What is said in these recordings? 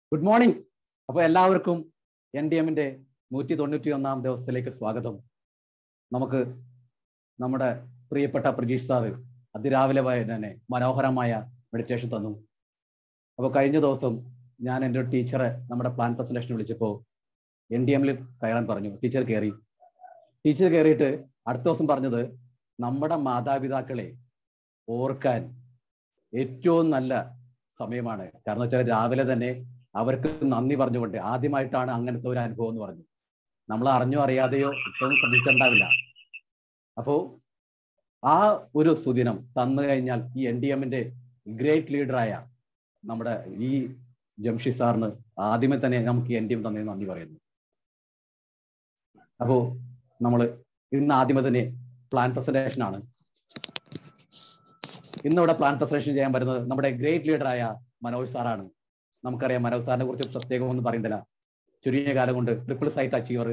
good morning അപ്പോൾ എല്ലാവർക്കും N D എമ്മിന്റെ നൂറ്റി തൊണ്ണൂറ്റി ഒന്നാം ദിവസത്തിലേക്ക് സ്വാഗതം നമുക്ക് നമ്മുടെ പ്രിയപ്പെട്ട പ്രജീഷ് സാറ് അതിരാവിലെ തന്നെ മനോഹരമായ മെഡിറ്റേഷൻ തന്നു അപ്പോൾ കഴിഞ്ഞ ദിവസം ഞാൻ എൻ്റെ ഒരു ടീച്ചറെ നമ്മുടെ പ്ലാൻ പ്രസന്റേഷൻ വിളിച്ചപ്പോൾ എൻ ഡി എമ്മിൽ കയറാൻ പറഞ്ഞു ടീച്ചർ കയറി ടീച്ചർ കയറിയിട്ട് അടുത്ത ദിവസം പറഞ്ഞത് നമ്മുടെ മാതാപിതാക്കളെ ഓർക്കാൻ ഏറ്റവും നല്ല സമയമാണ് കാരണം വെച്ചാൽ രാവിലെ തന്നെ അവർക്ക് നന്ദി പറഞ്ഞുകൊണ്ട് ആദ്യമായിട്ടാണ് അങ്ങനത്തെ ഒരു അനുഭവം എന്ന് പറഞ്ഞു നമ്മൾ അറിഞ്ഞോ അറിയാതെയോ ഇപ്പം ശ്രദ്ധിച്ചിട്ടുണ്ടാവില്ല അപ്പോ ആ ഒരു സുദിനം തന്നു കഴിഞ്ഞാൽ ഈ എൻ ഡി എമ്മിന്റെ ഗ്രേറ്റ് ലീഡറായ നമ്മുടെ ഈ ജംഷി സാറിന് ആദ്യമേ തന്നെ നമുക്ക് എൻ ഡി എം തന്നെ നന്ദി പറയുന്നു അപ്പോ നമ്മൾ ഇന്ന് ആദ്യമേ തന്നെ പ്ലാൻ പ്രസന്റേഷൻ ആണ് ഇന്നിവിടെ പ്ലാൻ പ്രസന്റേഷൻ ചെയ്യാൻ വരുന്നത് നമ്മുടെ ഗ്രേറ്റ് ലീഡറായ മനോജ് സാറാണ് നമുക്കറിയാം മനോജ് സാറിനെ കുറിച്ച് പ്രത്യേകം ഒന്നും പറയണ്ടല്ല ചുരുങ്ങിയ കാലം കൊണ്ട് ട്രിപ്പിൾ സൈറ്റ് അച്ചീവർ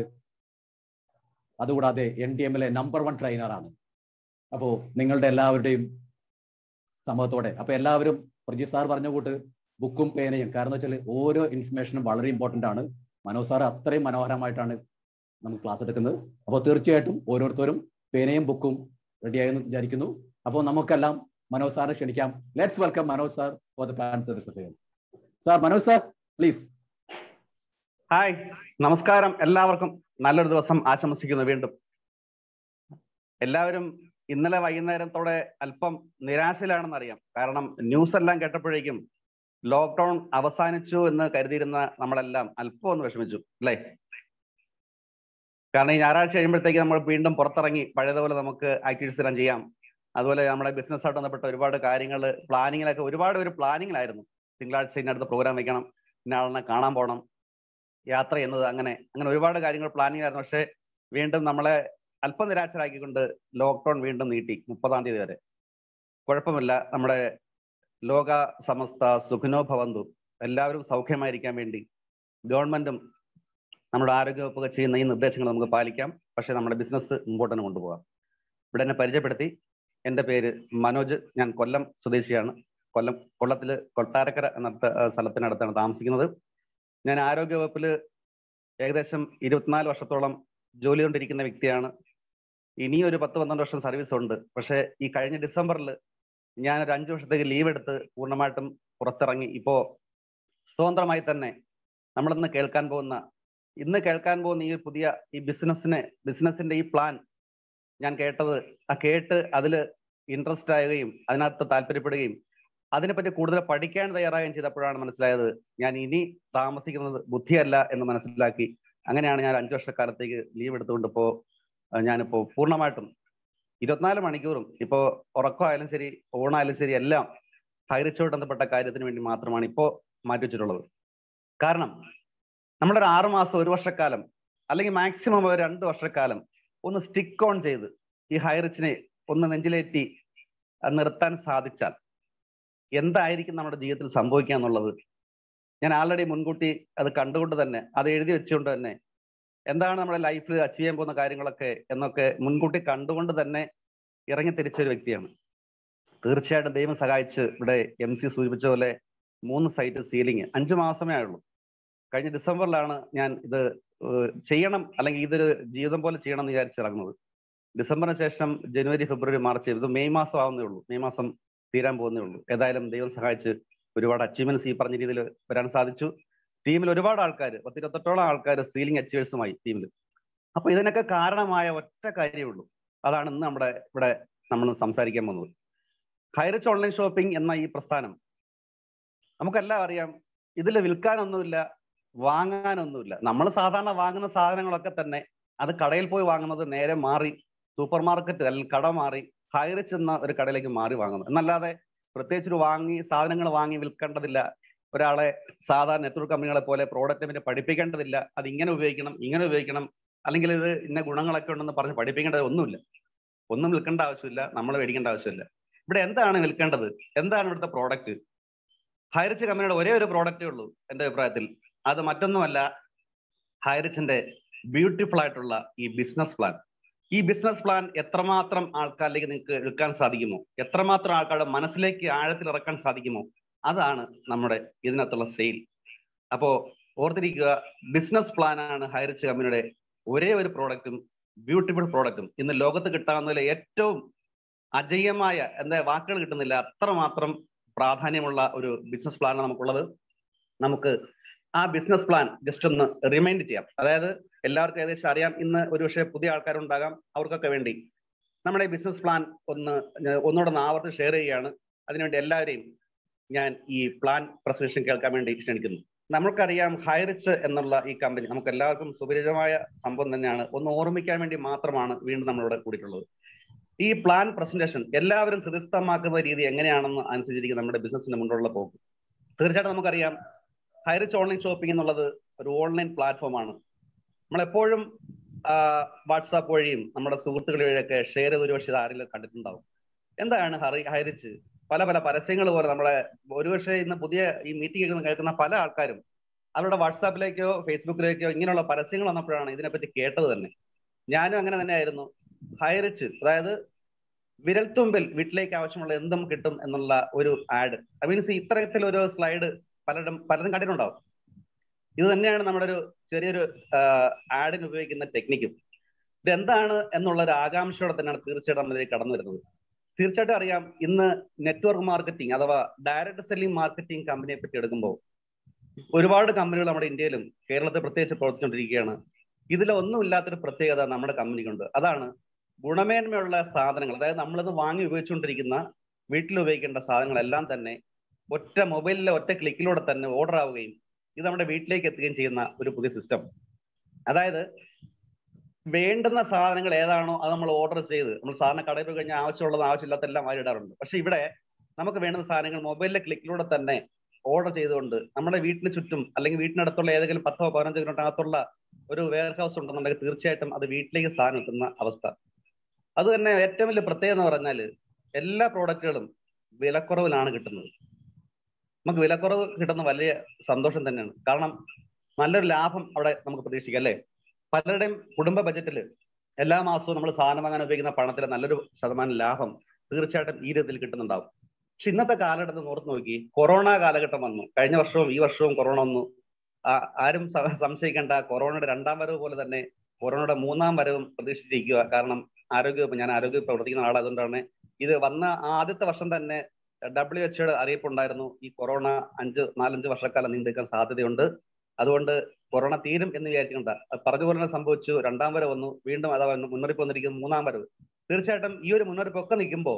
അതുകൂടാതെ എൻ ഡി എമ്മിലെ നമ്പർ വൺ ട്രെയിനറാണ് അപ്പോൾ നിങ്ങളുടെ എല്ലാവരുടെയും സമൂഹത്തോടെ അപ്പൊ എല്ലാവരും പ്രജി സാർ പറഞ്ഞ കൂട്ട് ബുക്കും പേനയും കാരണം വെച്ചാൽ ഓരോ ഇൻഫർമേഷനും വളരെ ഇമ്പോർട്ടന്റ് ആണ് മനോജ് സാർ അത്രയും മനോഹരമായിട്ടാണ് നമുക്ക് ക്ലാസ് എടുക്കുന്നത് അപ്പോൾ തീർച്ചയായിട്ടും ഓരോരുത്തരും പേനയും ബുക്കും റെഡിയായെന്ന് വിചാരിക്കുന്നു അപ്പോൾ നമുക്കെല്ലാം മനോജ് സാറിനെ ക്ഷണിക്കാം let's welcome Manoj sir for the plan sir Manoj sir please hi നമസ്കാരം എല്ലാവർക്കും നല്ലൊരു ദിവസം ആശംസിക്കുന്നു വീണ്ടും എല്ലാവരും ഇന്നലെ വൈകുന്നേരത്തോടെ അല്പം നിരാശയിലാണെന്ന് അറിയാം കാരണം ന്യൂസ് എല്ലാം കേട്ടപ്പോഴേക്കും ലോക്ക്ഡൌൺ അവസാനിച്ചു എന്ന് കരുതിയിരുന്ന നമ്മളെല്ലാം അല്പം ഒന്ന് വിഷമിച്ചു അല്ലേ കാരണം ഈ ഞായറാഴ്ച കഴിയുമ്പോഴത്തേക്ക് നമ്മൾ വീണ്ടും പുറത്തിറങ്ങി പഴയതുപോലെ നമുക്ക് ആക്ടിവിറ്റീസ് എല്ലാം ചെയ്യാം അതുപോലെ നമ്മുടെ ബിസിനസ്സായിട്ട് ബന്ധപ്പെട്ട ഒരുപാട് കാര്യങ്ങൾ പ്ലാനിങ്ങിലൊക്കെ ഒരുപാട് ഒരു പ്ലാനിങ്ങിലായിരുന്നു തിങ്കളാഴ്ച ഇതിനടുത്ത് പ്രോഗ്രാം വെക്കണം ഇന്നയാളിനെ കാണാൻ പോകണം യാത്ര ചെയ്യുന്നത് അങ്ങനെ അങ്ങനെ ഒരുപാട് കാര്യങ്ങൾ പ്ലാനിങ് ആയിരുന്നു പക്ഷേ വീണ്ടും നമ്മളെ അല്പം നിരാശരാക്കിക്കൊണ്ട് ലോക്ക്ഡൌൺ വീണ്ടും നീട്ടി മുപ്പതാം തീയതി വരെ കുഴപ്പമില്ല നമ്മുടെ ലോക സമസ്ത സുഖനോ ഭവന്തു എല്ലാവരും സൗഖ്യമായിരിക്കാൻ വേണ്ടി ഗവൺമെന്റും നമ്മുടെ ആരോഗ്യവകുപ്പൊക്കെ ചെയ്യുന്ന ഈ നിർദ്ദേശങ്ങൾ നമുക്ക് പാലിക്കാം പക്ഷേ നമ്മുടെ ബിസിനസ് മുമ്പോട്ട് തന്നെ കൊണ്ടുപോകാം ഇവിടെ എന്നെ പരിചയപ്പെടുത്തി എൻ്റെ പേര് മനോജ് ഞാൻ കൊല്ലം സ്വദേശിയാണ് കൊല്ലം കൊല്ലത്തിൽ കൊട്ടാരക്കര എന്ന സ്ഥലത്തിനടുത്താണ് താമസിക്കുന്നത് ഞാൻ ആരോഗ്യവകുപ്പിൽ ഏകദേശം ഇരുപത്തിനാല് വർഷത്തോളം ജോലി കൊണ്ടിരിക്കുന്ന വ്യക്തിയാണ് ഇനി ഒരു പത്ത് പന്ത്രണ്ട് വർഷം സർവീസ് ഉണ്ട് പക്ഷേ ഈ കഴിഞ്ഞ ഡിസംബറിൽ ഞാൻ ഒരു അഞ്ച് വർഷത്തേക്ക് ലീവ് എടുത്ത് പൂർണ്ണമായിട്ടും പുറത്തിറങ്ങി ഇപ്പോ സ്വതന്ത്രമായി തന്നെ നമ്മളിന്ന് കേൾക്കാൻ പോകുന്ന ഇന്ന് കേൾക്കാൻ പോകുന്ന ഈ പുതിയ ഈ ബിസിനസ്സിനെ ബിസിനസിന്റെ ഈ പ്ലാൻ ഞാൻ കേട്ടത് ആ കേട്ട് അതിൽ ഇൻട്രസ്റ്റ് ആവുകയും അതിനകത്ത് താല്പര്യപ്പെടുകയും അതിനെപ്പറ്റി കൂടുതൽ പഠിക്കാൻ തയ്യാറാകുകയും ചെയ്തപ്പോഴാണ് മനസ്സിലായത് ഞാൻ ഇനി താമസിക്കുന്നത് ബുദ്ധിയല്ല എന്ന് മനസ്സിലാക്കി അങ്ങനെയാണ് ഞാൻ അഞ്ചു വർഷക്കാലത്തേക്ക് ലീവ് എടുത്തുകൊണ്ട് ഇപ്പോൾ ഞാനിപ്പോൾ പൂർണ്ണമായിട്ടും ഇരുപത്തിനാല് മണിക്കൂറും ഇപ്പോൾ ഉറക്കമായാലും ശരി ഊണായാലും ശരി എല്ലാം ഹൈറിച്ചോട്ട് ബന്ധപ്പെട്ട കാര്യത്തിന് വേണ്ടി മാത്രമാണ് ഇപ്പോൾ മാറ്റി വെച്ചിട്ടുള്ളത് കാരണം നമ്മുടെ ഒരു ആറു മാസം ഒരു വർഷക്കാലം അല്ലെങ്കിൽ മാക്സിമം ഒരു രണ്ട് വർഷക്കാലം ഒന്ന് സ്റ്റിക്ക് ഓൺ ചെയ്ത് ഈ ഹൈറിച്ചിനെ ഒന്ന് നെഞ്ചിലേറ്റി നിർത്താൻ സാധിച്ചാൽ എന്തായിരിക്കും നമ്മുടെ ജീവിതത്തിൽ സംഭവിക്കുക എന്നുള്ളത് ഞാൻ ആൾറെഡി മുൻകൂട്ടി അത് കണ്ടുകൊണ്ട് തന്നെ അത് എഴുതി വെച്ചുകൊണ്ട് തന്നെ എന്താണ് നമ്മുടെ ലൈഫിൽ അച്ചീവ് ചെയ്യാൻ പോകുന്ന കാര്യങ്ങളൊക്കെ എന്നൊക്കെ മുൻകൂട്ടി കണ്ടുകൊണ്ട് തന്നെ ഇറങ്ങി തിരിച്ച ഒരു വ്യക്തിയാണ് തീർച്ചയായിട്ടും ദൈവം സഹായിച്ച് ഇവിടെ എം സി സൂചിപ്പിച്ച പോലെ മൂന്ന് സൈറ്റ് സീലിംഗ് അഞ്ചു മാസമേ ആയുള്ളൂ കഴിഞ്ഞ ഡിസംബറിലാണ് ഞാൻ ഇത് ചെയ്യണം അല്ലെങ്കിൽ ഇതൊരു ജീവിതം പോലെ ചെയ്യണം എന്ന് വിചാരിച്ചിറങ്ങുന്നത് ഡിസംബറിന് ശേഷം ജനുവരി ഫെബ്രുവരി മാർച്ച് ഇത് മെയ് മാസം ആവുന്നേ ഉള്ളൂ മെയ് മാസം തീരാൻ പോകുന്നേ ഉള്ളൂ ഏതായാലും ദൈവം സഹായിച്ച് ഒരുപാട് അച്ചീവ്മെന്റ്സ് ഈ പറഞ്ഞ രീതിയിൽ വരാൻ സാധിച്ചു ടീമിൽ ഒരുപാട് ആൾക്കാർ പത്തിരുപത്തെട്ടോളം ആൾക്കാർ സീലിംഗ് അച്ചീവേഴ്സുമായി ടീമിൽ അപ്പൊ ഇതിനൊക്കെ കാരണമായ ഒറ്റ കാര്യമേ ഉള്ളൂ അതാണ് ഇന്ന് നമ്മുടെ ഇവിടെ നമ്മൾ സംസാരിക്കാൻ പോകുന്നത് ഹൈറിച്ച് ഓൺലൈൻ ഷോപ്പിംഗ് എന്ന ഈ പ്രസ്ഥാനം നമുക്കെല്ലാം അറിയാം ഇതിൽ വിൽക്കാനൊന്നുമില്ല വാങ്ങാനൊന്നുമില്ല നമ്മൾ സാധാരണ വാങ്ങുന്ന സാധനങ്ങളൊക്കെ തന്നെ അത് കടയിൽ പോയി വാങ്ങുന്നത് നേരെ മാറി സൂപ്പർ മാർക്കറ്റ് അല്ലെങ്കിൽ കട മാറി ഹൈറിച്ച് എന്ന ഒരു കടയിലേക്ക് മാറി വാങ്ങുന്നു എന്നല്ലാതെ പ്രത്യേകിച്ച് ഒരു വാങ്ങി സാധനങ്ങൾ വാങ്ങി വിൽക്കേണ്ടതില്ല ഒരാളെ സാധാരണ നെറ്റ്വർക്ക് കമ്പനികളെ പോലെ പ്രോഡക്റ്റ് പിന്നെ പഠിപ്പിക്കേണ്ടതില്ല അത് ഇങ്ങനെ ഉപയോഗിക്കണം ഇങ്ങനെ ഉപയോഗിക്കണം അല്ലെങ്കിൽ ഇത് ഇന്ന ഗുണങ്ങളൊക്കെ ഉണ്ടെന്ന് പറഞ്ഞ് പഠിപ്പിക്കേണ്ടത് ഒന്നുമില്ല ഒന്നും വിൽക്കേണ്ട ആവശ്യമില്ല നമ്മൾ മേടിക്കേണ്ട ആവശ്യമില്ല ഇവിടെ എന്താണ് വിൽക്കേണ്ടത് എന്താണ് ഇവിടുത്തെ പ്രോഡക്റ്റ് ഹൈറിച്ച് കമ്പനിയുടെ ഒരേ ഒരു പ്രോഡക്റ്റേ ഉള്ളൂ എൻ്റെ അഭിപ്രായത്തിൽ അത് മറ്റൊന്നുമല്ല ഹൈറിച്ചിന്റെ ബ്യൂട്ടിഫുൾ ആയിട്ടുള്ള ഈ ബിസിനസ് പ്ലാൻ ഈ ബിസിനസ് പ്ലാൻ എത്രമാത്രം ആൾക്കാരിലേക്ക് നിങ്ങൾക്ക് എടുക്കാൻ സാധിക്കുമോ എത്രമാത്രം ആൾക്കാരുടെ മനസ്സിലേക്ക് ആഴത്തിൽ ഇറക്കാൻ സാധിക്കുമോ അതാണ് നമ്മുടെ ഇതിനകത്തുള്ള സെയിൽ അപ്പോ ഓർത്തിരിക്കുക ബിസിനസ് പ്ലാൻ ആണ് ഹൈറിച്ച് കമ്പനിയുടെ ഒരേ ഒരു പ്രോഡക്റ്റും ബ്യൂട്ടിഫുൾ പ്രോഡക്റ്റും ഇന്ന് ലോകത്ത് കിട്ടാവുന്നതിലെ ഏറ്റവും അജയ്യമായ എന്താ വാക്കുകൾ കിട്ടുന്നില്ല അത്രമാത്രം പ്രാധാന്യമുള്ള ഒരു ബിസിനസ് പ്ലാനാണ് നമുക്കുള്ളത് നമുക്ക് ആ ബിസിനസ് പ്ലാൻ ജസ്റ്റ് ഒന്ന് റിമൈൻഡ് ചെയ്യാം അതായത് എല്ലാവർക്കും ഏകദേശം അറിയാം ഇന്ന് ഒരു പക്ഷേ പുതിയ ആൾക്കാരുണ്ടാകാം അവർക്കൊക്കെ വേണ്ടി നമ്മുടെ ബിസിനസ് പ്ലാൻ ഒന്ന് ഒന്നുകൂടെ ഒന്ന് ആവർത്തി ഷെയർ ചെയ്യുകയാണ് അതിനുവേണ്ടി എല്ലാവരെയും ഞാൻ ഈ പ്ലാൻ പ്രസന്റേഷൻ കേൾക്കാൻ വേണ്ടി ക്ഷണിക്കുന്നു നമുക്കറിയാം ഹൈറിച്ച് എന്നുള്ള ഈ കമ്പനി നമുക്ക് എല്ലാവർക്കും സുപരിചിതമായ സംഭവം തന്നെയാണ് ഒന്ന് ഓർമ്മിക്കാൻ വേണ്ടി മാത്രമാണ് വീണ്ടും നമ്മളിവിടെ കൂടിയിട്ടുള്ളത് ഈ പ്ലാൻ പ്രസന്റേഷൻ എല്ലാവരും ഹൃദയസ്ഥമാക്കുന്ന രീതി എങ്ങനെയാണെന്ന് അനുസരിച്ചിരിക്കും നമ്മുടെ ബിസിനസിന്റെ മുന്നോട്ടുള്ള പോക്ക് തീർച്ചയായിട്ടും നമുക്കറിയാം ഹൈറിച്ച് ഓൺലൈൻ ഷോപ്പിംഗ് എന്നുള്ളത് ഒരു ഓൺലൈൻ പ്ലാറ്റ്ഫോമാണ് നമ്മളെപ്പോഴും വാട്സാപ്പ് വഴിയും നമ്മുടെ സുഹൃത്തുക്കൾ വഴിയൊക്കെ ഷെയർ ചെയ്ത് ഒരുപക്ഷെ ഇത് ആരെങ്കിലും കണ്ടിട്ടുണ്ടാവും എന്താണ് ഹറി ഹൈറിച്ച് പല പല പരസ്യങ്ങൾ പോലെ നമ്മളെ ഒരുപക്ഷെ ഇന്ന് പുതിയ ഈ മീറ്റിംഗ് കേൾക്കുന്ന പല ആൾക്കാരും അവരുടെ വാട്സാപ്പിലേക്കോ ഫേസ്ബുക്കിലേക്കോ ഇങ്ങനെയുള്ള പരസ്യങ്ങൾ വന്നപ്പോഴാണ് ഇതിനെപ്പറ്റി കേട്ടത് തന്നെ ഞാനും അങ്ങനെ തന്നെ ആയിരുന്നു ഹൈറിച്ച് അതായത് വിരൽത്തുമ്പിൽ വീട്ടിലേക്ക് ആവശ്യമുള്ള എന്തും കിട്ടും എന്നുള്ള ഒരു ആഡ് ഐ മീൻസ് ഇത്തരത്തിലൊരു സ്ലൈഡ് പലരും പലരും കണ്ടിട്ടുണ്ടാവും ഇത് തന്നെയാണ് നമ്മുടെ ഒരു ചെറിയൊരു ആഡിന് ഉപയോഗിക്കുന്ന ടെക്നിക്കും ഇത് എന്താണ് എന്നുള്ള ഒരു ആകാംക്ഷയോടെ തന്നെയാണ് തീർച്ചയായിട്ടും നമ്മളിലേക്ക് കടന്നു വരുന്നത് തീർച്ചയായിട്ടും അറിയാം ഇന്ന് നെറ്റ്വർക്ക് മാർക്കറ്റിംഗ് അഥവാ ഡയറക്ട് സെല്ലിംഗ് മാർക്കറ്റിംഗ് കമ്പനിയെ പറ്റി എടുക്കുമ്പോൾ ഒരുപാട് കമ്പനികൾ നമ്മുടെ ഇന്ത്യയിലും കേരളത്തിൽ പ്രത്യേകിച്ച് പ്രവർത്തിച്ചുകൊണ്ടിരിക്കുകയാണ് ഇതിലൊന്നും ഇല്ലാത്തൊരു പ്രത്യേകത നമ്മുടെ കമ്പനിക്കുണ്ട് അതാണ് ഗുണമേന്മയുള്ള സാധനങ്ങൾ അതായത് നമ്മളിത് വാങ്ങി ഉപയോഗിച്ചുകൊണ്ടിരിക്കുന്ന വീട്ടിൽ ഉപയോഗിക്കേണ്ട സാധനങ്ങളെല്ലാം തന്നെ ഒറ്റ മൊബൈലിലെ ഒറ്റ ക്ലിക്കിലൂടെ തന്നെ ഓർഡർ ആവുകയും ഇത് നമ്മുടെ വീട്ടിലേക്ക് എത്തുകയും ചെയ്യുന്ന ഒരു പുതിയ സിസ്റ്റം അതായത് വേണ്ടുന്ന സാധനങ്ങൾ ഏതാണോ അത് നമ്മൾ ഓർഡർ ചെയ്ത് നമ്മൾ സാധാരണ കടയിൽ പോയി കഴിഞ്ഞാൽ ആവശ്യമുള്ളത് ആവശ്യമില്ലാത്തെല്ലാം വാരിടാറുണ്ട് പക്ഷെ ഇവിടെ നമുക്ക് വേണ്ടുന്ന സാധനങ്ങൾ മൊബൈലിലെ ക്ലിക്കിലൂടെ തന്നെ ഓർഡർ ചെയ്തുകൊണ്ട് നമ്മുടെ വീട്ടിന് ചുറ്റും അല്ലെങ്കിൽ വീട്ടിനടുത്തുള്ള ഏതെങ്കിലും പത്തോ പതിനഞ്ചോ കിലോമീറ്റർ അകത്തുള്ള ഒരു വെയർ ഹൗസ് ഉണ്ടെന്നുണ്ടെങ്കിൽ തീർച്ചയായിട്ടും അത് വീട്ടിലേക്ക് സാധനം എത്തുന്ന അവസ്ഥ അത് തന്നെ ഏറ്റവും വലിയ പ്രത്യേകത എന്ന് പറഞ്ഞാൽ എല്ലാ പ്രോഡക്റ്റുകളും വിലക്കുറവിലാണ് കിട്ടുന്നത് നമുക്ക് വിലക്കുറവ് കിട്ടുന്ന വലിയ സന്തോഷം തന്നെയാണ് കാരണം നല്ലൊരു ലാഭം അവിടെ നമുക്ക് പ്രതീക്ഷിക്കാം അല്ലേ പലരുടെയും കുടുംബ ബജറ്റിൽ എല്ലാ മാസവും നമ്മൾ സാധനം വാങ്ങാൻ ഉപയോഗിക്കുന്ന പണത്തിലെ നല്ലൊരു ശതമാനം ലാഭം തീർച്ചയായിട്ടും ഈ രീതിയിൽ കിട്ടുന്നുണ്ടാവും പക്ഷെ ഇന്നത്തെ കാലഘട്ടത്തിൽ ഓർത്ത് നോക്കി കൊറോണ കാലഘട്ടം വന്നു കഴിഞ്ഞ വർഷവും ഈ വർഷവും കൊറോണ വന്നു ആരും സംശയിക്കേണ്ട കൊറോണയുടെ രണ്ടാം വരവ് പോലെ തന്നെ കൊറോണയുടെ മൂന്നാം വരവും പ്രതീക്ഷിച്ചിരിക്കുക കാരണം ആരോഗ്യ ഞാൻ ആരോഗ്യ പ്രവർത്തിക്കുന്ന ആളായതുകൊണ്ടാണ് ഇത് വന്ന ആദ്യത്തെ വർഷം തന്നെ ഡബ്ല്യു എച്ച്ഒയുടെ അറിയിപ്പുണ്ടായിരുന്നു ഈ കൊറോണ അഞ്ച് നാലഞ്ച് വർഷക്കാലം നീണ്ടു നിൽക്കാൻ സാധ്യതയുണ്ട് അതുകൊണ്ട് കൊറോണ തീരും എന്ന് വിചാരിക്കണ്ട പറഞ്ഞ പോലെ സംഭവിച്ചു രണ്ടാം വരവ് വന്നു വീണ്ടും അഥവാ മുന്നറിയിപ്പ് വന്നിരിക്കുന്നു മൂന്നാം വരവ് തീർച്ചയായിട്ടും ഈ ഒരു മുന്നറിയിപ്പ് ഒക്കെ നിൽക്കുമ്പോൾ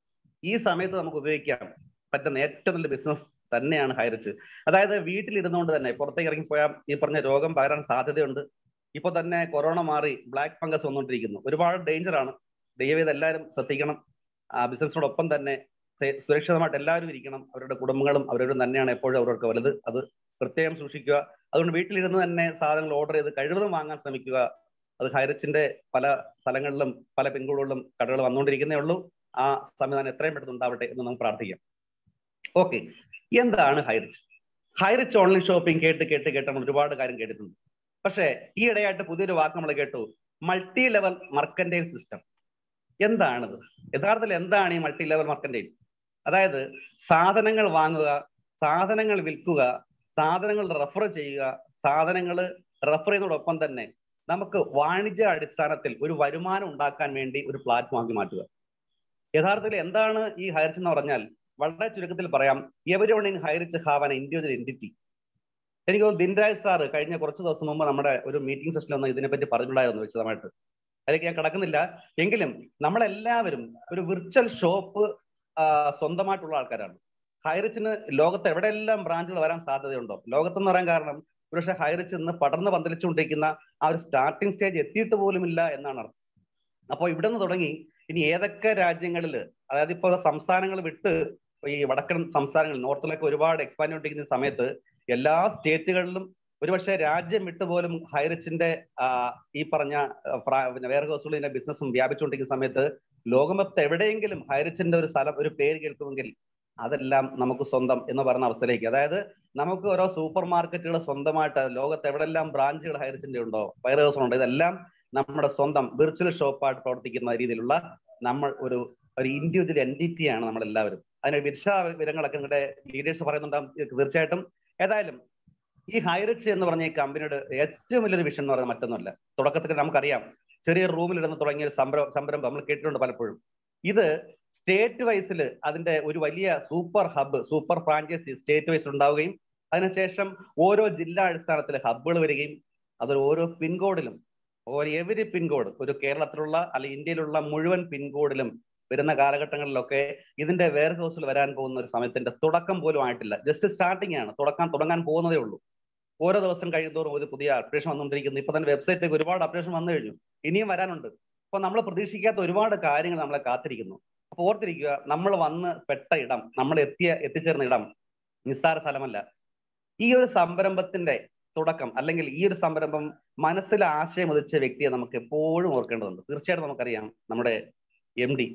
ഈ സമയത്ത് നമുക്ക് ഉപയോഗിക്കാൻ പറ്റുന്ന ഏറ്റവും നല്ല ബിസിനസ് തന്നെയാണ് ഹൈറിച്ച് അതായത് വീട്ടിലിരുന്നുകൊണ്ട് തന്നെ പുറത്തേക്ക് ഇറങ്ങിപ്പോയാൽ ഈ പറഞ്ഞ രോഗം പകരാൻ സാധ്യതയുണ്ട് ഇപ്പൊ തന്നെ കൊറോണ മാറി ബ്ലാക്ക് ഫംഗസ് വന്നുകൊണ്ടിരിക്കുന്നു ഒരുപാട് ഡേഞ്ചർ ആണ് ദയവേത് എല്ലാവരും ശ്രദ്ധിക്കണം ആ ബിസിനസ്സിനോടൊപ്പം തന്നെ സുരക്ഷിതമായിട്ട് എല്ലാവരും ഇരിക്കണം അവരുടെ കുടുംബങ്ങളും അവരവരും തന്നെയാണ് എപ്പോഴും അവർക്ക് വലുത് അത് പ്രത്യേകം സൂക്ഷിക്കുക അതുകൊണ്ട് വീട്ടിലിരുന്ന് തന്നെ സാധനങ്ങൾ ഓർഡർ ചെയ്ത് കഴിവതും വാങ്ങാൻ ശ്രമിക്കുക അത് ഹൈറിച്ചിന്റെ പല സ്ഥലങ്ങളിലും പല പിൻകൂടുകളിലും കടകൾ വന്നുകൊണ്ടിരിക്കുന്നേ ഉള്ളൂ ആ സംവിധാനം എത്രയും പെട്ടെന്ന് ഉണ്ടാവട്ടെ എന്ന് നമുക്ക് പ്രാർത്ഥിക്കാം ഓക്കെ എന്താണ് ഹൈറിച്ച് ഹൈറിച്ച് ഓൺലൈൻ ഷോപ്പിംഗ് കേട്ട് കേട്ട് കേട്ട് നമ്മൾ ഒരുപാട് കാര്യം കേട്ടിട്ടുണ്ട് പക്ഷേ ഈ ഇടയായിട്ട് പുതിയൊരു വാക്ക് നമ്മൾ കേട്ടു മൾട്ടി ലെവൽ മർക്കൻറ്റൈൽ സിസ്റ്റം എന്താണിത് യഥാർത്ഥത്തിൽ എന്താണ് ഈ മൾട്ടി ലെവൽ മർക്കൻറ്റൈൽ അതായത് സാധനങ്ങൾ വാങ്ങുക സാധനങ്ങൾ വിൽക്കുക സാധനങ്ങൾ റെഫർ ചെയ്യുക സാധനങ്ങൾ റെഫർ ചെയ്യുന്നതോടൊപ്പം തന്നെ നമുക്ക് വാണിജ്യ അടിസ്ഥാനത്തിൽ ഒരു വരുമാനം ഉണ്ടാക്കാൻ വേണ്ടി ഒരു പ്ലാറ്റ്ഫോം ആക്കി മാറ്റുക യഥാർത്ഥത്തിൽ എന്താണ് ഈ ഹൈറിച്ച് എന്ന് പറഞ്ഞാൽ വളരെ ചുരുക്കത്തിൽ പറയാം every one in Highrich have an individual entity എനിക്ക് തോന്നുന്നു ദിൻരാജ് സാറ് കഴിഞ്ഞ കുറച്ച് ദിവസം മുമ്പ് നമ്മുടെ ഒരു മീറ്റിംഗ് സെഷനിൽ ഒന്ന് ഇതിനെപ്പറ്റി പറഞ്ഞിട്ടുണ്ടായിരുന്നു വിശദമായിട്ട് അതിലേക്ക് ഞാൻ കിടക്കുന്നില്ല എങ്കിലും നമ്മളെല്ലാവരും ഒരു വിർച്വൽ ഷോപ്പ് സ്വന്തമായിട്ടുള്ള ആൾക്കാരാണ് ഹൈറിച്ചിന് ലോകത്ത് എവിടെയെല്ലാം ബ്രാഞ്ചുകൾ വരാൻ സാധ്യതയുണ്ടോ ലോകത്തെന്ന് പറയാൻ കാരണം ഒരുപക്ഷെ ഹൈറിച്ച് ഇന്ന് പടർന്ന് പന്തലിച്ചുകൊണ്ടിരിക്കുന്ന ആ ഒരു സ്റ്റാർട്ടിംഗ് സ്റ്റേജ് എത്തിയിട്ട് പോലുമില്ല എന്നാണ് അർത്ഥം അപ്പോൾ ഇവിടെ നിന്ന് തുടങ്ങി ഇനി ഏതൊക്കെ രാജ്യങ്ങളിൽ അതായത് ഇപ്പോൾ സംസ്ഥാനങ്ങൾ വിട്ട് ഈ വടക്കൻ സംസ്ഥാനങ്ങൾ നോർത്തിലൊക്കെ ഒരുപാട് എക്സ്പാൻഡ് ചെയ്തിരിക്കുന്ന സമയത്ത് എല്ലാ സ്റ്റേറ്റുകളിലും ഒരുപക്ഷെ രാജ്യം വിട്ട് പോലും ഹൈറിച്ചിന്റെ ഈ പറഞ്ഞ പിന്നെ വേറെ ഹൗസുകളിന്റെ ബിസിനസ്സും വ്യാപിച്ചുകൊണ്ടിരിക്കുന്ന സമയത്ത് ലോകമൊത്ത് എവിടെയെങ്കിലും ഹൈറിച്ചിന്റെ ഒരു സ്ഥലം ഒരു പേര് കേൾക്കുമെങ്കിൽ അതെല്ലാം നമുക്ക് സ്വന്തം എന്ന് പറയുന്ന അവസ്ഥയിലേക്ക് അതായത് നമുക്ക് ഓരോ സൂപ്പർ മാർക്കറ്റുകൾ സ്വന്തമായിട്ട് ലോകത്ത് എവിടെല്ലാം ബ്രാഞ്ചുകൾ ഹൈറിച്ചിന്റെ ഉണ്ടോ വയർ ഹൗസിനുണ്ടോ ഇതെല്ലാം നമ്മുടെ സ്വന്തം വിർച്വൽ ഷോപ്പായിട്ട് പ്രവർത്തിക്കുന്ന രീതിയിലുള്ള നമ്മൾ ഒരു ഒരു ഇൻഡിവിജ്വൽ എൻറ്റിറ്റിയാണ് നമ്മൾ എല്ലാവരും അതിന് വിശ വിവരങ്ങളൊക്കെ നിങ്ങളുടെ ലീഡേഴ്സ് പറയുന്നുണ്ടാകും തീർച്ചയായിട്ടും ഏതായാലും ഈ ഹൈറിച്ച് എന്ന് പറഞ്ഞ ഈ കമ്പനിയുടെ ഏറ്റവും വലിയൊരു വിഷൻ എന്ന് പറയുന്നത് മറ്റൊന്നുമല്ല തുടക്കത്തിൽ നമുക്കറിയാം ചെറിയ റൂമിലിരുന്ന് തുടങ്ങിയ ഒരു സംരംഭം സംരംഭം നമ്മൾ കേട്ടിട്ടുണ്ട് പലപ്പോഴും ഇത് സ്റ്റേറ്റ് വൈസിൽ അതിന്റെ ഒരു വലിയ super hub super franchise state വൈസിൽ ഉണ്ടാവുകയും അതിനുശേഷം ഓരോ ജില്ലാ അടിസ്ഥാനത്തിൽ ഹബ്ബുകൾ വരികയും അത് ഓരോ പിൻകോഡിലും ഓരോ എവരി പിൻകോഡ് ഒരു കേരളത്തിലുള്ള അല്ലെങ്കിൽ ഇന്ത്യയിലുള്ള മുഴുവൻ പിൻകോഡിലും വരുന്ന കാലഘട്ടങ്ങളിലൊക്കെ ഇതിന്റെ വെയർ ഹൗസിൽ വരാൻ പോകുന്ന ഒരു സമയത്തിന്റെ തുടക്കം പോലും ആയിട്ടില്ല ജസ്റ്റ് സ്റ്റാർട്ടിംഗ് ആണ് തുടക്കാൻ തുടങ്ങാൻ പോകുന്നതേ ഉള്ളൂ ഓരോ ദിവസം കഴിയുന്നതോറും ഒരു പുതിയ അപ്ഡേഷൻ വന്നുകൊണ്ടിരിക്കുന്നു ഇപ്പൊ തന്നെ വെബ്സൈറ്റിലേക്ക് ഒരുപാട് അപ്ഡേഷൻ വന്നു കഴിഞ്ഞു ഇനിയും വരാനുണ്ട് അപ്പൊ നമ്മൾ പ്രതീക്ഷിക്കാത്ത ഒരുപാട് കാര്യങ്ങൾ നമ്മളെ കാത്തിരിക്കുന്നു അപ്പൊ ഓർത്തിരിക്കുക നമ്മൾ വന്ന് പെട്ട ഇടം നമ്മൾ എത്തിയ എത്തിച്ചേർന്ന ഇടം നിസ്സാര സ്ഥലമല്ല ഈ ഒരു സംരംഭത്തിന്റെ തുടക്കം അല്ലെങ്കിൽ ഈ ഒരു സംരംഭം മനസ്സിൽ ആശയം ഉദിച്ച വ്യക്തിയെ നമുക്ക് എപ്പോഴും ഓർക്കേണ്ടതുണ്ട് തീർച്ചയായിട്ടും നമുക്കറിയാം നമ്മുടെ M D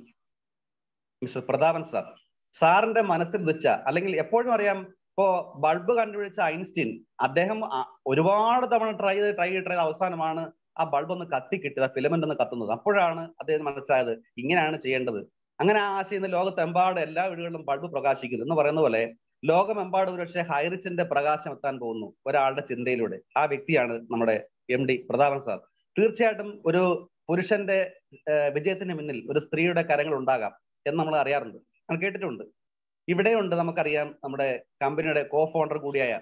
mister Prathapan sir സാറിന്റെ മനസ്സിൽ ഉദിച്ച അല്ലെങ്കിൽ എപ്പോഴും അറിയാം ഇപ്പോ ബൾബ് കണ്ടുപിടിച്ച ഐൻസ്റ്റീൻ അദ്ദേഹം ഒരുപാട് തവണ ട്രൈ ചെയ്ത് ട്രൈ ചെയ്ത് ട്രൈ ചെയ്ത് അവസാനമാണ് ആ ബൾബ് ഒന്ന് കത്തി കിട്ടുക ഫിലമെന്റ് ഒന്ന് കത്തുന്നത് അപ്പോഴാണ് അദ്ദേഹം മനസ്സിലായത് ഇങ്ങനെയാണ് ചെയ്യേണ്ടത് അങ്ങനെ ആ ആശയം ഇന്ന് ലോകത്തെമ്പാട് എല്ലാ വീടുകളിലും ബൾബ് പ്രകാശിക്കുന്നു എന്ന് പറയുന്ന പോലെ ലോകമെമ്പാട് ഒരുപക്ഷെ ഹൈറിച്ചിന്റെ പ്രകാശം എത്താൻ പോകുന്നു ഒരാളുടെ ചിന്തയിലൂടെ ആ വ്യക്തിയാണ് നമ്മുടെ എം ഡി പ്രതാപൻ സാർ തീർച്ചയായിട്ടും ഒരു പുരുഷന്റെ വിജയത്തിന് മുന്നിൽ ഒരു സ്ത്രീയുടെ കരങ്ങൾ ഉണ്ടാകാം എന്ന് നമ്മൾ അറിയാറുണ്ട് നമ്മൾ കേട്ടിട്ടുണ്ട് ഇവിടെയുണ്ട് നമുക്കറിയാം നമ്മുടെ കമ്പനിയുടെ കോ ഫൗണ്ടർ കൂടിയായ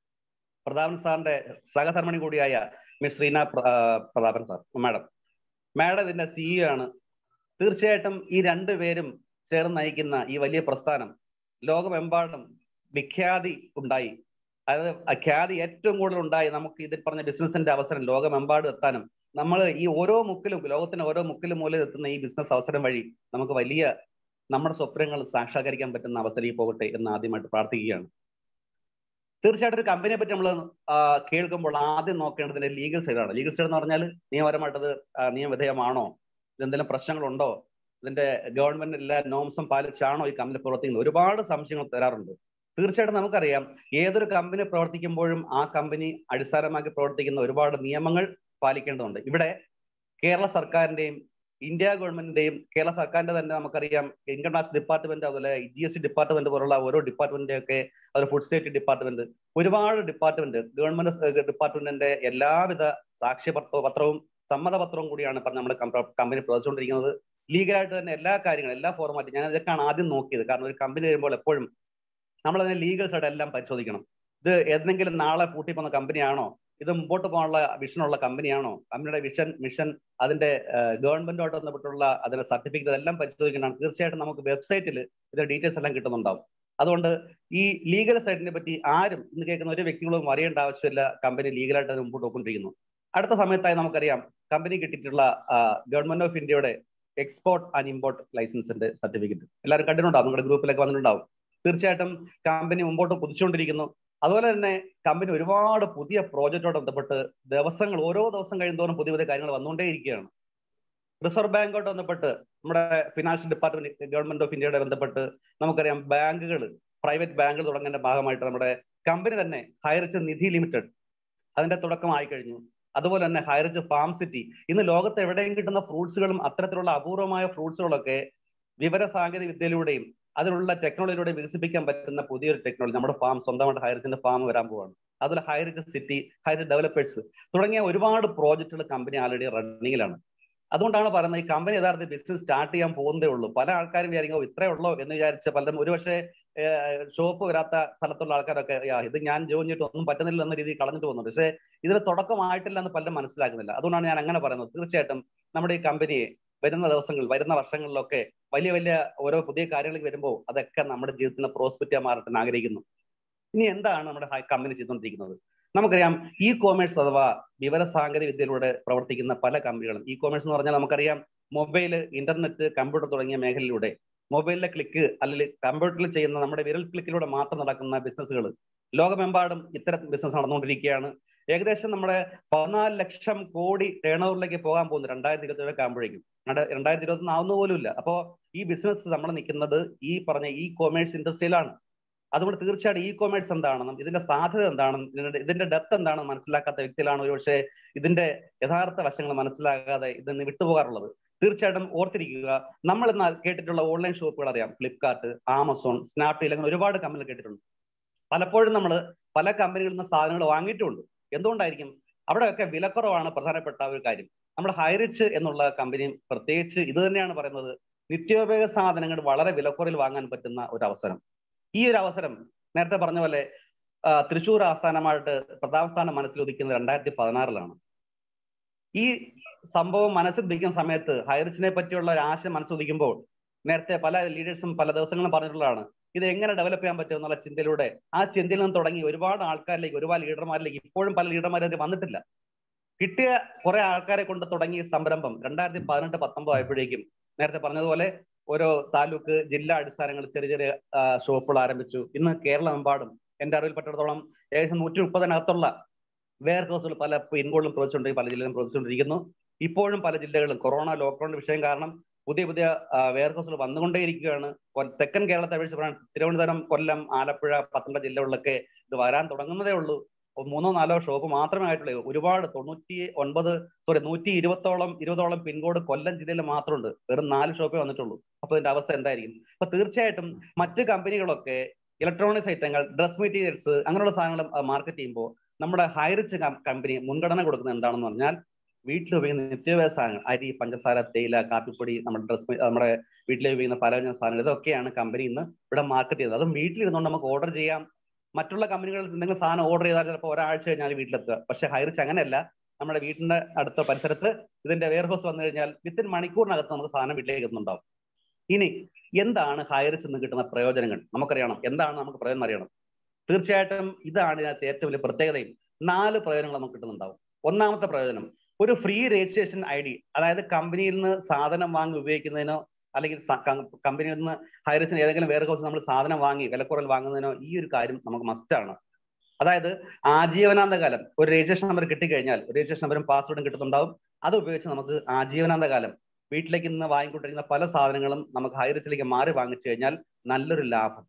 പ്രതാപൻ സാറിന്റെ സഹധർമ്മിണി കൂടിയായ miss Sreena Prathapan sir madam madam ഇതിന്റെ സിഇഒ ആണ് തീർച്ചയായിട്ടും ഈ രണ്ടു പേരും ചേർന്ന് നയിക്കുന്ന ഈ വലിയ പ്രസ്ഥാനം ലോകമെമ്പാടും വിഖ്യാതി ഉണ്ടായി അതായത് ഖ്യാതി ഏറ്റവും കൂടുതൽ ഉണ്ടായി നമുക്ക് ഇതിൽ പറഞ്ഞ ബിസിനസിന്റെ അവസരം ലോകമെമ്പാടും എത്താനും നമ്മൾ ഈ ഓരോ മുക്കിലും ലോകത്തിന് ഓരോ മുക്കിലും മൂലം എത്തുന്ന ഈ ബിസിനസ് അവസരം വഴി നമുക്ക് വലിയ നമ്മുടെ സ്വപ്നങ്ങൾ സാക്ഷാത്കരിക്കാൻ പറ്റുന്ന അവസരം പോകട്ടെ എന്ന് ആദ്യമായിട്ട് പ്രാർത്ഥിക്കുകയാണ് തീർച്ചയായിട്ടും ഒരു കമ്പനിയെ പറ്റി നമ്മൾ കേൾക്കുമ്പോൾ ആദ്യം നോക്കേണ്ടതിന്റെ ലീഗൽ സൈഡാണ് ലീഗൽ സൈഡ് എന്ന് പറഞ്ഞാൽ നിയമപരമായിട്ടത് നിയമവിധേയമാണോ എന്തെങ്കിലും പ്രശ്നങ്ങളുണ്ടോ ഇതിന്റെ ഗവൺമെന്റ് എല്ലാ നോംസും പാലിച്ചാണോ ഈ കമ്പനി പ്രവർത്തിക്കുന്നത് ഒരുപാട് സംശയങ്ങൾ തരാറുണ്ട് തീർച്ചയായിട്ടും നമുക്കറിയാം ഏതൊരു കമ്പനി പ്രവർത്തിക്കുമ്പോഴും ആ കമ്പനി അടിസ്ഥാനമാക്കി പ്രവർത്തിക്കുന്ന ഒരുപാട് നിയമങ്ങൾ പാലിക്കേണ്ടതുണ്ട് ഇവിടെ കേരള സർക്കാരിന്റെയും ഇന്ത്യ ഗവൺമെന്റിന്റെയും കേരള സർക്കാരിന്റെ തന്നെ നമുക്കറിയാം ഇൻകം ടാക്സ് ഡിപ്പാർട്ട്മെന്റ് അതുപോലെ ജി എസ് ടി ഡിപ്പാർട്ട്മെന്റ് പോലുള്ള ഓരോ ഡിപ്പാർട്ട്മെന്റിന്റെ ഒക്കെ അതുപോലെ ഫുഡ് സേഫ്റ്റി ഡിപ്പാർട്ട്മെന്റ് ഒരുപാട് ഡിപ്പാർട്ട്മെന്റ് ഗവൺമെന്റ് ഡിപ്പാർട്ട്മെന്റിന്റെ എല്ലാവിധ സാക്ഷ്യപത്ര പത്രവും സമ്മതപത്രവും കൂടിയാണ് ഇപ്പം നമ്മുടെ കമ്പനി പ്രവർത്തിച്ചുകൊണ്ടിരിക്കുന്നത് ലീഗലായിട്ട് തന്നെ എല്ലാ കാര്യങ്ങളും എല്ലാ ഫോർമാറ്റും ഞാൻ ഇതൊക്കെയാണ് ആദ്യം നോക്കിയത് കാരണം ഒരു കമ്പനി വരുമ്പോൾ എപ്പോഴും നമ്മൾ അതിന്റെ ലീഗൽ സൈഡ് എല്ലാം പരിശോധിക്കണം ഇത് ഏതെങ്കിലും നാളെ പൂട്ടി പോകുന്ന കമ്പനിയാണോ ഇത് മുമ്പോട്ട് പോകാനുള്ള വിഷനുള്ള കമ്പനിയാണോ കമ്പനിയുടെ വിഷൻ മിഷൻ അതിന്റെ ഗവൺമെന്റുമായിട്ട് ബന്ധപ്പെട്ടുള്ള അതിന്റെ സർട്ടിഫിക്കറ്റ് എല്ലാം പരിശോധിക്കണം തീർച്ചയായിട്ടും നമുക്ക് വെബ്സൈറ്റിൽ ഇതിന്റെ ഡീറ്റെയിൽസ് എല്ലാം കിട്ടുന്നുണ്ടാവും അതുകൊണ്ട് ഈ ലീഗൽ സൈഡിനെ പറ്റി ആരും ഇന്ന് കേൾക്കുന്ന ഒരു വ്യക്തികളും അറിയേണ്ട ആവശ്യമില്ല കമ്പനി ലീഗലായിട്ട് അത് മുമ്പോട്ട് പോയിക്കൊണ്ടിരിക്കുന്നു അടുത്ത സമയത്തായി നമുക്കറിയാം കമ്പനി കിട്ടിയിട്ടുള്ള ഗവൺമെന്റ് ഓഫ് ഇന്ത്യയുടെ എക്സ്പോർട്ട് ആൻഡ് ഇമ്പോർട്ട് ലൈസൻസിന്റെ സർട്ടിഫിക്കറ്റ് എല്ലാവരും കണ്ടിട്ടുണ്ടാവും നിങ്ങളുടെ ഗ്രൂപ്പിലൊക്കെ വന്നിട്ടുണ്ടാവും തീർച്ചയായിട്ടും കമ്പനി മുമ്പോട്ട് കുതിച്ചുകൊണ്ടിരിക്കുന്നു അതുപോലെ തന്നെ കമ്പനി ഒരുപാട് പുതിയ പ്രോജക്റ്റോട് ബന്ധപ്പെട്ട് ദിവസങ്ങൾ ഓരോ ദിവസം കഴിയുന്നതോറും പുതിയ പുതിയ കാര്യങ്ങൾ വന്നുകൊണ്ടേയിരിക്കുകയാണ് റിസർവ് ബാങ്കോട്ട് ബന്ധപ്പെട്ട് നമ്മുടെ ഫിനാൻഷ്യൽ ഡിപ്പാർട്ട്മെന്റ് ഗവൺമെന്റ് ഓഫ് ഇന്ത്യയുടെ ബന്ധപ്പെട്ട് നമുക്കറിയാം ബാങ്കുകൾ പ്രൈവറ്റ് ബാങ്കുകൾ തുടങ്ങുന്നതിന്റെ ഭാഗമായിട്ട് നമ്മുടെ കമ്പനി തന്നെ ഹൈറിച്ച് നിധി ലിമിറ്റഡ് അതിന്റെ തുടക്കമായി കഴിഞ്ഞു അതുപോലെ തന്നെ ഹൈറിച്ച് ഫാം സിറ്റി ഇന്ന് ലോകത്ത് എവിടെയും കിട്ടുന്ന ഫ്രൂട്ട്സുകളും അത്തരത്തിലുള്ള അപൂർവമായ ഫ്രൂട്ട്സുകളൊക്കെ വിവര സാങ്കേതിക വിദ്യയിലൂടെയും അതിനുള്ള ടെക്നോളജിയിലൂടെ വികസിപ്പിക്കാൻ പറ്റുന്ന പുതിയൊരു ടെക്നോളജി നമ്മുടെ ഫാം സ്വന്തമായിട്ട് ഹൈറിച്ചിന്റെ ഫാം വരാൻ പോവാണ് അതുപോലെ ഹൈറിച്ച് സിറ്റി ഹൈറിച്ച് ഡെവലപ്പേഴ്സ് തുടങ്ങിയ ഒരുപാട് പ്രോജക്റ്റുകൾ കമ്പനി ആൾറെഡി റണ്ണിങ്ങിലാണ് അതുകൊണ്ടാണ് പറയുന്നത് ഈ കമ്പനി യഥാർത്ഥത്തിൽ ബിസിനസ് സ്റ്റാർട്ട് ചെയ്യാൻ പോകുന്നതേ ഉള്ളൂ പല ആൾക്കാരും വിചാരിക്കും ഇത്രേ ഉള്ളൂ എന്ന് വിചാരിച്ച പലരും ഒരുപക്ഷെ ഷോപ്പ് വരാത്ത സ്ഥലത്തുള്ള ആൾക്കാരൊക്കെ ഇത് ഞാൻ ജോയിൻ ചെയ്തിട്ട് ഒന്നും പറ്റുന്നില്ല എന്ന രീതിയിൽ കളഞ്ഞിട്ട് പോകുന്നുണ്ട് പക്ഷേ ഇതിന് തുടക്കമായിട്ടില്ല എന്ന് പലരും മനസ്സിലാക്കുന്നില്ല അതുകൊണ്ടാണ് ഞാൻ അങ്ങനെ പറയുന്നത് തീർച്ചയായിട്ടും നമ്മുടെ ഈ കമ്പനിയെ വരുന്ന ദിവസങ്ങളിൽ വരുന്ന വർഷങ്ങളിലൊക്കെ വലിയ വലിയ ഓരോ പുതിയ കാര്യങ്ങൾ വരുമ്പോൾ അതൊക്കെ നമ്മുടെ ജീവിതത്തിന് പ്രോസ്പെക്റ്റ് മാറട്ടെ ആഗ്രഹിക്കുന്നു ഇനി എന്താണ് നമ്മുടെ കമ്പനി ചെയ്തുകൊണ്ടിരിക്കുന്നത് നമുക്കറിയാം ഇ കോമേഴ്സ് അഥവാ വിവര സാങ്കേതിക വിദ്യയിലൂടെ പ്രവർത്തിക്കുന്ന പല കമ്പനികളും ഇ കോമേഴ്സ് എന്ന് പറഞ്ഞാൽ നമുക്കറിയാം മൊബൈൽ ഇന്റർനെറ്റ് കമ്പ്യൂട്ടർ തുടങ്ങിയ മേഖലയിലൂടെ മൊബൈലിലെ ക്ലിക്ക് അല്ലെങ്കിൽ കമ്പ്യൂട്ടറിൽ ചെയ്യുന്ന നമ്മുടെ വിരൽ ക്ലിക്കിലൂടെ മാത്രം നടക്കുന്ന ബിസിനസ്സുകൾ ലോകമെമ്പാടും ഇത്തരം ബിസിനസ് നടന്നുകൊണ്ടിരിക്കുകയാണ് ഏകദേശം നമ്മുടെ പതിനാല് ലക്ഷം കോടി ടേൺ ഓവറിലേക്ക് പോകാൻ പോകുന്നു രണ്ടായിരത്തി ഇരുപത്തി ആകുമ്പോഴേക്കും രണ്ടായിരത്തി ഇരുപത്തി ആവുന്ന പോലും ഇല്ല അപ്പോ ഈ ബിസിനസ് നമ്മൾ നിൽക്കുന്നത് ഈ പറഞ്ഞ ഇ കോമേഴ്സ് ഇൻഡസ്ട്രിയിലാണ് അതുകൊണ്ട് തീർച്ചയായിട്ടും ഇ കോമേഴ്സ് എന്താണെന്നും ഇതിന്റെ സാധ്യത എന്താണെന്നും ഇതിന്റെ ഡെപ്ത് എന്താണെന്ന് മനസ്സിലാക്കാത്ത വ്യക്തികളാണ് ഒരുപക്ഷെ ഇതിന്റെ യഥാർത്ഥ വശങ്ങൾ മനസ്സിലാകാതെ ഇതിന് വിട്ടുപോകാറുള്ളത് തീർച്ചയായിട്ടും ഓർത്തിരിക്കുക നമ്മൾ എന്നാൽ കേട്ടിട്ടുള്ള ഓൺലൈൻ ഷോപ്പുകൾ അറിയാം ഫ്ലിപ്കാർട്ട് ആമസോൺ സ്നാപ്ഡീൽ അങ്ങനെ ഒരുപാട് കമ്പനികൾ കേട്ടിട്ടുണ്ട് പലപ്പോഴും നമ്മൾ പല കമ്പനികളിൽ നിന്ന് സാധനങ്ങൾ വാങ്ങിയിട്ടുമുണ്ട് എന്തുകൊണ്ടായിരിക്കും അവിടെയൊക്കെ വിലക്കുറവാണ് പ്രധാനപ്പെട്ട ഒരു കാര്യം നമ്മുടെ ഹൈറിച്ച് എന്നുള്ള കമ്പനി പ്രത്യേകിച്ച് ഇത് തന്നെയാണ് പറയുന്നത് നിത്യോപയോഗ സാധനങ്ങൾ വളരെ വിലക്കുറവിൽ വാങ്ങാൻ പറ്റുന്ന ഒരു അവസരം ഈ ഒരു അവസരം നേരത്തെ പറഞ്ഞ പോലെ ആ, തൃശ്ശൂർ ആസ്ഥാനമായിട്ട് പ്രതാപ സ്ഥാനം മനസ്സിൽ ഉദിക്കുന്നത് രണ്ടായിരത്തി പതിനാറിലാണ് ഈ സംഭവം മനസ്സിൽ ഉദിക്കുന്ന സമയത്ത് ഹൈറിച്ചിനെ പറ്റിയുള്ള ഒരു ആശയം മനസ്സുദിക്കുമ്പോൾ നേരത്തെ പല ലീഡേഴ്സും പല ദിവസങ്ങളും പറഞ്ഞിട്ടുള്ളതാണ് ഇത് എങ്ങനെ ഡെവലപ്പ് ചെയ്യാൻ പറ്റും എന്നുള്ള ചിന്തയിലൂടെ ആ ചിന്തയിൽ നിന്ന് തുടങ്ങി ഒരുപാട് ആൾക്കാരിലേക്ക് ഒരുപാട് ലീഡർമാരിലേക്ക് ഇപ്പോഴും പല ലീഡർമാരും അതിൽ വന്നിട്ടില്ല കിട്ടിയ കുറെ ആൾക്കാരെ കൊണ്ട് തുടങ്ങിയ ഈ സംരംഭം രണ്ടായിരത്തി പതിനെട്ട് പത്തൊമ്പത് ആയപ്പോഴേക്കും നേരത്തെ പറഞ്ഞതുപോലെ ഓരോ താലൂക്ക് ജില്ലാ അടിസ്ഥാനങ്ങളിൽ ചെറിയ ചെറിയ ആ, ഷോപ്പുകൾ ആരംഭിച്ചു ഇന്ന് കേരളമെമ്പാടും എന്റെ അറിവിൽപ്പെട്ടിടത്തോളം ഏകദേശം നൂറ്റി മുപ്പതിനകത്തുള്ള വെയർ ഹൗസുകൾ പല പിൻകോളിലും പ്രവർത്തിച്ചുകൊണ്ട് പല ജില്ലയിലും പ്രവർത്തിച്ചുകൊണ്ടിരിക്കുന്നു ഇപ്പോഴും പല ജില്ലകളിലും കൊറോണ ലോക്ക്ഡൌണിന്റെ വിഷയം കാരണം പുതിയ പുതിയ വെയർ ഹൗസുകൾ വന്നുകൊണ്ടേയിരിക്കുകയാണ് കൊ- തെക്കൻ കേരളത്തെ അപേക്ഷിച്ച് പറയാൻ തിരുവനന്തപുരം കൊല്ലം ആലപ്പുഴ പത്തനംതിട്ട ജില്ലകളിലൊക്കെ ഇത് വരാൻ തുടങ്ങുന്നതേ ഉള്ളൂ ഒരു മൂന്നോ നാലോ ഷോപ്പ് മാത്രമേ ആയിട്ടുള്ളൂ ഒരുപാട് തൊണ്ണൂറ്റി ഒൻപത് സോറി നൂറ്റി ഇരുപത്തോളം ഇരുപതോളം പിൻകോഡ് കൊല്ലം ജില്ലയിൽ മാത്രമുണ്ട് വെറും നാല് ഷോപ്പേ വന്നിട്ടുള്ളൂ അപ്പൊ ഇതിന്റെ അവസ്ഥ എന്തായിരിക്കും അപ്പൊ തീർച്ചയായിട്ടും മറ്റ് കമ്പനികളൊക്കെ ഇലക്ട്രോണിക്സ് ഐറ്റങ്ങൾ ഡ്രസ് മെറ്റീരിയൽസ് അങ്ങനെയുള്ള സാധനങ്ങൾ മാർക്കറ്റ് ചെയ്യുമ്പോൾ നമ്മുടെ ഹൈറിച്ച് കമ്പനി മുൻഗണന കൊടുക്കുന്നത് എന്താണെന്ന് പറഞ്ഞാൽ വീട്ടിൽ ഉപയോഗിക്കുന്ന നിത്യോപയോഗ സാധനങ്ങൾ അരി പഞ്ചസാര തേയില കാപ്പിപ്പൊടി നമ്മുടെ ഡ്രസ് നമ്മുടെ വീട്ടിൽ ഉപയോഗിക്കുന്ന പലവ്യഞ്ജന സാധനങ്ങൾ ഇതൊക്കെയാണ് കമ്പനി ഇന്ന് ഇവിടെ മാർക്കറ്റ് ചെയ്യുന്നത് അതും വീട്ടിലിരുന്നുകൊണ്ട് നമുക്ക് ഓർഡർ ചെയ്യാം മറ്റുള്ള കമ്പനികളിൽ എന്തെങ്കിലും സാധനം ഓർഡർ ചെയ്താൽ ചിലപ്പോൾ ഒരാഴ്ച കഴിഞ്ഞാൽ വീട്ടിലെത്തുക പക്ഷെ ഹൈറിച്ച് അങ്ങനെയല്ല നമ്മുടെ വീടിന്റെ അടുത്ത പരിസരത്ത് ഇതിന്റെ വെയർ ഹൗസ് വന്നു കഴിഞ്ഞാൽ വിത്തിൻ മണിക്കൂറിനകത്ത് നമുക്ക് സാധനം വീട്ടിലേക്ക് എത്തുന്നുണ്ടാവും ഇനി എന്താണ് ഹൈറിച്ച് നിന്ന് കിട്ടുന്ന പ്രയോജനങ്ങൾ നമുക്കറിയണം എന്താണ് നമുക്ക് പ്രയോജനം അറിയണം തീർച്ചയായിട്ടും ഇതാണ് ഇതിനകത്ത് ഏറ്റവും വലിയ പ്രത്യേകതയും നാല് പ്രയോജനങ്ങൾ നമുക്ക് കിട്ടുന്നുണ്ടാവും ഒന്നാമത്തെ പ്രയോജനം ഒരു ഫ്രീ രജിസ്ട്രേഷൻ ഐ ഡി അതായത് കമ്പനിയിൽ നിന്ന് സാധനം വാങ്ങി ഉപയോഗിക്കുന്നതിനോ അല്ലെങ്കിൽ സ- കം- കമ്പനിയിൽ നിന്ന് ഹൈറിച്ചിന് ഏതെങ്കിലും വേറെ ഹൗസ് നമ്മൾ സാധനം വാങ്ങി വിലക്കുറവിൽ വാങ്ങുന്നതിനോ ഈ ഒരു കാര്യം നമുക്ക് മസ്റ്റാണ് അതായത് ആജീവനാന്ത കാലം ഒരു രജിസ്ട്രേഷൻ നമ്പർ കിട്ടിക്കഴിഞ്ഞാൽ ഒരു രജിസ്ട്രേഷൻ നമ്പറും പാസ്വേഡും കിട്ടുന്നുണ്ടാവും അത് ഉപയോഗിച്ച് നമുക്ക് ആജീവനാന്ത കാലം വീട്ടിലേക്ക് ഇന്ന് വാങ്ങിക്കൊണ്ടിരിക്കുന്ന പല സാധനങ്ങളും നമുക്ക് ഹൈറിച്ചിലേക്ക് മാറി വാങ്ങിച്ചു കഴിഞ്ഞാൽ നല്ലൊരു ലാഭം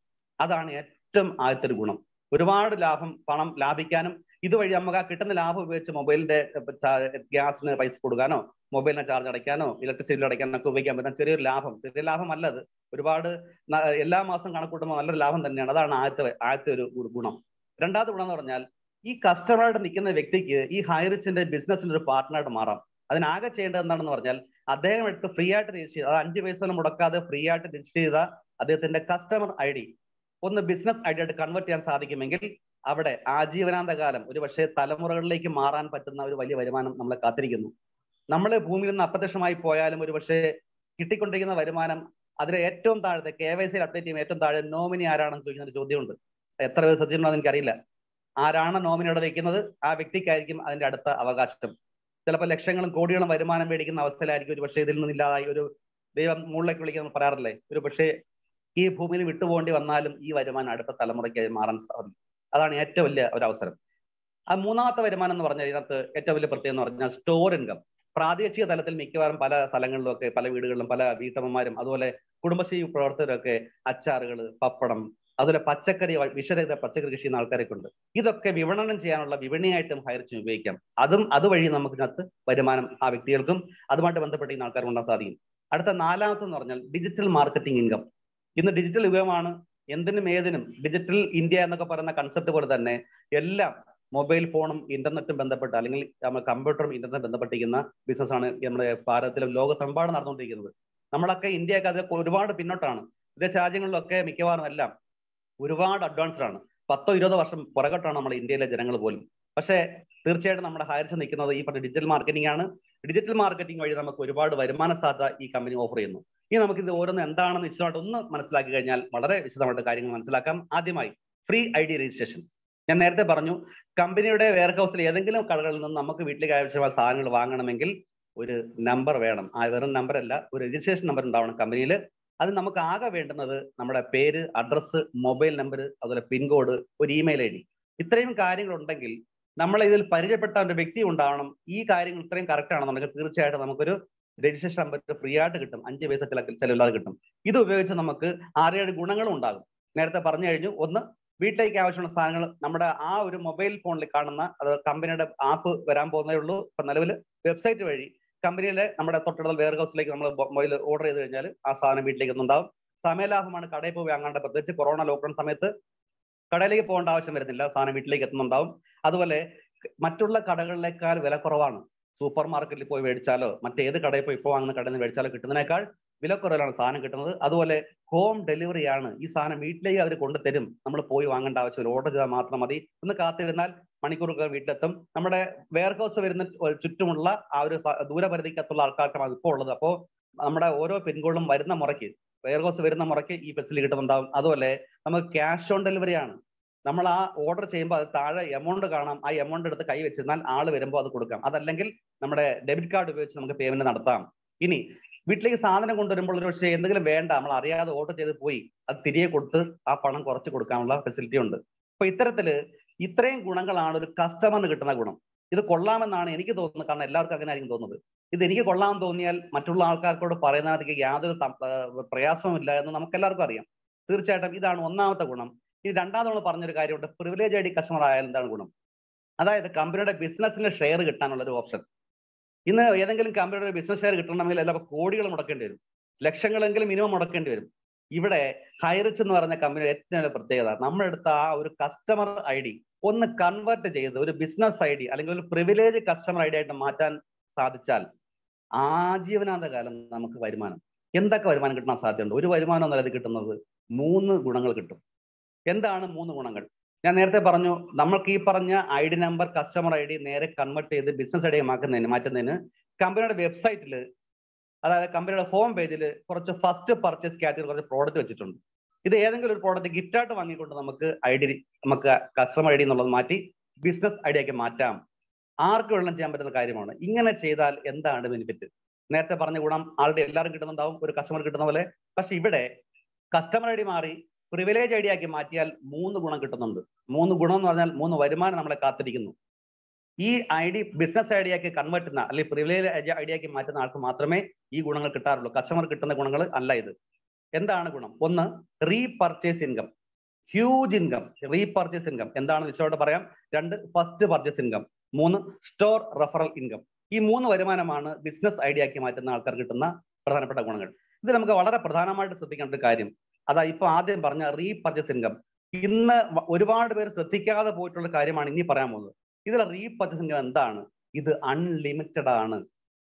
അതാണ് ഏറ്റവും ആദ്യത്തെ ഒരു ഗുണം ഒരുപാട് ലാഭം പണം ലാഭിക്കാനും ഇതുവഴി നമുക്ക് ആ കിട്ടുന്ന ലാഭം ഉപയോഗിച്ച് മൊബൈലിന്റെ ഗ്യാസിന് പൈസ കൊടുക്കാനോ മൊബൈലിനെ ചാർജ് അടയ്ക്കാനോ ഇലക്ട്രിസിറ്റി അടയ്ക്കാനോ ഒക്കെ ഉപയോഗിക്കാൻ പറ്റുന്ന ചെറിയൊരു ലാഭം ചെറിയ ലാഭം അല്ലത് ഒരുപാട് ന- എല്ലാ മാസം കണക്കൂട്ടുമ്പോൾ നല്ലൊരു ലാഭം തന്നെയാണ് അതാണ് ആദ്യത്തെ ആദ്യത്തെ ഒരു ഒരു ഗുണം രണ്ടാമത്തെ ഗുണം എന്ന് പറഞ്ഞാൽ ഈ കസ്റ്റമറായിട്ട് നിൽക്കുന്ന വ്യക്തിക്ക് ഈ ഹൈറിച്ചിന്റെ ബിസിനസ്സിൽ ഒരു പാർട്ട്ണറായിട്ട് മാറാം അതിനാകെ ചെയ്യേണ്ടത് എന്താണെന്ന് പറഞ്ഞാൽ അദ്ദേഹം എടുത്ത് ഫ്രീ ആയിട്ട് രജിസ്റ്റർ ചെയ്ത അത് അഞ്ച് പൈസ പോലും മുടക്കാതെ ഫ്രീ ആയിട്ട് രജിസ്റ്റർ ചെയ്ത അദ്ദേഹത്തിന്റെ കസ്റ്റമർ ഐ ഡി ഒന്ന് ബിസിനസ് ഐ ഡി ആയിട്ട് കൺവേർട്ട് ചെയ്യാൻ സാധിക്കുമെങ്കിൽ അവിടെ ആജീവനാന്ത കാലം ഒരു പക്ഷേ തലമുറകളിലേക്ക് മാറാൻ പറ്റുന്ന ഒരു വലിയ വരുമാനം നമ്മളെ കാത്തിരിക്കുന്നു നമ്മൾ ഭൂമിയിൽ നിന്ന് അപ്രത്യക്ഷമായി പോയാലും ഒരു പക്ഷേ കിട്ടിക്കൊണ്ടിരിക്കുന്ന വരുമാനം അതിലെ ഏറ്റവും താഴത്തെ കെ വൈ സിയിൽ അപ്ഡേറ്റ് ചെയ്യുമ്പോൾ ഏറ്റവും താഴെ നോമിനി ആരാണെന്ന് ചോദിക്കുന്ന ഒരു ചോദ്യമുണ്ട് എത്ര പേര് ശ്രദ്ധിച്ചിട്ടുണ്ടോ എന്ന് എനിക്കറിയില്ല ആരാണ് നോമിനി അവിടെ വെക്കുന്നത് ആ വ്യക്തിക്കായിരിക്കും അതിന്റെ അടുത്ത അവകാശം ചിലപ്പോൾ ലക്ഷങ്ങളും കോടികളും വരുമാനം മേടിക്കുന്ന അവസ്ഥയിലായിരിക്കും ഒരു പക്ഷേ ഇതിൽ നിന്നില്ലാതായി ഒരു ദൈവം മുകളിലേക്ക് വിളിക്കുന്ന പറയാറില്ലേ ഒരു പക്ഷേ ഈ ഭൂമിയിൽ വിട്ടുപോകേണ്ടി വന്നാലും ഈ വരുമാനം അടുത്ത തലമുറയ്ക്ക് മാറാൻ സാധിക്കും അതാണ് ഏറ്റവും വലിയ ഒരു അവസരം ആ മൂന്നാമത്തെ വരുമാനം എന്ന് പറഞ്ഞാൽ ഇതിനകത്ത് ഏറ്റവും വലിയ പ്രത്യേകത എന്ന് പറഞ്ഞാൽ സ്റ്റോർ ഇൻകം പ്രാദേശിക തലത്തിൽ മിക്കവാറും പല സ്ഥലങ്ങളിലും ഒക്കെ പല വീടുകളിലും പല വീട്ടമ്മമാരും അതുപോലെ കുടുംബശ്രീ പ്രവർത്തകരൊക്കെ അച്ചാറുകൾ പപ്പടം അതുപോലെ പച്ചക്കറി വ- വിഷരഹിത പച്ചക്കറി കൃഷി ചെയ്യുന്ന ആൾക്കാരൊക്കെ ഉണ്ട് ഇതൊക്കെ വിപണനം ചെയ്യാനുള്ള വിപണിയായിട്ടും ഹൈറിച്ച് ഉപയോഗിക്കാം അതും അതുവഴി നമുക്കിനകത്ത് വരുമാനം ആ വ്യക്തികൾക്കും അതുമായിട്ട് ബന്ധപ്പെട്ടിരിക്കുന്ന ആൾക്കാർക്ക് ഉണ്ടാകാൻ സാധിക്കും അടുത്ത നാലാമത്തെന്ന് പറഞ്ഞാൽ ഡിജിറ്റൽ മാർക്കറ്റിംഗ് ഇൻകം ഇന്ന് ഡിജിറ്റൽ യുഗമാണ് എന്തിനും ഏതിനും ഡിജിറ്റൽ ഇന്ത്യ എന്നൊക്കെ പറയുന്ന കൺസെപ്റ്റ് പോലെ തന്നെ എല്ലാം മൊബൈൽ ഫോണും ഇന്റർനെറ്റും ബന്ധപ്പെട്ട് അല്ലെങ്കിൽ നമ്മൾ കമ്പ്യൂട്ടറും ഇന്റർനെറ്റും ബന്ധപ്പെട്ടിരിക്കുന്ന ബിസിനസ്സാണ് നമ്മുടെ ഭാരതത്തിലും ലോകത്തെമ്പാടും നടന്നുകൊണ്ടിരിക്കുന്നത് നമ്മളൊക്കെ ഇന്ത്യയൊക്കെ അത് ഒരുപാട് പിന്നോട്ടാണ് വിദേശ രാജ്യങ്ങളിലൊക്കെ മിക്കവാറും എല്ലാം ഒരുപാട് അഡ്വാൻസ്ഡ് ആണ് പത്തോ ഇരുപതോ വർഷം പുറകോട്ടാണ് നമ്മുടെ ഇന്ത്യയിലെ ജനങ്ങൾ പോലും പക്ഷേ തീർച്ചയായിട്ടും നമ്മുടെ ഹയർച്ച് നിൽക്കുന്നത് ഈ പറഞ്ഞ ഡിജിറ്റൽ മാർക്കറ്റിംഗ് ആണ് ഡിജിറ്റൽ മാർക്കറ്റിംഗ് വഴി നമുക്ക് ഒരുപാട് വരുമാന സാധ്യത ഈ കമ്പനി ഓഫർ ചെയ്യുന്നു ഇനി നമുക്ക് ഇത് ഓരോന്ന് എന്താണെന്ന് വിശദമായിട്ട് ഒന്ന് മനസ്സിലാക്കി കഴിഞ്ഞാൽ വളരെ വിശദമായിട്ട് കാര്യങ്ങൾ മനസ്സിലാക്കാം ആദ്യമായി ഫ്രീ ഐ ഡി രജിസ്ട്രേഷൻ ഞാൻ നേരത്തെ പറഞ്ഞു കമ്പനിയുടെ വെയർ ഹൗസിൽ ഏതെങ്കിലും കടകളിൽ നിന്ന് നമുക്ക് വീട്ടിലേക്ക് ആവശ്യമായ സാധനങ്ങൾ വാങ്ങണമെങ്കിൽ ഒരു നമ്പർ വേണം ആ വെറും നമ്പർ അല്ല ഒരു രജിസ്ട്രേഷൻ നമ്പർ ഉണ്ടാവണം കമ്പനിയിൽ അത് നമുക്ക് ആകെ വേണ്ടുന്നത് നമ്മുടെ പേര് അഡ്രസ്സ് മൊബൈൽ നമ്പർ അതുപോലെ പിൻകോഡ് ഒരു ഇമെയിൽ ഐ ഡി ഇത്രയും കാര്യങ്ങൾ ഉണ്ടെങ്കിൽ നമ്മൾ ഇതിൽ പരിചയപ്പെട്ട ഒരു വ്യക്തി ഉണ്ടാവണം ഈ കാര്യങ്ങൾ ഇത്രയും കറക്റ്റ് ആണെന്നുണ്ടെങ്കിൽ തീർച്ചയായിട്ടും നമുക്കൊരു രജിസ്ട്രേഷൻ നമ്പർ ഫ്രീ ആയിട്ട് കിട്ടും അഞ്ച് പൈസ ചില ചിലവില്ലാതെ കിട്ടും ഇത് ഉപയോഗിച്ച് നമുക്ക് ആറേഴ് ഗുണങ്ങളും ഉണ്ടാകും നേരത്തെ പറഞ്ഞു കഴിഞ്ഞു ഒന്ന് വീട്ടിലേക്ക് ആവശ്യമുള്ള സാധനങ്ങൾ നമ്മുടെ ആ ഒരു മൊബൈൽ ഫോണിൽ കാണുന്ന അത് കമ്പനിയുടെ ആപ്പ് വരാൻ പോകുന്നതേ ഉള്ളൂ ഇപ്പൊ നിലവിൽ വെബ്സൈറ്റ് വഴി കമ്പനിയിലെ നമ്മുടെ തൊട്ടടുത്ത വെയർ ഹൗസിലേക്ക് നമ്മൾ മൊബൈൽ ഓർഡർ ചെയ്ത് കഴിഞ്ഞാൽ ആ സാധനം വീട്ടിലേക്ക് എത്തുന്നുണ്ടാവും സമയലാഭമാണ് കടയിൽ പോയി വാങ്ങാണ്ട് പ്രത്യേകിച്ച് കൊറോണ ലോക്ക്ഡൌൺ സമയത്ത് കടയിലേക്ക് പോകേണ്ട ആവശ്യം വരുന്നില്ല സാധനം വീട്ടിലേക്ക് എത്തുന്നുണ്ടാവും അതുപോലെ മറ്റുള്ള കടകളിലേക്കാൾ വില കുറവാണ് സൂപ്പർ മാർക്കറ്റിൽ പോയി മേടിച്ചാലോ മറ്റേത് കടയിൽ പോയി ഇപ്പോൾ വാങ്ങുന്ന കടയിൽ നിന്ന് മേടിച്ചാലോ കിട്ടുന്നതിനേക്കാൾ വിലക്കുറവിലാണ് സാധനം കിട്ടുന്നത് അതുപോലെ ഹോം ഡെലിവറി ആണ് ഈ സാധനം വീട്ടിലേക്ക് അവർ കൊണ്ടുതരും നമ്മൾ പോയി വാങ്ങേണ്ട ആവശ്യമില്ല ഓർഡർ ചെയ്താൽ മാത്രം മതി ഒന്ന് കാത്തിരുന്നാൽ മണിക്കൂറുകൾ വീട്ടിലെത്തും നമ്മുടെ വെയർ ഹൗസ് വരുന്ന ചുറ്റുമുള്ള ആ ഒരു സ- ദൂരപരിധിക്കകത്തുള്ള ആൾക്കാർക്കാണ് ഇപ്പോൾ ഉള്ളത് അപ്പോൾ നമ്മുടെ ഓരോ പിൻകോളും വരുന്ന മുറയ്ക്ക് വെയർ ഹൗസ് വരുന്ന മുറയ്ക്ക് ഈ ഫെസിലിറ്റി കിട്ടുന്നുണ്ടാവും അതുപോലെ നമുക്ക് ക്യാഷ് ഓൺ ഡെലിവറി ആണ് നമ്മൾ ആ ഓർഡർ ചെയ്യുമ്പോൾ അത് താഴെ എമൗണ്ട് കാണാം ആ എമൗണ്ട് എടുത്ത് കൈ വെച്ചിരുന്നാൽ ആള് വരുമ്പോൾ അത് കൊടുക്കാം അതല്ലെങ്കിൽ നമ്മുടെ ഡെബിറ്റ് കാർഡ് ഉപയോഗിച്ച് നമുക്ക് പേയ്മെന്റ് നടത്താം ഇനി വീട്ടിലേക്ക് സാധനം കൊണ്ടുവരുമ്പോൾ ഒരു പക്ഷേ എന്തെങ്കിലും വേണ്ട നമ്മൾ അറിയാതെ ഓർഡർ ചെയ്ത് പോയി അത് തിരികെ കൊടുത്ത് ആ പണം കുറച്ച് കൊടുക്കാനുള്ള ഫെസിലിറ്റി ഉണ്ട് അപ്പൊ ഇത്തരത്തില് ഇത്രയും ഗുണങ്ങളാണ് ഒരു കസ്റ്റമറിന് കിട്ടുന്ന ഗുണം ഇത് കൊള്ളാമെന്നാണ് എനിക്ക് തോന്നുന്നത് കാരണം എല്ലാവർക്കും അങ്ങനെ ആയിരിക്കും തോന്നുന്നത് ഇത് എനിക്ക് കൊള്ളാമെന്ന് തോന്നിയാൽ മറ്റുള്ള ആൾക്കാർക്കോട് പറയുന്നതിനകത്തേക്ക് യാതൊരു ത- ഏർ പ്രയാസവും ഇല്ല എന്ന് നമുക്ക് എല്ലാവർക്കും അറിയാം തീർച്ചയായിട്ടും ഇതാണ് ഒന്നാമത്തെ ഗുണം ഈ രണ്ടാമത് നമ്മൾ പറഞ്ഞൊരു കാര്യമുണ്ട് പ്രിവിലേജ് ഐ ഡി കസ്റ്റമർ ആയാൽ എന്താണ് ഗുണം അതായത് കമ്പനിയുടെ ബിസിനസ്സിന് ഷെയർ കിട്ടാനുള്ള ഒരു ഓപ്ഷൻ ഇന്ന് ഏതെങ്കിലും കമ്പനിയുടെ ബിസിനസ് ഷെയർ കിട്ടണമെങ്കിൽ എല്ലാം കോടികൾ മുടക്കേണ്ടി വരും ലക്ഷങ്ങളെങ്കിലും മിനിമം മുടക്കേണ്ടി വരും ഇവിടെ ഹൈറിച്ച് എന്ന് പറയുന്ന കമ്പനിയുടെ ഏറ്റവും വലിയ പ്രത്യേകത നമ്മളെടുത്ത ആ ഒരു കസ്റ്റമർ ഐ ഡി ഒന്ന് കൺവേർട്ട് ചെയ്ത് ഒരു ബിസിനസ് ഐ ഡി അല്ലെങ്കിൽ ഒരു പ്രിവിലേജ് കസ്റ്റമർ ഐ ഡി ആയിട്ട് മാറ്റാൻ സാധിച്ചാൽ ആജീവനാന്ത കാലം നമുക്ക് വരുമാനം എന്തൊക്കെ വരുമാനം കിട്ടാൻ സാധ്യതയുണ്ട് ഒരു വരുമാനം എന്നല്ല ഇത് കിട്ടുന്നത് മൂന്ന് ഗുണങ്ങൾ കിട്ടും എന്താണ് മൂന്ന് ഗുണങ്ങൾ ഞാൻ നേരത്തെ പറഞ്ഞു നമ്മൾക്ക് ഈ പറഞ്ഞ I D number customer I D നേരെ കൺവേർട്ട് ചെയ്ത് ബിസിനസ് ഐ ഡി മാക്കുന്നതിന് മാറ്റുന്നതിന് കമ്പനിയുടെ വെബ്സൈറ്റിൽ അതായത് കമ്പനിയുടെ ഹോം പേജിൽ കുറച്ച് ഫസ്റ്റ് പർച്ചേസ് കാറ്റഗറി കുറച്ച് പ്രോഡക്റ്റ് വെച്ചിട്ടുണ്ട് ഇത് ഏതെങ്കിലും ഒരു പ്രോഡക്റ്റ് ഗിഫ്റ്റായിട്ട് വാങ്ങിക്കൊണ്ട് നമുക്ക് ഐ ഡി നമുക്ക് കസ്റ്റമർ ഐ ഡി എന്നുള്ളത് മാറ്റി ബിസിനസ് ഐ ഡി ആക്കി മാറ്റാം ആർക്ക് വെള്ളം ചെയ്യാൻ പറ്റുന്ന കാര്യമാണ് ഇങ്ങനെ ചെയ്താൽ എന്താണ് ബെനിഫിറ്റ് നേരത്തെ പറഞ്ഞ ഗുണം ആളുടെ എല്ലാവരും കിട്ടുന്നുണ്ടാവും ഒരു കസ്റ്റമർ കിട്ടുന്ന പോലെ പക്ഷെ ഇവിടെ കസ്റ്റമർ ഐ ഡി മാറി പ്രിവിലേജ് ഐ ഡി ആക്കി മാറ്റിയാൽ മൂന്ന് ഗുണം കിട്ടുന്നുണ്ട് മൂന്ന് ഗുണം എന്ന് പറഞ്ഞാൽ മൂന്ന് വരുമാനം നമ്മളെ കാത്തിരിക്കുന്നു ഈ I D business I D ആക്കി കൺവേർട്ട് ചെയ്യുന്ന അല്ലെങ്കിൽ പ്രിവിലേജ് ഐ ഡി ആക്കി മാറ്റുന്ന ആൾക്ക് മാത്രമേ ഈ ഗുണങ്ങൾ കിട്ടാറുള്ളൂ കസ്റ്റമർ കിട്ടുന്ന ഗുണങ്ങൾ അല്ല ഇത് എന്താണ് ഗുണം ഒന്ന് repurchase income huge income repurchase income എന്താണെന്ന് വിശദമായിട്ട് പറയാം രണ്ട് ഫസ്റ്റ് പർച്ചേസ് ഇൻകം മൂന്ന് സ്റ്റോർ റെഫറൽ ഇൻകം ഈ മൂന്ന് വരുമാനമാണ് ബിസിനസ് ഐഡിയ ആക്കി മാറ്റുന്ന ആൾക്കാർ കിട്ടുന്ന പ്രധാനപ്പെട്ട ഗുണങ്ങൾ ഇത് നമുക്ക് വളരെ പ്രധാനമായിട്ട് ശ്രദ്ധിക്കേണ്ട ഒരു കാര്യം അതാ ഇപ്പൊ ആദ്യം പറഞ്ഞ റീപർച്ചേസ് ഇൻകം ഇന്ന് വ- ഒരുപാട് പേര് ശ്രദ്ധിക്കാതെ പോയിട്ടുള്ള കാര്യമാണ് ഇനി പറയാൻ പോകുന്നത് ഇതിലെ റീപർച്ചേസ് ഇൻകം എന്താണ് ഇത് അൺലിമിറ്റഡ് ആണ്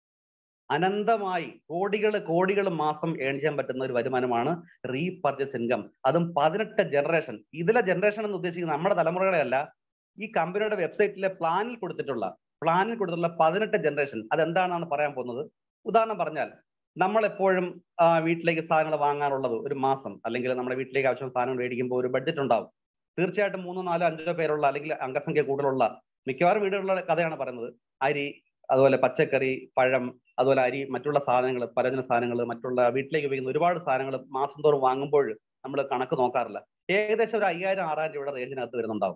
അനന്തമായി കോടികൾ കോടികൾ മാസം ഏൺ ചെയ്യാൻ പറ്റുന്ന ഒരു വരുമാനമാണ് റീപർച്ചേസ് ഇൻകം അതും പതിനെട്ട് ജനറേഷൻ ഇതിലെ ജനറേഷൻ എന്ന് ഉദ്ദേശിക്കുന്നത് നമ്മുടെ തലമുറകളെയല്ല ഈ കമ്പനിയുടെ വെബ്സൈറ്റിലെ പ്ലാനിൽ കൊടുത്തിട്ടുള്ള പ്ലാനിൽ കൊടുത്തിട്ടുള്ള പതിനെട്ട് ജനറേഷൻ അതെന്താണെന്നാണ് പറയാൻ പോകുന്നത് ഉദാഹരണം പറഞ്ഞാൽ നമ്മൾ എപ്പോഴും ആ, വീട്ടിലേക്ക് സാധനങ്ങൾ വാങ്ങാറുള്ളത് ഒരു മാസം അല്ലെങ്കിൽ നമ്മുടെ വീട്ടിലേക്ക് ആവശ്യം സാധനം മേടിക്കുമ്പോൾ ഒരു ബഡ്ജറ്റ് ഉണ്ടാവും തീർച്ചയായിട്ടും മൂന്നോ നാലോ അഞ്ചോ പേരുള്ള അല്ലെങ്കിൽ അംഗസംഖ്യ കൂടുതലുള്ള മിക്കവാറും വീടുകളുടെ കഥയാണ് പറയുന്നത് അരി അതുപോലെ പച്ചക്കറി പഴം അതുപോലെ അരി മറ്റുള്ള സാധനങ്ങൾ പലചന സാധനങ്ങൾ മറ്റുള്ള വീട്ടിലേക്ക് ഉപയോഗിക്കുന്ന ഒരുപാട് സാധനങ്ങൾ മാസം തോറും വാങ്ങുമ്പോൾ നമ്മൾ കണക്ക് നോക്കാറില്ല ഏകദേശം ഒരു അയ്യായിരം ആറായിരം രൂപയുടെ റേഞ്ചിനകത്ത് വരുന്നുണ്ടാവും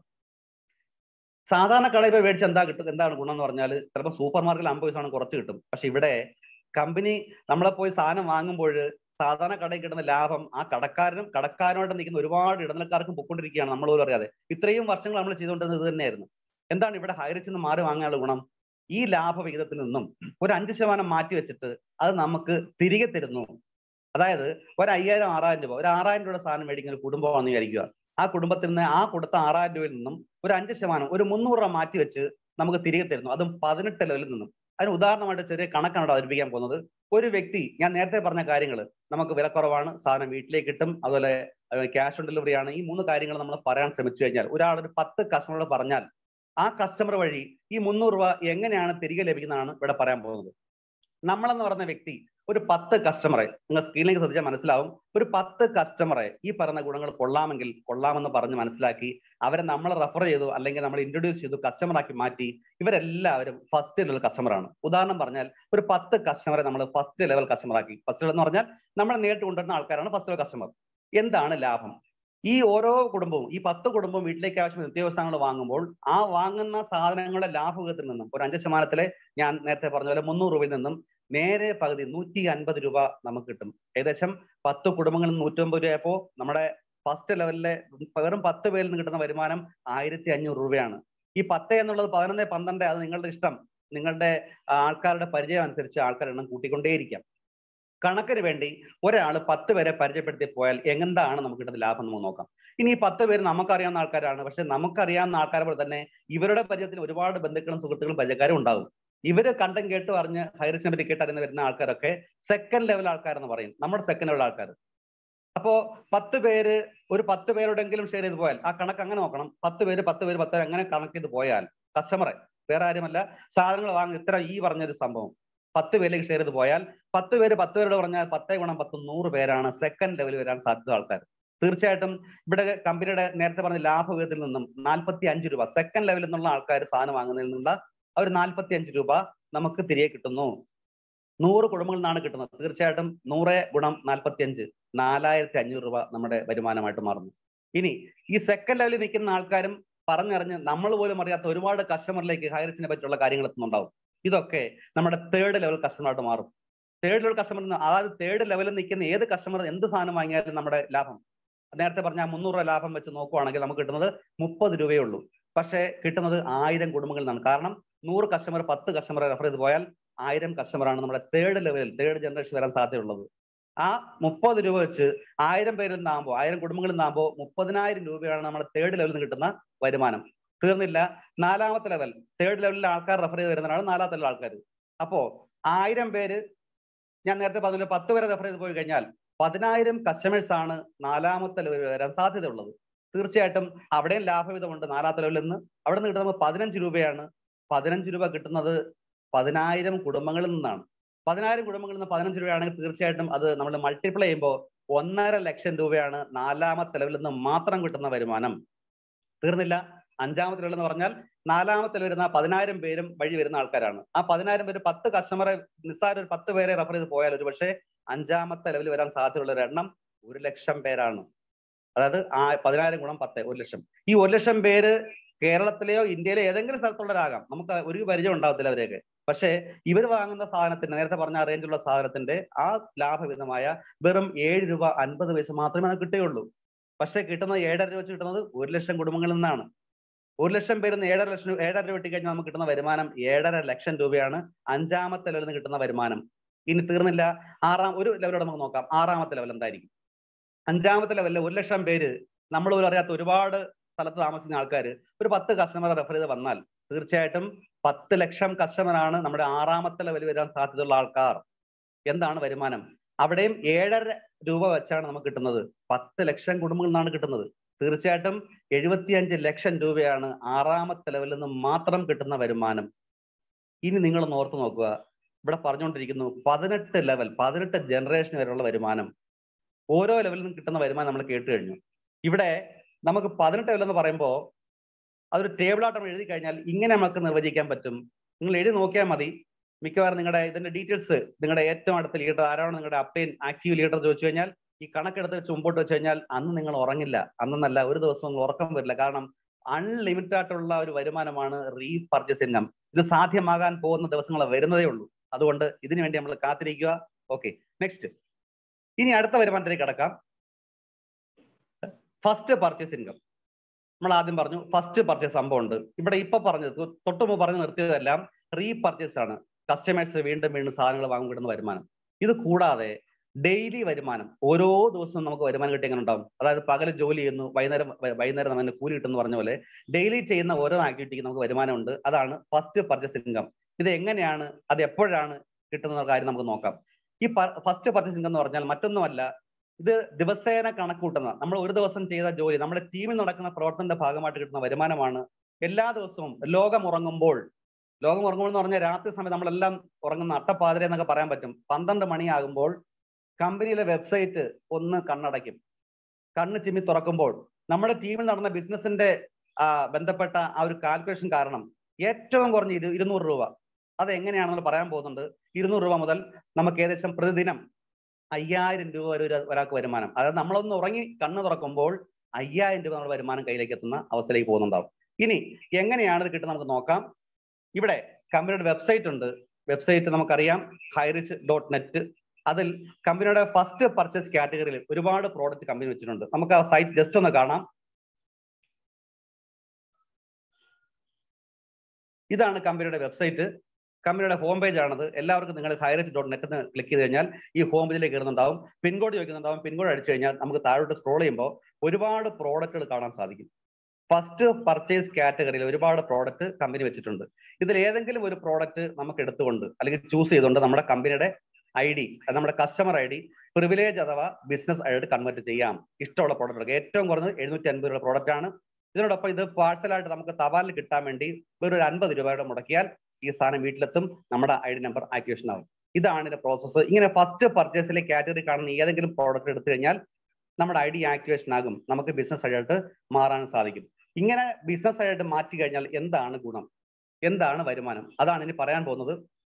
സാധാരണ കടയിൽ പോയി മേടിച്ച് എന്താ കിട്ടും എന്താണ് ഗുണം എന്ന് പറഞ്ഞാൽ ചിലപ്പോൾ സൂപ്പർ മാർക്കറ്റിൽ അമ്പത് പൈസ കുറച്ച് കിട്ടും പക്ഷെ ഇവിടെ കമ്പനി നമ്മളെ പോയി സാധനം വാങ്ങുമ്പോൾ സാധാരണ കടയിൽ കിട്ടുന്ന ലാഭം ആ കടക്കാരനും കടക്കാരനുമായിട്ട് നിൽക്കുന്ന ഒരുപാട് ഇടനിലക്കാർക്കും പൊക്കൊണ്ടിരിക്കുകയാണ് നമ്മൾ പോലും അറിയാതെ ഇത്രയും വർഷങ്ങൾ നമ്മൾ ചെയ്തുകൊണ്ടിരുന്നത് ഇത് തന്നെയായിരുന്നു എന്താണ് ഇവിടെ ഹൈറിച്ചിൽ നിന്ന് മാറി വാങ്ങാനുള്ള ഗുണം ഈ ലാഭവിഹിതത്തിൽ നിന്നും ഒരു അഞ്ച് ശതമാനം മാറ്റി വെച്ചിട്ട് അത് നമുക്ക് തിരികെ തരുന്നു അതായത് ഒരു അയ്യായിരം ആറായിരം രൂപ ഒരു ആറായിരം രൂപയുടെ സാധനം മേടിക്കുന്ന ഒരു കുടുംബമാണെന്ന് വിചാരിക്കുക ആ കുടുംബത്തിൽ നിന്ന് ആ കൊടുത്ത ആറായിരം രൂപയിൽ നിന്നും ഒരു അഞ്ച് ശതമാനം ഒരു മുന്നൂറ് രൂപ മാറ്റി വെച്ച് നമുക്ക് തിരികെ തരുന്നു അതും പതിനെട്ട് ലെവലിൽ നിന്നും അതിന് ഉദാഹരണമായിട്ട് ചെറിയ കണക്കാണ് ഇവിടെ അവതരിപ്പിക്കാൻ പോകുന്നത് ഒരു വ്യക്തി ഞാൻ നേരത്തെ പറഞ്ഞ കാര്യങ്ങൾ നമുക്ക് വിലക്കുറവാണ് സാധനം വീട്ടിലേക്ക് കിട്ടും അതുപോലെ ക്യാഷ് ഓൺ ഡെലിവറി ആണ് ഈ മൂന്ന് കാര്യങ്ങൾ നമ്മൾ പറയാൻ ശ്രമിച്ചു കഴിഞ്ഞാൽ ഒരാൾ ഒരു പത്ത് കസ്റ്റമറോട് പറഞ്ഞാൽ ആ കസ്റ്റമർ വഴി ഈ മുന്നൂറ് രൂപ എങ്ങനെയാണ് തിരികെ ലഭിക്കുന്നതാണ് ഇവിടെ പറയാൻ പോകുന്നത് നമ്മളെന്ന് പറയുന്ന വ്യക്തി ഒരു പത്ത് കസ്റ്റമറെ നിങ്ങൾ സ്ക്രീനിലേക്ക് ശ്രദ്ധിച്ചാൽ മനസ്സിലാവും ഒരു പത്ത് കസ്റ്റമറെ ഈ പറയുന്ന ഗുണങ്ങൾ കൊള്ളാമെങ്കിൽ കൊള്ളാമെന്ന് പറഞ്ഞ് മനസ്സിലാക്കി അവരെ നമ്മൾ റെഫർ ചെയ്തു അല്ലെങ്കിൽ നമ്മൾ ഇൻട്രൊഡ്യൂസ് ചെയ്തു കസ്റ്റമറാക്കി മാറ്റി ഇവരെല്ലാവരും ഫസ്റ്റ് ലെവൽ കസ്റ്റമറാണ് ഉദാഹരണം പറഞ്ഞാൽ ഒരു പത്ത് കസ്റ്റമറെ നമ്മൾ ഫസ്റ്റ് ലെവൽ കസ്റ്റമറാക്കി ഫസ്റ്റ് ലെവൽ എന്ന് പറഞ്ഞാൽ നമ്മൾ നേരിട്ട് കൊണ്ടുവരുന്ന ആൾക്കാരാണ് ഫസ്റ്റ് ലെവൽ കസ്റ്റമർ എന്താണ് ലാഭം ഈ ഓരോ കുടുംബവും ഈ പത്ത് കുടുംബവും വീട്ടിലേക്ക് ആവശ്യം നിത്യാവസാനങ്ങൾ വാങ്ങുമ്പോൾ ആ വാങ്ങുന്ന സാധനങ്ങളുടെ ലാഭവിഹിതത്തിൽ നിന്നും ഒരു അഞ്ച് ശതമാനത്തിലെ ഞാൻ നേരത്തെ പറഞ്ഞ പോലെ മുന്നൂറ് രൂപയിൽ നിന്നും നേരെ പകുതി നൂറ്റി അൻപത് രൂപ നമുക്ക് കിട്ടും ഏകദേശം പത്ത് കുടുംബങ്ങളിൽ നിന്ന് നൂറ്റമ്പത് രൂപയപ്പോ നമ്മുടെ ഫസ്റ്റ് ലെവലിലെ വെറും പത്ത് പേരിൽ നിന്ന് കിട്ടുന്ന വരുമാനം ആയിരത്തി അഞ്ഞൂറ് രൂപയാണ് ഈ പത്ത് എന്നുള്ളത് പതിനൊന്ന് പന്ത്രണ്ട് അത് നിങ്ങളുടെ ഇഷ്ടം നിങ്ങളുടെ ആൾക്കാരുടെ പരിചയം അനുസരിച്ച് ആൾക്കാരുടെ എണ്ണം കൂട്ടിക്കൊണ്ടേയിരിക്കാം കണക്കിന് വേണ്ടി ഒരാൾ പത്ത് പേരെ പരിചയപ്പെടുത്തി പോയാൽ എന്താണ് നമുക്ക് കിട്ടുന്ന ലാഭം നമുക്ക് നോക്കാം ഇനി ഈ പത്ത് പേര് നമുക്കറിയാവുന്ന ആൾക്കാരാണ് പക്ഷെ നമുക്കറിയാവുന്ന ആൾക്കാരെ പോലെ തന്നെ ഇവരുടെ പരിചയത്തിന് ഒരുപാട് ബന്ധുക്കളും സുഹൃത്തുക്കളും പരിചയക്കാരും ഉണ്ടാകും ഇവര് കണ്ടും കേട്ട് അറിഞ്ഞ് ഹൈറിസിനെ പറ്റി കേട്ടറിഞ്ഞ് വരുന്ന ആൾക്കാരൊക്കെ സെക്കൻഡ് ലെവൽ ആൾക്കാരെന്ന് പറയും നമ്മുടെ സെക്കൻഡ് ലെവൽ ആൾക്കാർ അപ്പോ പത്ത് പേര് ഒരു പത്ത് പേരോടെങ്കിലും ഷെയർ ചെയ്ത് പോയാൽ ആ കണക്ക് അങ്ങനെ നോക്കണം പത്ത് പേര് പത്ത് പേര് പത്ത് പേര് അങ്ങനെ കണക്ക് ചെയ്ത് പോയാൽ കസ്റ്റമറെ വേറെ ആരുമല്ല സാധനങ്ങൾ വാങ്ങുന്ന ഇത്ര ഈ പറഞ്ഞൊരു സംഭവം പത്ത് പേരിലേക്ക് ഷെയർ ചെയ്ത് പോയാൽ പത്ത് പേര് പത്ത് പേരോട് പറഞ്ഞാൽ പത്തേ ഗുണം പത്ത് നൂറ് പേരാണ് സെക്കൻഡ് ലെവലിൽ വരാൻ സാധ്യത ആൾക്കാർ തീർച്ചയായിട്ടും ഇവിടെ കമ്പനിയുടെ നേരത്തെ പറഞ്ഞ ലാഭവിഹിതത്തിൽ നിന്നും നാൽപ്പത്തി അഞ്ച് രൂപ സെക്കൻഡ് ലെവലിൽ നിന്നുള്ള ആൾക്കാർ സാധനം വാങ്ങുന്നതിൽ നിന്നുള്ള ആ ഒരു നാൽപ്പത്തി അഞ്ച് രൂപ നമുക്ക് തിരികെ കിട്ടുന്നു നൂറ് കുടുംബങ്ങളിൽ നിന്നാണ് കിട്ടുന്നത് തീർച്ചയായിട്ടും നൂറ് ഗുണം നാൽപ്പത്തി അഞ്ച് നാലായിരത്തി അഞ്ഞൂറ് രൂപ നമ്മുടെ വരുമാനമായിട്ട് മാറുന്നു ഇനി ഈ സെക്കൻഡ് ലെവലിൽ നിൽക്കുന്ന ആൾക്കാരും പറഞ്ഞറിഞ്ഞ് നമ്മൾ പോലും അറിയാത്ത ഒരുപാട് കസ്റ്റമറിലേക്ക് ഹൈറിസിനെ പറ്റിയുള്ള കാര്യങ്ങൾ എത്തുന്നുണ്ടാവും ഇതൊക്കെ നമ്മുടെ തേർഡ് ലെവൽ കസ്റ്റമറായിട്ട് മാറും തേർഡ് ലെവൽ കസ്റ്റമർ അതായത് തേർഡ് ലെവലിൽ നിൽക്കുന്ന ഏത് കസ്റ്റമർ എന്ത് സാധനം വാങ്ങിയാലും നമ്മുടെ ലാഭം നേരത്തെ പറഞ്ഞ മുന്നൂറ് രൂപ ലാഭം വെച്ച് നോക്കുവാണെങ്കിൽ നമുക്ക് കിട്ടുന്നത് മുപ്പത് രൂപയേ ഉള്ളൂ പക്ഷേ കിട്ടുന്നത് ആയിരം കുടുംബങ്ങളിൽ നിന്നാണ് കാരണം നൂറ് കസ്റ്റമർ പത്ത് കസ്റ്റമറെ റെഫർ ചെയ്ത് പോയാൽ ആയിരം കസ്റ്റമറാണ് നമ്മുടെ തേർഡ് ലെവലിൽ തേർഡ് ജനറേഷൻ വരാൻ സാധ്യതയുള്ളത് ആ മുപ്പത് രൂപ വെച്ച് ആയിരം പേരിൽ നിന്നാകുമ്പോൾ ആയിരം കുടുംബങ്ങളിൽ നിന്നാകുമ്പോൾ മുപ്പതിനായിരം രൂപയാണ് നമ്മുടെ തേർഡ് ലെവലിൽ നിന്ന് കിട്ടുന്ന വരുമാനം തീർന്നില്ല നാലാമത്തെ ലെവൽ തേർഡ് ലെവലിൽ ആൾക്കാർ റെഫർ ചെയ്ത് വരുന്നതാണ് നാലാമത്തെ ലെവൽ ആൾക്കാർ അപ്പോ ആയിരം പേര് ഞാൻ നേരത്തെ പറഞ്ഞില്ല പത്ത് പേരെ റെഫർ ചെയ്ത് പോയി കഴിഞ്ഞാൽ പതിനായിരം കസ്റ്റമേഴ്സ് ആണ് നാലാമത്തെ ലെവലിൽ വരാൻ സാധ്യതയുള്ളത് തീർച്ചയായിട്ടും അവിടെയും ലാഭവിധമുണ്ട് നാലാമത്തെ ലെവലിൽ നിന്ന് അവിടെ നിന്ന് കിട്ടുന്നത് പതിനഞ്ച് രൂപയാണ് പതിനഞ്ച് രൂപ കിട്ടുന്നത് പതിനായിരം കുടുംബങ്ങളിൽ നിന്നാണ് പതിനായിരം കുടുംബങ്ങളിൽ നിന്ന് പതിനഞ്ച് രൂപയാണെങ്കിൽ തീർച്ചയായിട്ടും അത് നമ്മൾ മൾട്ടിപ്ലൈ ചെയ്യുമ്പോൾ ഒന്നര ലക്ഷം രൂപയാണ് നാലാമത്തെ ലെവലിൽ നിന്ന് മാത്രം കിട്ടുന്ന വരുമാനം തീർന്നില്ല അഞ്ചാമത്തെ ലെവൽ എന്ന് പറഞ്ഞാൽ നാലാമത്തെ വരുന്ന പതിനായിരം പേരും വഴി വരുന്ന ആൾക്കാരാണ് ആ പതിനായിരം പേര് പത്ത് കസ്റ്റമറെ നിസ്സാര ഒരു പത്ത് പേരെ റെഫർ ചെയ്ത് പോയാൽ ഒരു പക്ഷേ അഞ്ചാമത്തെ ലെവലിൽ വരാൻ സാധ്യതയുള്ള ഒരു എണ്ണം ഒരു ലക്ഷം പേരാണ് അതായത് ആ പതിനായിരം ഗുണം പത്ത് ഒരു ലക്ഷം ഈ ഒരു ലക്ഷം പേര് കേരളത്തിലെയോ ഇന്ത്യയിലെയോ ഏതെങ്കിലും സ്ഥലത്തുള്ളവരാകാം നമുക്ക് ഒരു പരിചയം ഉണ്ടാവത്തില്ല അവരെയൊക്കെ പക്ഷേ ഇവർ വാങ്ങുന്ന സാധനത്തിന് നേരത്തെ പറഞ്ഞ ആ റേഞ്ചുള്ള സാധനത്തിന്റെ ആ ലാഭവിധമായ വെറും ഏഴ് രൂപ അൻപത് പൈസ മാത്രമേ നമുക്ക് കിട്ടുകയുള്ളൂ പക്ഷേ കിട്ടുന്നത് ഏഴര രൂപ വെച്ച് കിട്ടുന്നത് ഒരു ലക്ഷം കുടുംബങ്ങളിൽ നിന്നാണ് ഒരു ലക്ഷം പേര് നിന്ന് ഏഴര ലക്ഷം ഏഴര രൂപ കിട്ടിക്കഴിഞ്ഞാൽ നമുക്ക് കിട്ടുന്ന വരുമാനം ഏഴര ലക്ഷം രൂപയാണ് അഞ്ചാമത്തെ ലെവലിൽ നിന്ന് കിട്ടുന്ന വരുമാനം ഇനി തീർന്നില്ല ആറാം ഒരു ലെവലോടെ നമുക്ക് നോക്കാം ആറാമത്തെ ലെവൽ എന്തായിരിക്കും അഞ്ചാമത്തെ ലെവലിൽ ഒരു ലക്ഷം പേര് നമ്മൾ പോലും അറിയാത്ത ഒരുപാട് സ്ഥലത്ത് താമസിക്കുന്ന ആൾക്കാർ ഒരു പത്ത് കസ്റ്റമർ റെഫർ ചെയ്ത് വന്നാൽ തീർച്ചയായിട്ടും പത്ത് ലക്ഷം കസ്റ്റമറാണ് നമ്മുടെ ആറാമത്തെ ലെവലിൽ വരാൻ സാധ്യതയുള്ള ആൾക്കാർ എന്താണ് വരുമാനം അവിടെയും ഏഴര രൂപ വെച്ചാണ് നമുക്ക് കിട്ടുന്നത് പത്ത് ലക്ഷം കുടുംബങ്ങളിൽ നിന്നാണ് കിട്ടുന്നത് തീർച്ചയായിട്ടും എഴുപത്തിയഞ്ച് ലക്ഷം രൂപയാണ് ആറാമത്തെ ലെവലിൽ നിന്ന് മാത്രം കിട്ടുന്ന വരുമാനം ഇനി നിങ്ങൾ ഒന്ന് ഓർത്ത് നോക്കുക ഇവിടെ പറഞ്ഞുകൊണ്ടിരിക്കുന്നു പതിനെട്ട് ലെവൽ പതിനെട്ട് ജനറേഷൻ വരെയുള്ള വരുമാനം ഓരോ ലെവലിൽ നിന്നും കിട്ടുന്ന വരുമാനം നമ്മൾ കേട്ട് കഴിഞ്ഞു ഇവിടെ നമുക്ക് പതിനെട്ട് ലെവൽ എന്ന് പറയുമ്പോൾ അതൊരു ടേബിളായിട്ട് നമ്മൾ എഴുതി കഴിഞ്ഞാൽ ഇങ്ങനെ നമുക്ക് നിർവചിക്കാൻ പറ്റും നിങ്ങൾ എഴുതി നോക്കിയാൽ മതി മിക്കവാറും നിങ്ങളുടെ ഇതിന്റെ ഡീറ്റെയിൽസ് നിങ്ങളുടെ ഏറ്റവും അടുത്ത ലീഡർ ആരാണ് നിങ്ങളുടെ അപ്ലൈൻ ആക്റ്റീവ് ലീഡർ ചോദിച്ചു കഴിഞ്ഞാൽ ഈ കണക്കെടുത്ത് വെച്ച് മുമ്പോട്ട് വെച്ച് കഴിഞ്ഞാൽ അന്ന് നിങ്ങൾ ഉറങ്ങില്ല അന്നല്ല ഒരു ദിവസം നിങ്ങൾ ഉറക്കം വരില്ല കാരണം അൺലിമിറ്റഡ് ആയിട്ടുള്ള ഒരു വരുമാനമാണ് റീപർച്ചേസ് ഇൻകം ഇത് സാധ്യമാകാൻ പോകുന്ന ദിവസങ്ങൾ വരുന്നതേ ഉള്ളൂ അതുകൊണ്ട് ഇതിനു വേണ്ടി നമ്മൾ കാത്തിരിക്കുക ഓക്കെ നെക്സ്റ്റ് ഇനി അടുത്ത വരുമാനത്തിലേക്ക് കടക്കാം ഫസ്റ്റ് പർച്ചേസ് ഇൻകം നമ്മൾ ആദ്യം പറഞ്ഞു ഫസ്റ്റ് പർച്ചേസ് സംഭവം ഉണ്ട് ഇവിടെ ഇപ്പൊ പറഞ്ഞത് തൊട്ട് മുമ്പ് പറഞ്ഞു നിർത്തിയതെല്ലാം റീപർച്ചേസ് ആണ് കസ്റ്റമേഴ്സ് വീണ്ടും വീണ്ടും സാധനങ്ങൾ വാങ്ങി കിട്ടുന്ന വരുമാനം ഇത് കൂടാതെ ഡെയിലി വരുമാനം ഓരോ ദിവസവും നമുക്ക് വരുമാനം കിട്ടി എങ്ങനെ ഉണ്ടാവും അതായത് പകൽ ജോലി ചെയ്യുന്നു വൈകുന്നേരം വൈകുന്നേരം നമ്മൾ കൂലി കിട്ടുന്നു പറഞ്ഞ പോലെ ഡെയിലി ചെയ്യുന്ന ഓരോ ആക്ടിവിറ്റിക്ക് നമുക്ക് വരുമാനമുണ്ട് അതാണ് ഫസ്റ്റ് പർച്ചേസ് ഇൻകം ഇത് എങ്ങനെയാണ് അത് എപ്പോഴാണ് കിട്ടുന്ന കാര്യം നമുക്ക് നോക്കാം ഈ ഫസ്റ്റ് പർച്ചേസ് ഇൻകം എന്ന് പറഞ്ഞാൽ മറ്റൊന്നുമല്ല ഇത് ദിവസേന കണക്കൂട്ടുന്ന നമ്മൾ ഒരു ദിവസം ചെയ്ത ജോലി നമ്മുടെ ടീമിൽ നടക്കുന്ന പ്രവർത്തനത്തിന്റെ ഭാഗമായിട്ട് കിട്ടുന്ന വരുമാനമാണ് എല്ലാ ദിവസവും ലോകം ഉറങ്ങുമ്പോൾ ലോകം ഉറങ്ങുമ്പോൾ എന്ന് പറഞ്ഞാൽ രാത്രി സമയം നമ്മളെല്ലാം ഉറങ്ങുന്ന അട്ടപ്പാതിര എന്നൊക്കെ പറയാൻ പറ്റും പന്ത്രണ്ട് മണിയാകുമ്പോൾ കമ്പനിയിലെ വെബ്സൈറ്റ് ഒന്ന് കണ്ണടയ്ക്കും കണ്ണ് ചിമ്മി തുറക്കുമ്പോൾ നമ്മുടെ ടീമിൽ നടന്ന ബിസിനസിന്റെ ബന്ധപ്പെട്ട ആ ഒരു കാൽക്കുലേഷൻ കാരണം ഏറ്റവും കുറഞ്ഞ ഇരു ഇരുന്നൂറ് രൂപ അത് എങ്ങനെയാണെന്ന് പറയാൻ പോകുന്നുണ്ട് ഇരുന്നൂറ് രൂപ മുതൽ നമുക്ക് ഏകദേശം പ്രതിദിനം അയ്യായിരം രൂപ വരെ ഒരാൾക്ക് വരുമാനം അതായത് നമ്മളൊന്ന് ഉറങ്ങി കണ്ണ് തുറക്കുമ്പോൾ അയ്യായിരം രൂപ നമ്മുടെ വരുമാനം കയ്യിലേക്ക് എത്തുന്ന അവസ്ഥയിലേക്ക് പോകുന്നുണ്ടാവും ഇനി എങ്ങനെയാണ് ഇത് കിട്ടുന്നത് നമുക്ക് നോക്കാം ഇവിടെ കമ്പനിയുടെ വെബ്സൈറ്റ് ഉണ്ട് വെബ്സൈറ്റ് നമുക്കറിയാം ഹൈറിച്ച് ഡോട്ട് നെറ്റ് അതിൽ കമ്പനിയുടെ ഫസ്റ്റ് പർച്ചേസ് കാറ്റഗറിയിൽ ഒരുപാട് പ്രോഡക്റ്റ് കമ്പനി വെച്ചിട്ടുണ്ട് നമുക്ക് ആ സൈറ്റ് ജസ്റ്റ് ഒന്ന് കാണാം ഇതാണ് കമ്പനിയുടെ വെബ്സൈറ്റ് കമ്പനിയുടെ ഹോം പേജ് ആണത് എല്ലാവർക്കും നിങ്ങൾ ഹൈറേറ്റ് ഡോട്ട് നെറ്റ് എന്ന് ക്ലിക്ക് ചെയ്ത് കഴിഞ്ഞാൽ ഈ ഹോം പേജിലേക്ക് കയറുന്നുണ്ടാവും പിൻകോഡ് ചോദിക്കുന്നുണ്ടാവും പിൻകോഡ് അടിച്ചു കഴിഞ്ഞാൽ നമുക്ക് താഴോട്ട് സ്ക്രോൾ ചെയ്യുമ്പോൾ ഒരുപാട് പ്രോഡക്റ്റുകൾ കാണാൻ സാധിക്കും ഫസ്റ്റ് പർച്ചേസ് കാറ്റഗറിയിൽ ഒരുപാട് പ്രോഡക്റ്റ് കമ്പനി വെച്ചിട്ടുണ്ട് ഇതിൽ ഏതെങ്കിലും ഒരു പ്രോഡക്റ്റ് നമുക്ക് എടുത്തുകൊണ്ട് അല്ലെങ്കിൽ ചൂസ് ചെയ്തുകൊണ്ട് നമ്മുടെ കമ്പനിയുടെ ഐ ഡി നമ്മുടെ കസ്റ്റമർ ഐ ഡി പ്രിവിലേജ് അഥവാ ബിസിനസ് ആയിട്ട് കൺവേർട്ട് ചെയ്യാം ഇഷ്ടമുള്ള പ്രോഡക്റ്റ് എടുക്കുക ഏറ്റവും കുറഞ്ഞത് എഴുന്നൂറ്റി അൻപത് രൂപ പ്രോഡക്റ്റ് ആണ് ഇതിനോടൊപ്പം ഇത് പാഴ്സലായിട്ട് നമുക്ക് തപാലിൽ കിട്ടാൻ വേണ്ടി വെറും ഒരു അൻപത് രൂപയുടെ മുടക്കിയാൽ ഈ സാധനം വീട്ടിലെത്തും നമ്മുടെ ഐ ഡി നമ്പർ ആക്ടിവേഷൻ ആവും ഇതാണ് ഇതിന്റെ പ്രോസസ്സ് ഇങ്ങനെ ഫസ്റ്റ് പർച്ചേസിലെ കാറ്റഗറി കാണുന്ന ഏതെങ്കിലും പ്രോഡക്റ്റ് എടുത്തു കഴിഞ്ഞാൽ നമ്മുടെ ഐ ഡി ആക്ടിവേഷൻ ആകും നമുക്ക് ബിസിനസ് ആയിട്ട് മാറാൻ സാധിക്കും ഇങ്ങനെ ബിസിനസ് ആയിട്ട് മാറ്റി കഴിഞ്ഞാൽ എന്താണ് ഗുണം എന്താണ് വരുമാനം അതാണ് ഇനി പറയാൻ പോകുന്നത്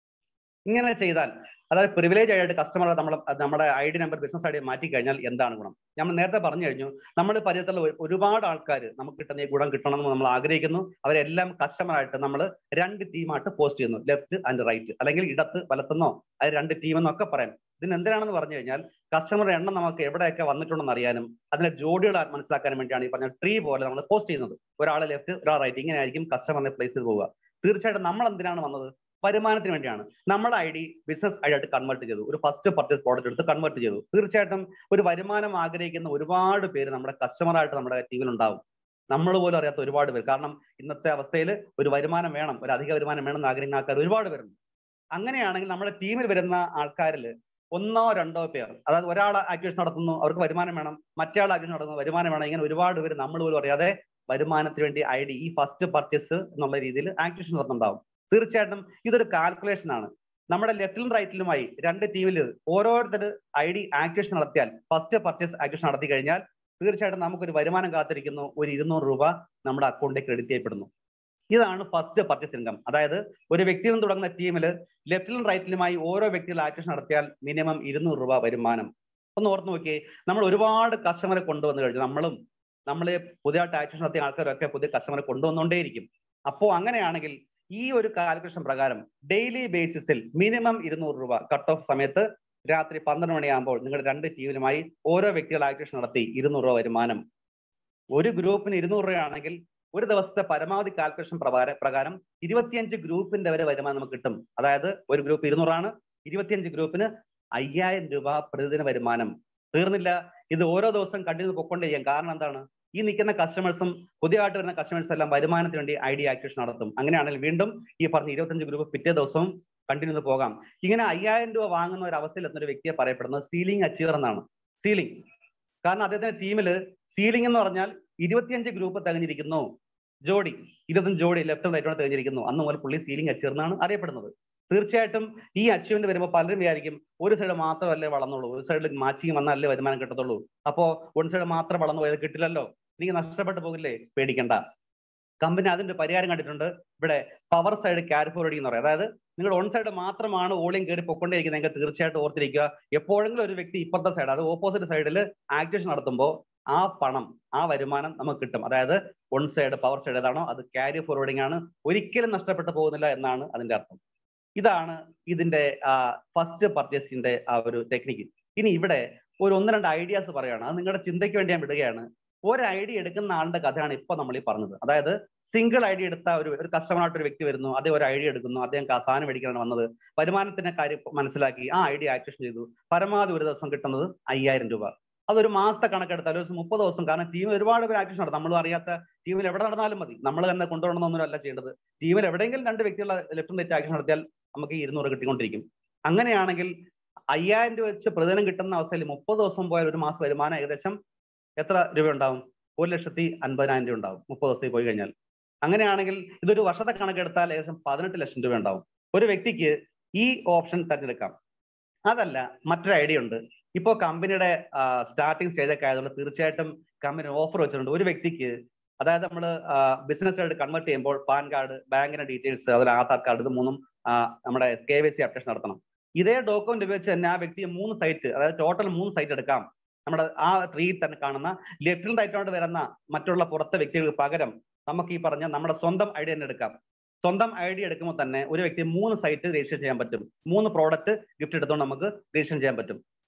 ഇങ്ങനെ ചെയ്താൽ അതായത് പ്രിവിലേജ് ആയിട്ട് കസ്റ്റമർ നമ്മൾ നമ്മുടെ I D number business I D മാറ്റി കഴിഞ്ഞാൽ എന്താണ് ഗുണം നമ്മൾ നേരത്തെ പറഞ്ഞു കഴിഞ്ഞു നമ്മൾ പരിചയത്തിലുള്ള ഒരു- ഒരുപാട് ആൾക്കാർ നമുക്ക് കിട്ടുന്ന ഈ ഗുണം കിട്ടണമെന്ന് നമ്മൾ ആഗ്രഹിക്കുന്നു അവരെല്ലാം കസ്റ്റമർ ആയിട്ട് നമ്മൾ രണ്ട് ടീമായിട്ട് പോസ്റ്റ് ചെയ്യുന്നു ലെഫ്റ്റ് ആൻഡ് റൈറ്റ് അല്ലെങ്കിൽ ഇടത്ത് വലത്തുന്നോ അത് രണ്ട് ടീം എന്നൊക്കെ പറയാം ഇതിന് എന്തിനാണെന്ന് പറഞ്ഞു കഴിഞ്ഞാൽ കസ്റ്റമറുടെ എണ്ണം നമുക്ക് എവിടെയൊക്കെ വന്നിട്ടുണ്ടെന്ന് അറിയാനും അതിന്റെ ജോഡികൾ മനസ്സിലാക്കാനും വേണ്ടിയാണ് ഈ പറഞ്ഞ ട്രീ പോലെ നമ്മൾ പോസ്റ്റ് ചെയ്യുന്നത് ഒരാൾ ലെഫ്റ്റ് ഒരാൾ റൈറ്റ് ഇങ്ങനെ ആയിരിക്കും കസ്റ്റമറിനെ പ്ലേസ് ചെയ്ത് പോവുക തീർച്ചയായിട്ടും നമ്മൾ എന്തിനാണ് വന്നത് വരുമാനത്തിന് വേണ്ടിയാണ് നമ്മുടെ ഐ ഡി ബിസിനസ് ഐ ആയിട്ട് കൺവേർട്ട് ചെയ്തു ഒരു ഫസ്റ്റ് പർച്ചേസ് പ്രോഡക്റ്റ് എടുത്ത് കൺവേർട്ട് ചെയ്തു തീർച്ചയായിട്ടും ഒരു വരുമാനം ആഗ്രഹിക്കുന്ന ഒരുപാട് പേര് നമ്മുടെ കസ്റ്റമർ ആയിട്ട് നമ്മുടെ ടീമിൽ ഉണ്ടാവും നമ്മൾ പോലും അറിയാത്ത ഒരുപാട് പേര് കാരണം ഇന്നത്തെ അവസ്ഥയിൽ ഒരു വരുമാനം വേണം ഒരു അധിക വരുമാനം വേണം എന്ന് ആഗ്രഹിക്കുന്ന ആൾക്കാർ ഒരുപാട് പേരുണ്ട് അങ്ങനെയാണെങ്കിൽ നമ്മുടെ ടീമിൽ വരുന്ന ആൾക്കാരിൽ ഒന്നോ രണ്ടോ പേർ അതായത് ഒരാൾ ആക്ടിവേഷൻ നടത്തുന്നു അവർക്ക് വരുമാനം വേണം മറ്റേ ആൾ ആക്ടിവേഷൻ നടത്തുന്നു വരുമാനം വേണം ഇങ്ങനെ ഒരുപാട് പേര് നമ്മൾ പോലും അറിയാതെ വരുമാനത്തിന് വേണ്ടി ഐ ഡി ഈ ഫസ്റ്റ് പർച്ചേസ് എന്നുള്ള രീതിയിൽ ആക്ടിവേഷൻ നടത്തുന്നുണ്ടാവും തീർച്ചയായിട്ടും ഇതൊരു കാൽക്കുലേഷൻ ആണ് നമ്മുടെ ലെഫ്റ്റിലും റൈറ്റിലുമായി രണ്ട് ടീമിൽ ഓരോരുത്തർ ഐ ഡി ആക്ടിവേഷൻ നടത്തിയാൽ ഫസ്റ്റ് പർച്ചേസ് ആക്ടിവേഷൻ നടത്തി കഴിഞ്ഞാൽ തീർച്ചയായിട്ടും നമുക്കൊരു വരുമാനം കാത്തിരിക്കുന്നു ഒരു ഇരുന്നൂറ് രൂപ നമ്മുടെ അക്കൗണ്ടിൽ ക്രെഡിറ്റ് ചെയ്യപ്പെടുന്നു ഇതാണ് ഫസ്റ്റ് പർച്ചേസ് ഇൻകം അതായത് ഒരു വ്യക്തിയിൽ നിന്ന് തുടങ്ങുന്ന ടീമിൽ ലെഫ്റ്റിലും റൈറ്റിലുമായി ഓരോ വ്യക്തികൾ ആക്ടിവേഷൻ നടത്തിയാൽ മിനിമം ഇരുന്നൂറ് രൂപ വരുമാനം ഒന്ന് ഓർത്ത് നോക്കിയേ നമ്മൾ ഒരുപാട് കസ്റ്റമറെ കൊണ്ടുവന്നു കഴിഞ്ഞു നമ്മളും നമ്മൾ പുതിയതായിട്ട് ആക്ടിവേഷൻ നടത്തിയ ആൾക്കാരൊക്കെ പുതിയ കസ്റ്റമറെ കൊണ്ടുവന്നുകൊണ്ടേയിരിക്കും അപ്പോൾ അങ്ങനെയാണെങ്കിൽ ഈ ഒരു കാൽക്കുലേഷൻ പ്രകാരം ഡെയിലി ബേസിസിൽ മിനിമം ഇരുന്നൂറ് രൂപ കട്ട് ഓഫ് സമയത്ത് രാത്രി പന്ത്രണ്ട് മണിയാകുമ്പോൾ നിങ്ങളുടെ രണ്ട് ടീമിലുമായി ഓരോ വ്യക്തികൾ ആക്ടിവേഷൻ നടത്തി ഇരുന്നൂറ് രൂപ വരുമാനം ഒരു ഗ്രൂപ്പിന് ഇരുന്നൂറ് രൂപയാണെങ്കിൽ ഒരു ദിവസത്തെ പരമാവധി കാൽക്കുലേഷൻ പ്രകാരം പ്രകാരം ഇരുപത്തിയഞ്ച് ഗ്രൂപ്പിന്റെ വരെ വരുമാനം നമുക്ക് കിട്ടും അതായത് ഒരു ഗ്രൂപ്പ് ഇരുന്നൂറാണ് ഇരുപത്തിയഞ്ച് ഗ്രൂപ്പിന് അയ്യായിരം രൂപ പ്രതിദിന വരുമാനം തീർന്നില്ല ഇത് ഓരോ ദിവസം കണ്ടിന്യൂ പൊക്കൊണ്ടേ ചെയ്യാം കാരണം എന്താണ് ഈ നിൽക്കുന്ന കസ്റ്റമേഴ്സും പുതിയതായിട്ട് വരുന്ന കസ്റ്റമേഴ്സ് എല്ലാം വരുമാനത്തിന് വേണ്ടി ഐ ഡി ആക്ടിവേഷൻ നടത്തും അങ്ങനെയാണെങ്കിൽ വീണ്ടും ഈ പറഞ്ഞ ഇരുപത്തഞ്ച് ഗ്രൂപ്പ് പിറ്റേ ദിവസവും കണ്ടിന്യൂ പോകാം ഇങ്ങനെ അയ്യായിരം രൂപ വാങ്ങുന്ന ഒരു അവസ്ഥയിൽ എത്തുന്ന ഒരു വ്യക്തിയെ പറയപ്പെടുന്നത് സീലിംഗ് അച്ചീവർ എന്നാണ് സീലിംഗ് കാരണം അദ്ദേഹത്തിന്റെ ടീമില് സീലിംഗ് എന്ന് പറഞ്ഞാൽ ഇരുപത്തിയഞ്ച് ഗ്രൂപ്പ് തികഞ്ഞിരിക്കുന്നു ജോഡി ഇരുപത്തഞ്ച് ജോഡി ലെഫ്റ്റും റൈറ്റും തികഞ്ഞിരിക്കുന്നു അന്ന് മുതൽ പുള്ളി സീലിംഗ് അച്ചീവർ എന്നാണ് അറിയപ്പെടുന്നത് തീർച്ചയായിട്ടും ഈ അച്ചീവ്മെന്റ് വരുമ്പോൾ പലരും വിചാരിക്കും ഒരു സൈഡ് മാത്രമല്ലേ വളർന്നുള്ളൂ ഒരു സൈഡിൽ മാച്ചിങ് വന്നാലേ വരുമാനം കിട്ടത്തുള്ളൂ അപ്പോ വൺ സൈഡ് മാത്രം വളർന്നു പോയത് കിട്ടില്ലല്ലോ എനിക്ക് നഷ്ടപ്പെട്ടു പോകില്ലേ പേടിക്കണ്ട കമ്പനി അതിന്റെ പരിഹാരം കണ്ടിട്ടുണ്ട് ഇവിടെ പവർ സൈഡ് ക്യാരി ഫോർവേഡിംഗ് എന്ന് പറയും അതായത് നിങ്ങളുടെ ഓൺ സൈഡ് മാത്രമാണ് ഓളിയും കയറി പൊക്കൊണ്ടേയിരിക്കുന്നത് തീർച്ചയായിട്ടും ഓർത്തിരിക്കുക എപ്പോഴെങ്കിലും ഒരു വ്യക്തി ഇപ്പുറത്തെ സൈഡ് അത് ഓപ്പോസിറ്റ് സൈഡിൽ ആക്ടിവേഷൻ നടത്തുമ്പോൾ ആ പണം ആ വരുമാനം നമുക്ക് കിട്ടും അതായത് വൺ സൈഡ് പവർ സൈഡ് ഏതാണോ അത് ക്യാരി ഫോർവേഡിംഗ് ആണ് ഒരിക്കലും നഷ്ടപ്പെട്ടു പോകുന്നില്ല എന്നാണ് അതിന്റെ അർത്ഥം ഇതാണ് ഇതിന്റെ ഫസ്റ്റ് പർച്ചേസിന്റെ ആ ഒരു ടെക്നിക്ക് ഇനി ഇവിടെ ഒരു ഒന്ന് രണ്ട് ഐഡിയാസ് പറയുകയാണ് അത് നിങ്ങളുടെ ചിന്തയ്ക്ക് വേണ്ടി ഞാൻ വിടുകയാണ് ഒരു ഐഡിയ എടുക്കുന്ന ആളുടെ കഥയാണ് ഇപ്പൊ നമ്മൾ ഈ പറഞ്ഞത് അതായത് സിംഗിൾ ഐഡിയ എടുത്ത ഒരു ഒരു കസ്റ്റമറായിട്ട് ഒരു വ്യക്തി വരുന്നു അതേ ഒരു ഐഡിയ എടുക്കുന്നു അദ്ദേഹം ക- സാധനം മേടിക്കാനാണ് വന്നത് വരുമാനത്തിന്റെ കാര്യം മനസ്സിലാക്കി ആ ഐഡിയ ആക്ഷൻ ചെയ്തു പരമാവധി ഒരു ദിവസം കിട്ടുന്നത് അയ്യായിരം രൂപ അതൊരു മാസത്തെ കണക്കെടുത്താൽ ഒരു ദിവസം മുപ്പത് ദിവസം കാരണം ടീം ഒരുപാട് പേര് ആക്ഷൻ നടത്തും നമ്മൾ അറിയാത്ത ടീമിൽ എവിടെ നടന്നാലും മതി നമ്മൾ തന്നെ കൊണ്ടുവരണമെന്നൊന്നും അല്ല ചെയ്യേണ്ടത് ടീമിൽ എവിടെയെങ്കിലും രണ്ട് വ്യക്തികളുടെ ലെഫ്റ്റും റൈറ്റ് ആക്ഷൻ നടത്തിയാൽ നമുക്ക് ഈ ഇരുന്നൂറ് കിട്ടിക്കൊണ്ടിരിക്കും അങ്ങനെയാണെങ്കിൽ അയ്യായിരം രൂപ വെച്ച് പ്രതിദിനം കിട്ടുന്ന അവസ്ഥയിൽ മുപ്പത് ദിവസം പോയാൽ ഒരു മാസം വരുമാനം ഏകദേശം എത്ര രൂപ ഉണ്ടാവും ഒരു ലക്ഷത്തി അൻപതിനായിരം രൂപ ഉണ്ടാവും മുപ്പത് ദിവസത്തിൽ പോയി കഴിഞ്ഞാൽ അങ്ങനെയാണെങ്കിൽ ഇതൊരു വർഷത്തെ കണക്കെടുത്താൽ ഏകദേശം പതിനെട്ട് ലക്ഷം രൂപ ഉണ്ടാവും ഒരു വ്യക്തിക്ക് ഈ ഓപ്ഷൻ തിരഞ്ഞെടുക്കാം അതല്ല മറ്റൊരു ഐഡിയ ഉണ്ട് ഇപ്പോൾ കമ്പനിയുടെ സ്റ്റാർട്ടിംഗ് സ്റ്റേജൊക്കെ ആയതുകൊണ്ട് തീർച്ചയായിട്ടും കമ്പനി ഓഫർ വെച്ചിട്ടുണ്ട് ഒരു വ്യക്തിക്ക് അതായത് നമ്മൾ ബിസിനസ് ആയിട്ട് കൺവേർട്ട് ചെയ്യുമ്പോൾ പാൻ കാർഡ് ബാങ്കിന്റെ ഡീറ്റെയിൽസ് അതുപോലെ ആധാർ കാർഡ് ഇത് മൂന്നും ആ, നമ്മുടെ കെ വൈ സി അപ്ഡേഷൻ നടത്തണം ഇതേ ഡോക്യുമെന്റ് ഉപയോഗിച്ച് തന്നെ ആ വ്യക്തി മൂന്ന് സൈറ്റ് അതായത് ടോട്ടൽ മൂന്ന് സൈറ്റ് എടുക്കാം നമ്മുടെ ആ ട്രീയിൽ തന്നെ കാണുന്ന ലെഫ്റ്റിലും റൈറ്റിലോട്ട് വരുന്ന മറ്റുള്ള പുറത്തെ വ്യക്തികൾക്ക് പകരം നമുക്ക് ഈ പറഞ്ഞ നമ്മുടെ സ്വന്തം ഐ ഡി തന്നെ എടുക്കാം സ്വന്തം ഐ ഡി എടുക്കുമ്പോൾ തന്നെ ഒരു വ്യക്തി മൂന്ന് സൈറ്റ് രജിസ്റ്റർ ചെയ്യാൻ പറ്റും മൂന്ന് പ്രോഡക്റ്റ് ഗിഫ്റ്റ് എടുത്തുകൊണ്ട് നമുക്ക് രജിസ്റ്റർ ചെയ്യാൻ പറ്റും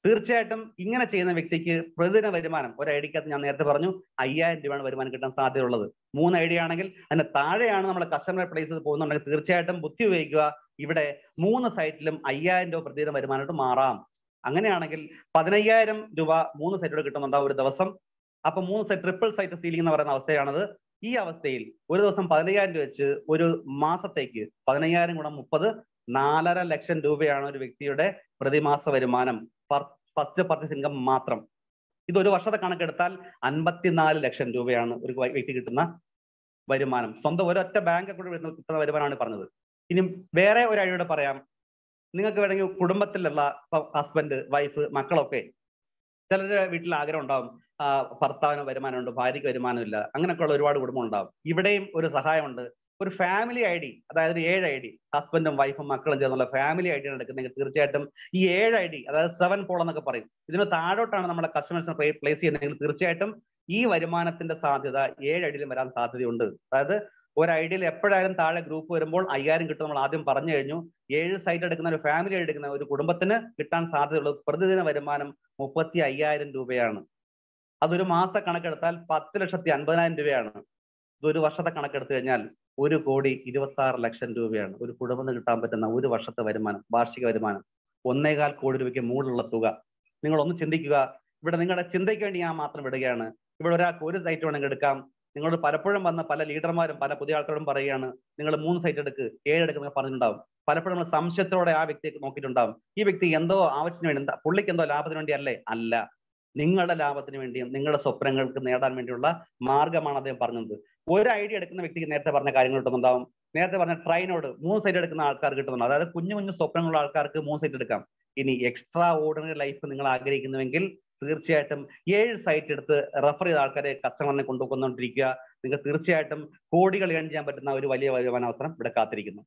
തീർച്ചയായിട്ടും ഇങ്ങനെ ചെയ്യുന്ന വ്യക്തിക്ക് പ്രതിദിന വരുമാനം ഒരു ഐ ഡിക്കകത്ത് ഞാൻ നേരത്തെ പറഞ്ഞു അയ്യായിരം രൂപയാണ് വരുമാനം കിട്ടാൻ സാധ്യതയുള്ളത് മൂന്ന് ഐ ഡി ആണെങ്കിൽ അതിന്റെ താഴെയാണ് നമ്മൾ കസ്റ്റമർ പ്ലേസ് പോകുന്നുണ്ടെങ്കിൽ തീർച്ചയായിട്ടും ബുദ്ധി ഉപയോഗിക്കുക ഇവിടെ മൂന്ന് സൈറ്റിലും അയ്യായിരം രൂപ പ്രതിദിന വരുമാനമായിട്ട് മാറാം അങ്ങനെയാണെങ്കിൽ പതിനയ്യായിരം രൂപ മൂന്ന് സൈറ്റിലൂടെ കിട്ടുന്നുണ്ടാവും ഒരു ദിവസം അപ്പൊ മൂന്ന് സൈറ്റ് ട്രിപ്പിൾ സൈറ്റ് സീലിംഗ് എന്ന് പറയുന്ന അവസ്ഥയാണത് ഈ അവസ്ഥയിൽ ഒരു ദിവസം പതിനയ്യായിരം രൂപ വെച്ച് ഒരു മാസത്തേക്ക് പതിനയ്യായിരം ഗുണം മുപ്പത് നാലര ലക്ഷം രൂപയാണ് ഒരു വ്യക്തിയുടെ പ്രതിമാസ വരുമാനം ഫസ്റ്റ് പർച്ചേസ് ഇൻകം മാത്രം ഇത് ഒരു വർഷത്തെ കണക്കെടുത്താൽ അൻപത്തിനാല് ലക്ഷം രൂപയാണ് ഒരു വ്യക്തി കിട്ടുന്ന വരുമാനം സ്വന്തം ഒരൊറ്റ ബാങ്ക് അക്കൗണ്ട് കിട്ടുന്ന വരുമാനമാണ് പറഞ്ഞത് ഇനി വേറെ ഒരു അഴിയോടെ പറയാം നിങ്ങൾക്ക് വേണമെങ്കിൽ കുടുംബത്തിലുള്ള ഹസ്ബൻഡ് വൈഫ് മക്കളൊക്കെ ചിലരുടെ വീട്ടിൽ ആഗ്രഹം ഉണ്ടാവും ഭർത്താവിന് വരുമാനമുണ്ട് ഭാര്യയ്ക്ക് വരുമാനമില്ല അങ്ങനെയൊക്കെയുള്ള ഒരുപാട് കുടുംബം ഉണ്ടാവും ഇവിടെയും ഒരു സഹായമുണ്ട് ഒരു ഫാമിലി ഐ ഡി അതായത് ഒരു ഏഴ് ഐ ഡി ഹസ്ബൻഡും വൈഫും മക്കളും ചേർന്നുള്ള ഫാമിലി ഐ ഡി ആണ് എടുക്കുന്നെങ്കിൽ തീർച്ചയായിട്ടും ഈ ഏഴ് ഐ ഡി അതായത് സെവൻ പോൾ എന്നൊക്കെ പറയും ഇതിന് താഴോട്ടാണ് നമ്മുടെ കസ്റ്റമേഴ്സിനെ പ്ലേസ് ചെയ്യുന്നതെങ്കിൽ തീർച്ചയായിട്ടും ഈ വരുമാനത്തിന്റെ സാധ്യത ഏഴ് ഐഡിയിലും വരാൻ സാധ്യതയുണ്ട് അതായത് ഒരു ഐഡിയയിൽ എപ്പോഴായാലും താഴെ ഗ്രൂപ്പ് വരുമ്പോൾ അയ്യായിരം കിട്ടും നമ്മൾ ആദ്യം പറഞ്ഞു കഴിഞ്ഞു ഏഴ് സൈറ്റ് എടുക്കുന്ന ഒരു ഫാമിലി എടുക്കുന്ന ഒരു കുടുംബത്തിന് കിട്ടാൻ സാധ്യതയുള്ളത് പ്രതിദിന വരുമാനം മുപ്പത്തി അയ്യായിരം രൂപയാണ് അതൊരു മാസത്തെ കണക്കെടുത്താൽ പത്ത് ലക്ഷത്തി അൻപതിനായിരം രൂപയാണ് ഇതൊരു വർഷത്തെ കണക്കെടുത്തു കഴിഞ്ഞാൽ ഒരു കോടി ഇരുപത്തി ആറ് ലക്ഷം രൂപയാണ് ഒരു കുടുംബത്തിന് കിട്ടാൻ പറ്റുന്ന ഒരു വർഷത്തെ വരുമാനം വാർഷിക വരുമാനം ഒന്നേകാൽ കോടി രൂപയ്ക്ക് മുകളിലുള്ള തുക നിങ്ങൾ ഒന്ന് ചിന്തിക്കുക ഇവിടെ നിങ്ങളുടെ ചിന്തയ്ക്ക് വേണ്ടി ഞാൻ മാത്രം വിടുകയാണ് ഇവിടെ ഒരാൾക്ക് ഒരു സൈറ്റ് വേണമെങ്കിൽ എടുക്കാം നിങ്ങളോട് പലപ്പോഴും വന്ന പല ലീഡർമാരും പല പുതിയ ആൾക്കാരും പറയുകയാണ് നിങ്ങൾ മൂന്ന് സൈറ്റ് എടുക്ക് ഏഴ് എടുക്കുന്ന പറഞ്ഞിട്ടുണ്ടാവും പലപ്പോഴും നമ്മൾ സംശയത്തോടെ ആ വ്യക്തിയെ നോക്കിയിട്ടുണ്ടാവും ഈ വ്യക്തി എന്തോ ആവശ്യത്തിന് വേണ്ടി എന്താ പുള്ളിക്ക് എന്തോ ലാഭത്തിന് വേണ്ടി അല്ലേ അല്ല നിങ്ങളുടെ ലാഭത്തിന് വേണ്ടിയും നിങ്ങളുടെ സ്വപ്നങ്ങൾക്ക് നേടാൻ വേണ്ടിയുള്ള മാർഗമാണ് അദ്ദേഹം പറഞ്ഞത് ഒരു ഐഡിയ എടുക്കുന്ന വ്യക്തിക്ക് നേരത്തെ പറഞ്ഞ കാര്യങ്ങൾ കിട്ടുന്നുണ്ടാവും നേരത്തെ പറഞ്ഞ ട്രൈനോട് മൂന്ന് സൈറ്റ് എടുക്കുന്ന ആൾക്കാർ കിട്ടുന്നുണ്ട് അതായത് കുഞ്ഞു കുഞ്ഞു സ്വപ്നങ്ങളുള്ള ആൾക്കാർക്ക് മൂന്ന് സൈറ്റ് എടുക്കാം ഇനി എക്സ്ട്രാ ഓർഡിനറി ലൈഫ് നിങ്ങൾ ആഗ്രഹിക്കുന്നുവെങ്കിൽ തീർച്ചയായിട്ടും ഏഴ് സൈറ്റ് എടുത്ത് റെഫർ ചെയ്ത ആൾക്കാരെ കസ്റ്റമറിനെ കൊണ്ടുപോയിക്കൊണ്ടിരിക്കുക നിങ്ങൾ തീർച്ചയായിട്ടും കോടികൾ ഏൺ ചെയ്യാൻ പറ്റുന്ന ഒരു വലിയ വരുമാന അവസരം ഇവിടെ കാത്തിരിക്കുന്നു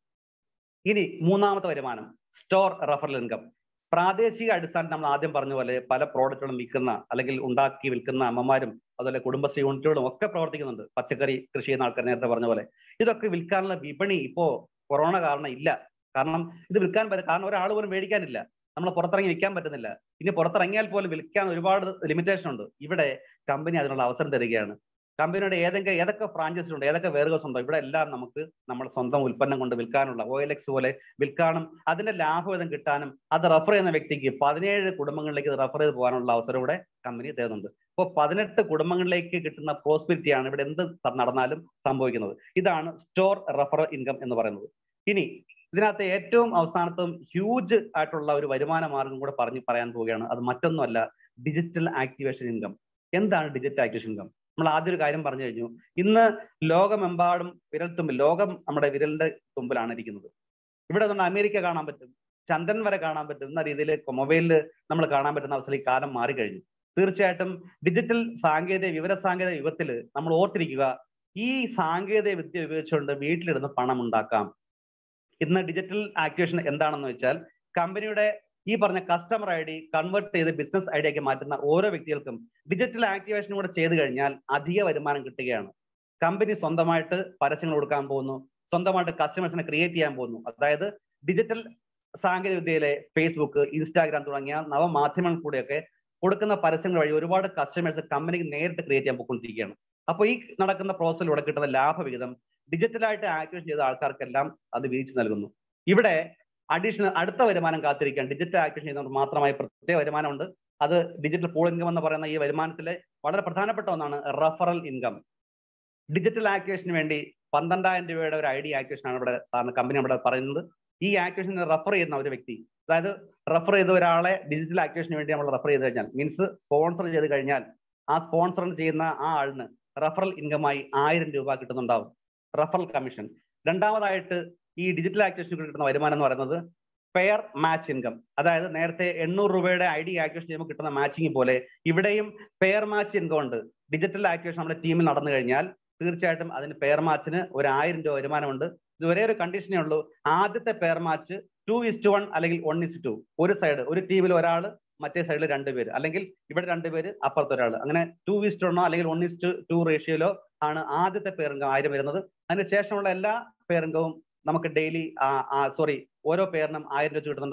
ഇനി മൂന്നാമത്തെ വരുമാനം സ്റ്റോർ റെഫറൽ ഇൻകം പ്രാദേശിക അടിസ്ഥാനത്തിൽ നമ്മൾ ആദ്യം പറഞ്ഞ പോലെ പല പ്രോഡക്റ്റുകളും വിൽക്കുന്ന അല്ലെങ്കിൽ ഉണ്ടാക്കി വിൽക്കുന്ന അമ്മമാരും അതുപോലെ കുടുംബശ്രീ യൂണിറ്റുകളും ഒക്കെ പ്രവർത്തിക്കുന്നുണ്ട് പച്ചക്കറി കൃഷി ചെയ്യുന്ന ആൾക്കാർ നേരത്തെ പറഞ്ഞ പോലെ ഇതൊക്കെ വിൽക്കാനുള്ള വിപണി ഇപ്പോ കൊറോണ കാരണം ഇല്ല കാരണം ഇത് വിൽക്കാൻ പറ്റും കാരണം ഒരാൾ പോലും മേടിക്കാനില്ല നമ്മൾ പുറത്തിറങ്ങി വിൽക്കാൻ പറ്റുന്നില്ല ഇനി പുറത്തിറങ്ങിയാൽ പോലും വിൽക്കാൻ ഒരുപാട് ലിമിറ്റേഷൻ ഉണ്ട് ഇവിടെ കമ്പനി അതിനുള്ള അവസരം തരികയാണ് കമ്പനിയുടെ ഏതെങ്കിലും ഏതൊക്കെ ഫ്രാഞ്ചൈസി ഉണ്ട് ഏതൊക്കെ വേറുകൾസ് ഉണ്ടോ ഇവിടെ എല്ലാം നമുക്ക് നമ്മുടെ സ്വന്തം ഉൽപ്പന്നം കൊണ്ട് വിൽക്കാനുള്ള ഒ എൽ എക്സ് പോലെ വിൽക്കാനും അതിന്റെ ലാഭവിധം കിട്ടാനും അത് റെഫർ ചെയ്യുന്ന വ്യക്തിക്ക് പതിനേഴ് കുടുംബങ്ങളിലേക്ക് റെഫർ ചെയ്ത് പോകാനുള്ള അവസരം ഇവിടെ കമ്പനി തരുന്നുണ്ട് അപ്പോൾ പതിനെട്ട് കുടുംബങ്ങളിലേക്ക് കിട്ടുന്ന പ്രോസ്പിരിറ്റിയാണ് ഇവിടെ എന്ത് നടന്നാലും സംഭവിക്കുന്നത് ഇതാണ് സ്റ്റോർ റെഫർ ഇൻകം എന്ന് പറയുന്നത് ഇനി ഇതിനകത്ത് ഏറ്റവും അവസാനത്തും ഹ്യൂജ് ആയിട്ടുള്ള ഒരു വരുമാന മാർഗം കൂടെ പറഞ്ഞു പറയാൻ പോവുകയാണ് അത് മറ്റൊന്നുമല്ല ഡിജിറ്റൽ ആക്ടിവേഷൻ ഇൻകം എന്താണ് ഡിജിറ്റൽ ആക്ടിവേഷൻ ഇൻകം നമ്മൾ ആദ്യം ഒരു കാര്യം പറഞ്ഞു കഴിഞ്ഞു ഇന്ന് ലോകമെമ്പാടും വിരൽ തുമ്പിൽ ലോകം നമ്മുടെ വിരലിന്റെ തുമ്പിലാണ് ഇരിക്കുന്നത് ഇവിടെ അതുകൊണ്ട് അമേരിക്ക കാണാൻ പറ്റും ചന്ദ്രൻ വരെ കാണാൻ പറ്റും എന്ന രീതിയിൽ മൊബൈലിൽ നമ്മൾ കാണാൻ പറ്റുന്ന അവസ്ഥയിൽ കാലം മാറിക്കഴിഞ്ഞു തീർച്ചയായിട്ടും ഡിജിറ്റൽ സാങ്കേതിക വിവര സാങ്കേതിക യുഗത്തിൽ നമ്മൾ ഓർത്തിരിക്കുക ഈ സാങ്കേതിക വിദ്യ ഉപയോഗിച്ചുകൊണ്ട് വീട്ടിലിരുന്ന് പണം ഉണ്ടാക്കാം ഇന്ന് ഡിജിറ്റൽ ആക്ടിവേഷൻ എന്താണെന്ന് വെച്ചാൽ കമ്പനിയുടെ ഈ പറഞ്ഞ കസ്റ്റമർ ഐ ഡി കൺവേർട്ട് ചെയ്ത് ബിസിനസ് ഐ ആക്കി മാറ്റുന്ന ഓരോ വ്യക്തികൾക്കും ഡിജിറ്റൽ ആക്ടിവേഷൻ കൂടെ ചെയ്തു കഴിഞ്ഞാൽ അധിക വരുമാനം കിട്ടുകയാണ് കമ്പനി സ്വന്തമായിട്ട് പരസ്യങ്ങൾ കൊടുക്കാൻ പോകുന്നു സ്വന്തമായിട്ട് കസ്റ്റമേഴ്സിനെ ക്രിയേറ്റ് ചെയ്യാൻ പോകുന്നു അതായത് ഡിജിറ്റൽ സാങ്കേതിക വിദ്യയിലെ ഫേസ്ബുക്ക് ഇൻസ്റ്റാഗ്രാം തുടങ്ങിയ നവമാധ്യമങ്ങൾ കൂടെയൊക്കെ കൊടുക്കുന്ന പരസ്യങ്ങൾ വഴി ഒരുപാട് കസ്റ്റമേഴ്സ് കമ്പനിക്ക് നേരിട്ട് ക്രിയേറ്റ് ചെയ്യാൻ പോയിക്കൊണ്ടിരിക്കുകയാണ് അപ്പോൾ ഈ നടക്കുന്ന പ്രോസസ്സിലൂടെ കിട്ടുന്ന ലാഭവിഹിതം ഡിജിറ്റലായിട്ട് ആക്ടിവേഷൻ ചെയ്ത ആൾക്കാർക്കെല്ലാം അത് വീഴ്ച നൽകുന്നു ഇവിടെ അഡീഷണൽ അടുത്ത വരുമാനം കാത്തിരിക്കാൻ ഡിജിറ്റൽ ആക്ടിവേഷൻ ചെയ്യുന്നവർ മാത്രമായി പ്രത്യേക വരുമാനമുണ്ട് അത് ഡിജിറ്റൽ പൂൾ ഇൻകം എന്ന് പറയുന്ന ഈ വരുമാനത്തിലെ വളരെ പ്രധാനപ്പെട്ട ഒന്നാണ് റഫറൽ ഇൻകം ഡിജിറ്റൽ ആക്ടിവേഷന് വേണ്ടി പന്ത്രണ്ടായിരം രൂപയുടെ ഒരു ഐ ഡി ആക്ടിവേഷൻ ആണ് ഇവിടെ സാറിന് കമ്പനി ഇവിടെ പറയുന്നത് ഈ ആക്ടിവേഷന് റെഫർ ചെയ്യുന്ന ഒരു വ്യക്തി അതായത് റെഫർ ചെയ്ത ഒരാളെ ഡിജിറ്റൽ ആക്ടിവേഷന് വേണ്ടി നമ്മൾ റെഫർ ചെയ്ത് കഴിഞ്ഞാൽ മീൻസ് സ്പോൺസർ ചെയ്ത് കഴിഞ്ഞാൽ ആ സ്പോൺസർ ചെയ്യുന്ന ആ ആളിന് റെഫറൽ ഇൻകമായി ആയിരം രൂപ കിട്ടുന്നുണ്ടാവും റെഫറൽ കമ്മീഷൻ രണ്ടാമതായിട്ട് ഈ ഡിജിറ്റൽ ആക്ടിവേഷൻ കിട്ടുന്ന വരുമാനം എന്ന് പറയുന്നത് പെയർ മാച്ച് ഇൻകം അതായത് നേരത്തെ എണ്ണൂറ് രൂപയുടെ ഐ ഡി ആക്ടിവേഷൻ ചെയ്യുമ്പോൾ കിട്ടുന്ന മാച്ചിങ് പോലെ ഇവിടെയും പെയർ മാച്ച് ഇൻകം ഉണ്ട് ഡിജിറ്റൽ ആക്ടിവേഷൻ നമ്മുടെ ടീമിൽ നടന്നു കഴിഞ്ഞാൽ തീർച്ചയായിട്ടും അതിന് പെയർ മാച്ചിന് ഒരു ആയിരം രൂപ വരുമാനമുണ്ട് ഇത് ഒരേ ഒരു കണ്ടീഷനേ ഉള്ളൂ ആദ്യത്തെ pair match two is to one അല്ലെങ്കിൽ വൺ ഇസ്റ്റ് ടു ഒരു സൈഡ് ഒരു ടീമിൽ ഒരാൾ മറ്റേ സൈഡിൽ രണ്ടുപേര് അല്ലെങ്കിൽ ഇവിടെ രണ്ടുപേര് അപ്പുറത്ത് ഒരാൾ അങ്ങനെ ടു ഇസ്റ്റ് വണ്ണോ അല്ലെങ്കിൽ വൺ ഇസ്റ്റ് ടു റേഷ്യോയിലോ ആണ് ആദ്യത്തെ പേരിംഗം ആയിരം വരുന്നത് അതിന് ശേഷമുള്ള എല്ലാ പേരിംഗവും നമുക്ക് ഡെയിലി സോറി ഓരോ പേരിനും ആയിരം രൂപ കിട്ടുന്നുണ്ടാവും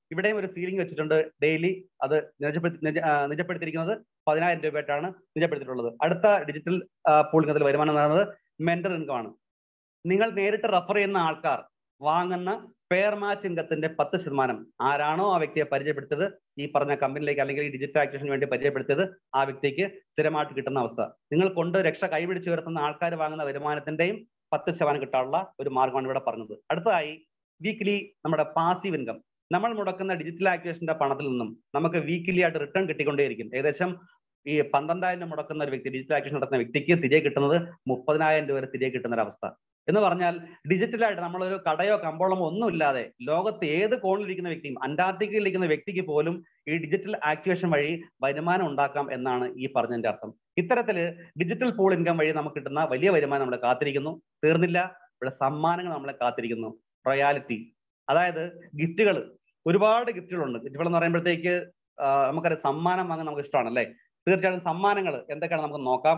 ഇവിടെയും ഒരു സീലിംഗ് വെച്ചിട്ടുണ്ട് ഡെയിലി അത് നിജപ്പെടുത്തി നിജ- ആ, നിജപ്പെടുത്തിയിരിക്കുന്നത് പതിനായിരം രൂപയായിട്ടാണ് നിജപ്പെടുത്തിയിട്ടുള്ളത് അടുത്ത ഡിജിറ്റൽ പൂൾ ഇനത്തിൽ വരുമാനം എന്ന് പറയുന്നത് മെന്റർ ഇൻകം ആണ് നിങ്ങൾ നേരിട്ട് റെഫർ ചെയ്യുന്ന ആൾക്കാർ വാങ്ങുന്ന പെയർ മാച്ച് ഇൻകത്തിന്റെ പത്ത് ശതമാനം ആരാണോ ആ വ്യക്തിയെ പരിചയപ്പെടുത്തിയത് ഈ പറഞ്ഞ കമ്പനിയിലേക്ക് അല്ലെങ്കിൽ ഈ ഡിജിറ്റൽ ആക്ടിവേഷന് വേണ്ടി പരിചയപ്പെടുത്തിയത് ആ വ്യക്തിക്ക് സ്ഥിരമായിട്ട് കിട്ടുന്ന അവസ്ഥ നിങ്ങൾ കൊണ്ട് രക്ഷ കൈപിടിച്ച് ഉയർത്തുന്ന ആൾക്കാർ വാങ്ങുന്ന വരുമാനത്തിന്റെയും പത്ത് ശതമാനം കിട്ടാനുള്ള ഒരു മാർഗമാണ് ഇവിടെ പറഞ്ഞത് അടുത്തതായി വീക്ക്ലി നമ്മുടെ പാസീവ് ഇൻകം നമ്മൾ മുടക്കുന്ന ഡിജിറ്റൽ ആക്ടിവേഷന്റെ പണത്തിൽ നിന്നും നമുക്ക് വീക്കിലി ആയിട്ട് റിട്ടേൺ കിട്ടിക്കൊണ്ടേയിരിക്കും ഏകദേശം ഈ പന്ത്രണ്ടായിരം രൂപ മുടക്കുന്ന ഒരു വ്യക്തി ഡിജിറ്റൽ ആക്ടിവേഷൻ നടത്തുന്ന വ്യക്തിക്ക് തിരികെ കിട്ടുന്നത് മുപ്പതിനായിരം രൂപ വരെ തിരികെ കിട്ടുന്ന ഒരു അവസ്ഥ എന്ന് പറഞ്ഞാൽ ഡിജിറ്റലായിട്ട് നമ്മളൊരു കടയോ കമ്പോളമോ ഒന്നുമില്ലാതെ ലോകത്ത് ഏത് കോണിലിരിക്കുന്ന വ്യക്തിയും അന്റാർട്ടിക്കയിൽ ഇരിക്കുന്ന വ്യക്തിക്ക് പോലും ഈ ഡിജിറ്റൽ ആക്ടിവേഷൻ വഴി വരുമാനം ഉണ്ടാക്കാം എന്നാണ് ഈ പറഞ്ഞതിന്റെ അർത്ഥം ഇത്തരത്തില് ഡിജിറ്റൽ പൂൾ ഇൻകം വഴി നമുക്ക് കിട്ടുന്ന വലിയ വരുമാനം നമ്മളെ കാത്തിരിക്കുന്നു തീർന്നില്ല ഇവിടെ സമ്മാനങ്ങൾ നമ്മളെ കാത്തിരിക്കുന്നു റോയാലിറ്റി അതായത് ഗിഫ്റ്റുകൾ ഒരുപാട് ഗിഫ്റ്റുകളുണ്ട് ഗിഫ്റ്റുകൾ എന്ന് പറയുമ്പോഴത്തേക്ക് ആ, നമുക്കറിയാം സമ്മാനം വാങ്ങാൻ നമുക്ക് ഇഷ്ടമാണ് അല്ലേ തീർച്ചയായിട്ടും സമ്മാനങ്ങൾ എന്തൊക്കെയാണ് നമുക്ക് നോക്കാം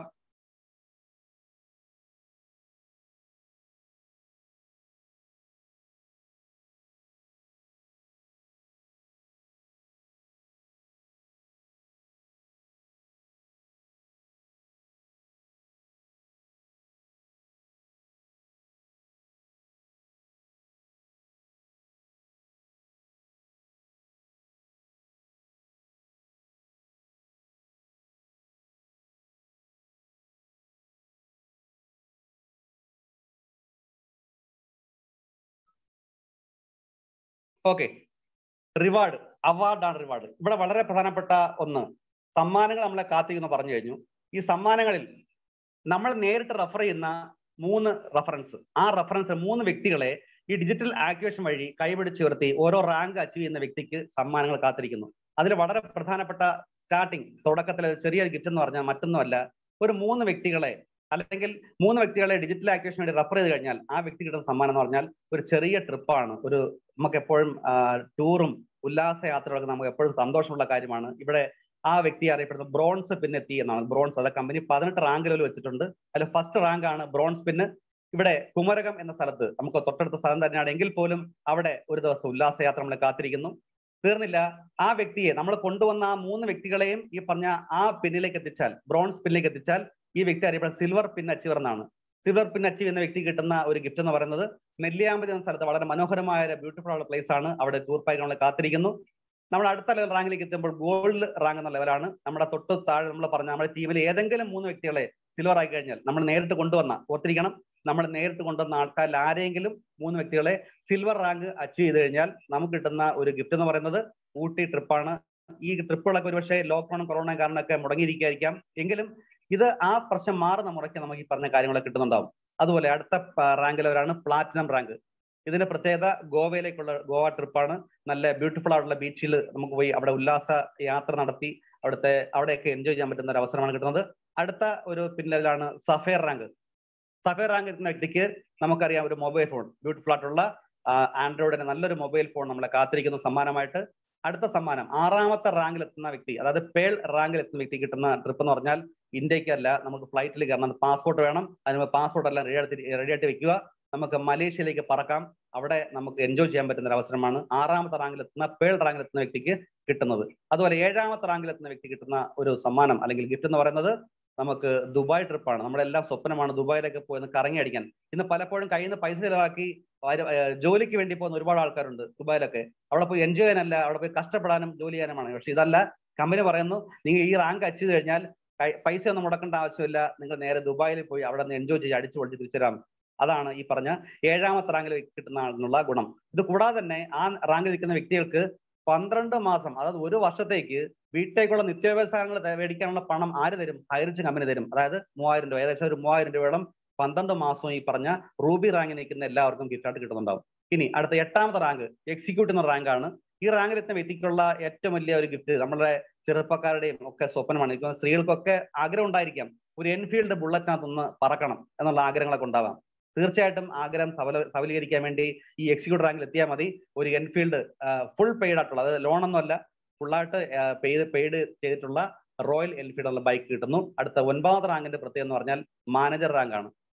ഓക്കെ റിവാർഡ് അവാർഡാണ് റിവാർഡ് ഇവിടെ വളരെ പ്രധാനപ്പെട്ട ഒന്ന് സമ്മാനങ്ങൾ നമ്മളെ കാത്തിരിക്കുന്നു പറഞ്ഞു കഴിഞ്ഞു ഈ സമ്മാനങ്ങളിൽ നമ്മൾ നേരിട്ട് റെഫർ ചെയ്യുന്ന മൂന്ന് റെഫറൻസ് ആ റെഫറൻസ് മൂന്ന് വ്യക്തികളെ ഈ ഡിജിറ്റൽ ആക്ടിവേഷൻ വഴി കൈപിടിച്ചുയർത്തി ഓരോ റാങ്ക് അച്ചീവ് ചെയ്യുന്ന വ്യക്തിക്ക് സമ്മാനങ്ങൾ കാത്തിരിക്കുന്നു അതിൽ വളരെ പ്രധാനപ്പെട്ട സ്റ്റാർട്ടിങ് തുടക്കത്തിലെ ഒരു ചെറിയൊരു ഗിഫ്റ്റ് എന്ന് പറഞ്ഞാൽ മറ്റൊന്നുമല്ല ഒരു മൂന്ന് വ്യക്തികളെ അല്ലെങ്കിൽ മൂന്ന് വ്യക്തികളെ ഡിജിറ്റൽ ആക്ടിവേഷൻ വേണ്ടി റെഫർ ചെയ്ത് കഴിഞ്ഞാൽ ആ വ്യക്തി കിട്ടുന്ന സമ്മാനം എന്ന് പറഞ്ഞാൽ ഒരു ചെറിയ ട്രിപ്പാണ് ഒരു നമുക്ക് എപ്പോഴും ടൂറും ഉല്ലാസ യാത്രകളൊക്കെ നമുക്ക് എപ്പോഴും സന്തോഷമുള്ള കാര്യമാണ് ഇവിടെ ആ വ്യക്തി അറിയപ്പെടുന്നത് ബ്രോൺസ് പിൻ എത്തി എന്നാണ് ബ്രോൺസ് അത് കമ്പനി പതിനെട്ട് റാങ്ക് ലെവൽ വെച്ചിട്ടുണ്ട് അതിൽ ഫസ്റ്റ് റാങ്ക് ആണ് ബ്രോൺസ് പിന്ന് ഇവിടെ കുമരകം എന്ന സ്ഥലത്ത് നമുക്ക് തൊട്ടടുത്ത സ്ഥലം തന്നെയാണ് എങ്കിൽ പോലും അവിടെ ഒരു ദിവസത്തെ ഉല്ലാസയാത്ര നമ്മളെ കാത്തിരിക്കുന്നു തീർന്നില്ല ആ വ്യക്തിയെ നമ്മൾ കൊണ്ടുവന്ന ആ മൂന്ന് വ്യക്തികളെയും ഈ പറഞ്ഞ ആ പിന്നിലേക്ക് എത്തിച്ചാൽ ബ്രോൺസ് പിന്നിലേക്ക് എത്തിച്ചാൽ ഈ വ്യക്തി അറിയപ്പെടുന്ന സിൽവർ പിൻ അച്ചീവർ എന്നാണ് സിൽവർ പിൻ അച്ചീവ് എന്ന വ്യക്തി കിട്ടുന്ന ഒരു ഗിഫ്റ്റ് എന്ന് പറയുന്നത് നെല്ലിയാമ്പതി എന്ന സ്ഥലത്ത് വളരെ മനോഹരമായ ഒരു ബ്യൂട്ടിഫുൾ ആയുള്ള പ്ലേസ് ആണ് അവിടെ ടൂർ പാക്ക് നമ്മളെ കാത്തിരിക്കുന്നു നമ്മൾ അടുത്ത ലെവൽ റാങ്കിലേക്ക് എത്തുമ്പോൾ ഗോൾഡ് റാങ്ക് എന്ന ലെവലാണ് നമ്മുടെ തൊട്ട് താഴെ നമ്മൾ പറഞ്ഞ നമ്മുടെ ടീമിൽ ഏതെങ്കിലും മൂന്ന് വ്യക്തികളെ സിൽവർ ആയി കഴിഞ്ഞാൽ നമ്മൾ നേരിട്ട് കൊണ്ടുവന്ന ഓർത്തിരിക്കണം നമ്മൾ നേരിട്ട് കൊണ്ടുവന്ന ആൾക്കാരിൽ ആരെങ്കിലും മൂന്ന് വ്യക്തികളെ സിൽവർ റാങ്ക് അച്ചീവ് ചെയ്ത് കഴിഞ്ഞാൽ നമുക്ക് കിട്ടുന്ന ഒരു ഗിഫ്റ്റ് എന്ന് പറയുന്നത് ഊട്ടി ട്രിപ്പാണ് ഈ ട്രിപ്പുകളൊക്കെ ഒരുപക്ഷെ ലോക്ക്ഡൌണും കൊറോണ കാരണമൊക്കെ മുടങ്ങിയിരിക്കായിരിക്കാം എങ്കിലും ഇത് ആ പ്രശ്നം മാറുന്ന മുറയ്ക്ക് നമുക്ക് ഈ പറഞ്ഞ കാര്യങ്ങളൊക്കെ കിട്ടുന്നുണ്ടാവും അതുപോലെ അടുത്ത റാങ്കിൽ ഒരാണ് പ്ലാറ്റിനം റാങ്ക് ഇതിന്റെ പ്രത്യേകത ഗോവയിലേക്കുള്ള ഗോവ ട്രിപ്പാണ് നല്ല ബ്യൂട്ടിഫുൾ ആയിട്ടുള്ള ബീച്ചിൽ നമുക്ക് പോയി അവിടെ ഉല്ലാസ യാത്ര നടത്തി അവിടുത്തെ അവിടെയൊക്കെ എൻജോയ് ചെയ്യാൻ പറ്റുന്ന ഒരു അവസരമാണ് കിട്ടുന്നത് അടുത്ത ഒരു പിന്നിലാണ് സഫേർ റാങ്ക് സഫേർ റാങ്ക് എത്തുന്ന വ്യക്തിക്ക് നമുക്കറിയാം ഒരു മൊബൈൽ ഫോൺ ബ്യൂട്ടിഫുൾ ആയിട്ടുള്ള ആൻഡ്രോയിഡിന് നല്ലൊരു മൊബൈൽ ഫോൺ നമ്മളെ കാത്തിരിക്കുന്നു സമ്മാനമായിട്ട് അടുത്ത സമ്മാനം ആറാമത്തെ റാങ്കിൽ എത്തുന്ന വ്യക്തി അതായത് പേൾ റാങ്കിൽ എത്തുന്ന വ്യക്തി കിട്ടുന്ന ട്രിപ്പ് എന്ന് പറഞ്ഞാൽ ഇന്ത്യക്കല്ല നമുക്ക് ഫ്ലൈറ്റിൽ കയറണം പാസ്പോർട്ട് വേണം അതിന് പാസ്പോർട്ട് എല്ലാം റെഡി ആയിട്ട് റെഡി ആയിട്ട് വെക്കുക നമുക്ക് മലേഷ്യയിലേക്ക് പറക്കാം അവിടെ നമുക്ക് എൻജോയ് ചെയ്യാൻ പറ്റുന്ന ഒരു അവസരമാണ് ആറാമത്തെ റാങ്കിൽ എത്തുന്ന പേൾ റാങ്കിൽ എത്തുന്ന വ്യക്തിക്ക് കിട്ടുന്നത് അതുപോലെ ഏഴാമത്തെ റാങ്കിൽ എത്തുന്ന വ്യക്തി കിട്ടുന്ന ഒരു സമ്മാനം അല്ലെങ്കിൽ ഗിഫ്റ്റ് എന്ന് പറയുന്നത് നമുക്ക് ദുബായ് ട്രിപ്പാണ് നമ്മളെല്ലാം സ്വപ്നമാണ് ദുബായിലൊക്കെ പോയി ഒന്ന് കറങ്ങി അടിക്കാൻ ഇന്ന് പലപ്പോഴും കയ്യിൽ നിന്ന് പൈസ ചിലവാക്കി ജോലിക്ക് വേണ്ടി പോകുന്ന ഒരുപാട് ആൾക്കാരുണ്ട് ദുബായിലൊക്കെ അവിടെ പോയി എൻജോയ് ചെയ്യാനല്ല അവിടെ പോയി കഷ്ടപ്പെടാനും ജോലി ചെയ്യാനുമാണ് പക്ഷെ ഇതല്ല കമ്പനി പറയുന്നു നിങ്ങൾ ഈ റാങ്ക് അച്ചീവ് ചെയ്ത് കഴിഞ്ഞാൽ പൈസ ഒന്നും മുടക്കേണ്ട ആവശ്യമില്ല നിങ്ങൾ നേരെ ദുബായിൽ പോയി അവിടെ നിന്ന് എൻജോയ് ചെയ്ത് അടിച്ചു പൊളിച്ച് തിരിച്ചുതരാം അതാണ് ഈ പറഞ്ഞ ഏഴാമത്തെ റാങ്കിൽ കിട്ടുന്ന ആളിനുള്ള ഗുണം ഇത് കൂടാതെ തന്നെ ആ റാങ്കിൽ നിൽക്കുന്ന വ്യക്തികൾക്ക് പന്ത്രണ്ട് മാസം അതായത് ഒരു വർഷത്തേക്ക് വീട്ടിലേക്കുള്ള നിത്യോപയോഗ മേടിക്കാനുള്ള പണം ആര് തരും ഹൈറിച്ച് കമ്പനി തരും അതായത് മൂവായിരം രൂപ ഏകദേശം ഒരു മൂവായിരം രൂപയോളം പന്ത്രണ്ട് മാസവും ഈ പറഞ്ഞ റൂബി റാങ്കിൽ നിൽക്കുന്ന എല്ലാവർക്കും ഗിഫ്റ്റായിട്ട് കിട്ടുന്നുണ്ടാവും ഇനി അടുത്ത എട്ടാമത്തെ റാങ്ക് എക്സിക്യൂട്ടീവ് എന്ന റാങ്കാണ് ഈ റാങ്കിൽ എത്തുന്ന വ്യക്തിക്കുള്ള ഏറ്റവും വലിയ ഒരു ഗിഫ്റ്റ് നമ്മുടെ ചെറുപ്പക്കാരുടെയും ഒക്കെ സ്വപ്നമാണ് എനിക്ക് സ്ത്രീകൾക്കൊക്കെ ആഗ്രഹം ഉണ്ടായിരിക്കാം ഒരു എൻഫീൽഡ് ബുള്ളറ്റിനകത്തൊന്ന് പറക്കണം എന്നുള്ള ആഗ്രഹങ്ങളൊക്കെ ഉണ്ടാവാം തീർച്ചയായിട്ടും ആഗ്രഹം സഫല സഫലീകരിക്കാൻ വേണ്ടി ഈ എക്സിക്യൂട്ടീവ് റാങ്കിൽ എത്തിയാൽ മതി ഒരു എൻഫീൽഡ് ഫുൾ പെയ്ഡ് ആയിട്ടുള്ള അതായത് ലോണൊന്നുമല്ല ഫുള്ളായിട്ട് പെയ്ഡ് പെയ്ഡ് ചെയ്തിട്ടുള്ള റോയൽ എൻഫീൽഡ് ഉള്ള ബൈക്ക് കിട്ടുന്നു അടുത്ത ഒൻപതാമത്തെ റാങ്കിന്റെ പ്രത്യേകത എന്ന് പറഞ്ഞാൽ മാനേജർ റാങ്ക് ആണ്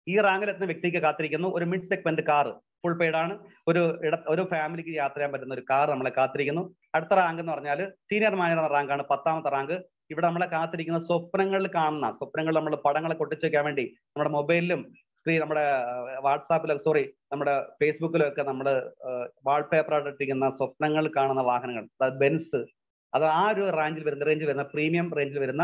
ഈ റാങ്കിൽ എത്തുന്ന വ്യക്തിക്ക് കാത്തിരിക്കുന്നു ഒരു mid segment car full paid ആണ് ഒരു ഇട ഒരു ഫാമിലിക്ക് യാത്ര ചെയ്യാൻ പറ്റുന്ന ഒരു കാർ നമ്മളെ കാത്തിരിക്കുന്നു അടുത്ത റാങ്ക് എന്ന് പറഞ്ഞാൽ സീനിയർ മാനേജർ എന്ന റാങ്കാണ് പത്താമത്തെ റാങ്ക് ഇവിടെ നമ്മളെ കാത്തിരിക്കുന്ന സ്വപ്നങ്ങളിൽ കാണുന്ന സ്വപ്നങ്ങൾ നമ്മൾ പടങ്ങളെ കൊട്ടിച്ചു വെക്കാൻ വേണ്ടി നമ്മുടെ മൊബൈലിലും സ്ക്രീൻ നമ്മുടെ വാട്സാപ്പിലും സോറി നമ്മുടെ ഫേസ്ബുക്കിലും ഒക്കെ നമ്മൾ വാൾപേപ്പർ ഇട്ടിരിക്കുന്ന സ്വപ്നങ്ങൾ കാണുന്ന വാഹനങ്ങൾ അതായത് ബെൻസ് അത് ആ ഒരു റേഞ്ചിൽ വരുന്ന റേഞ്ചിൽ വരുന്ന പ്രീമിയം റേഞ്ചിൽ വരുന്ന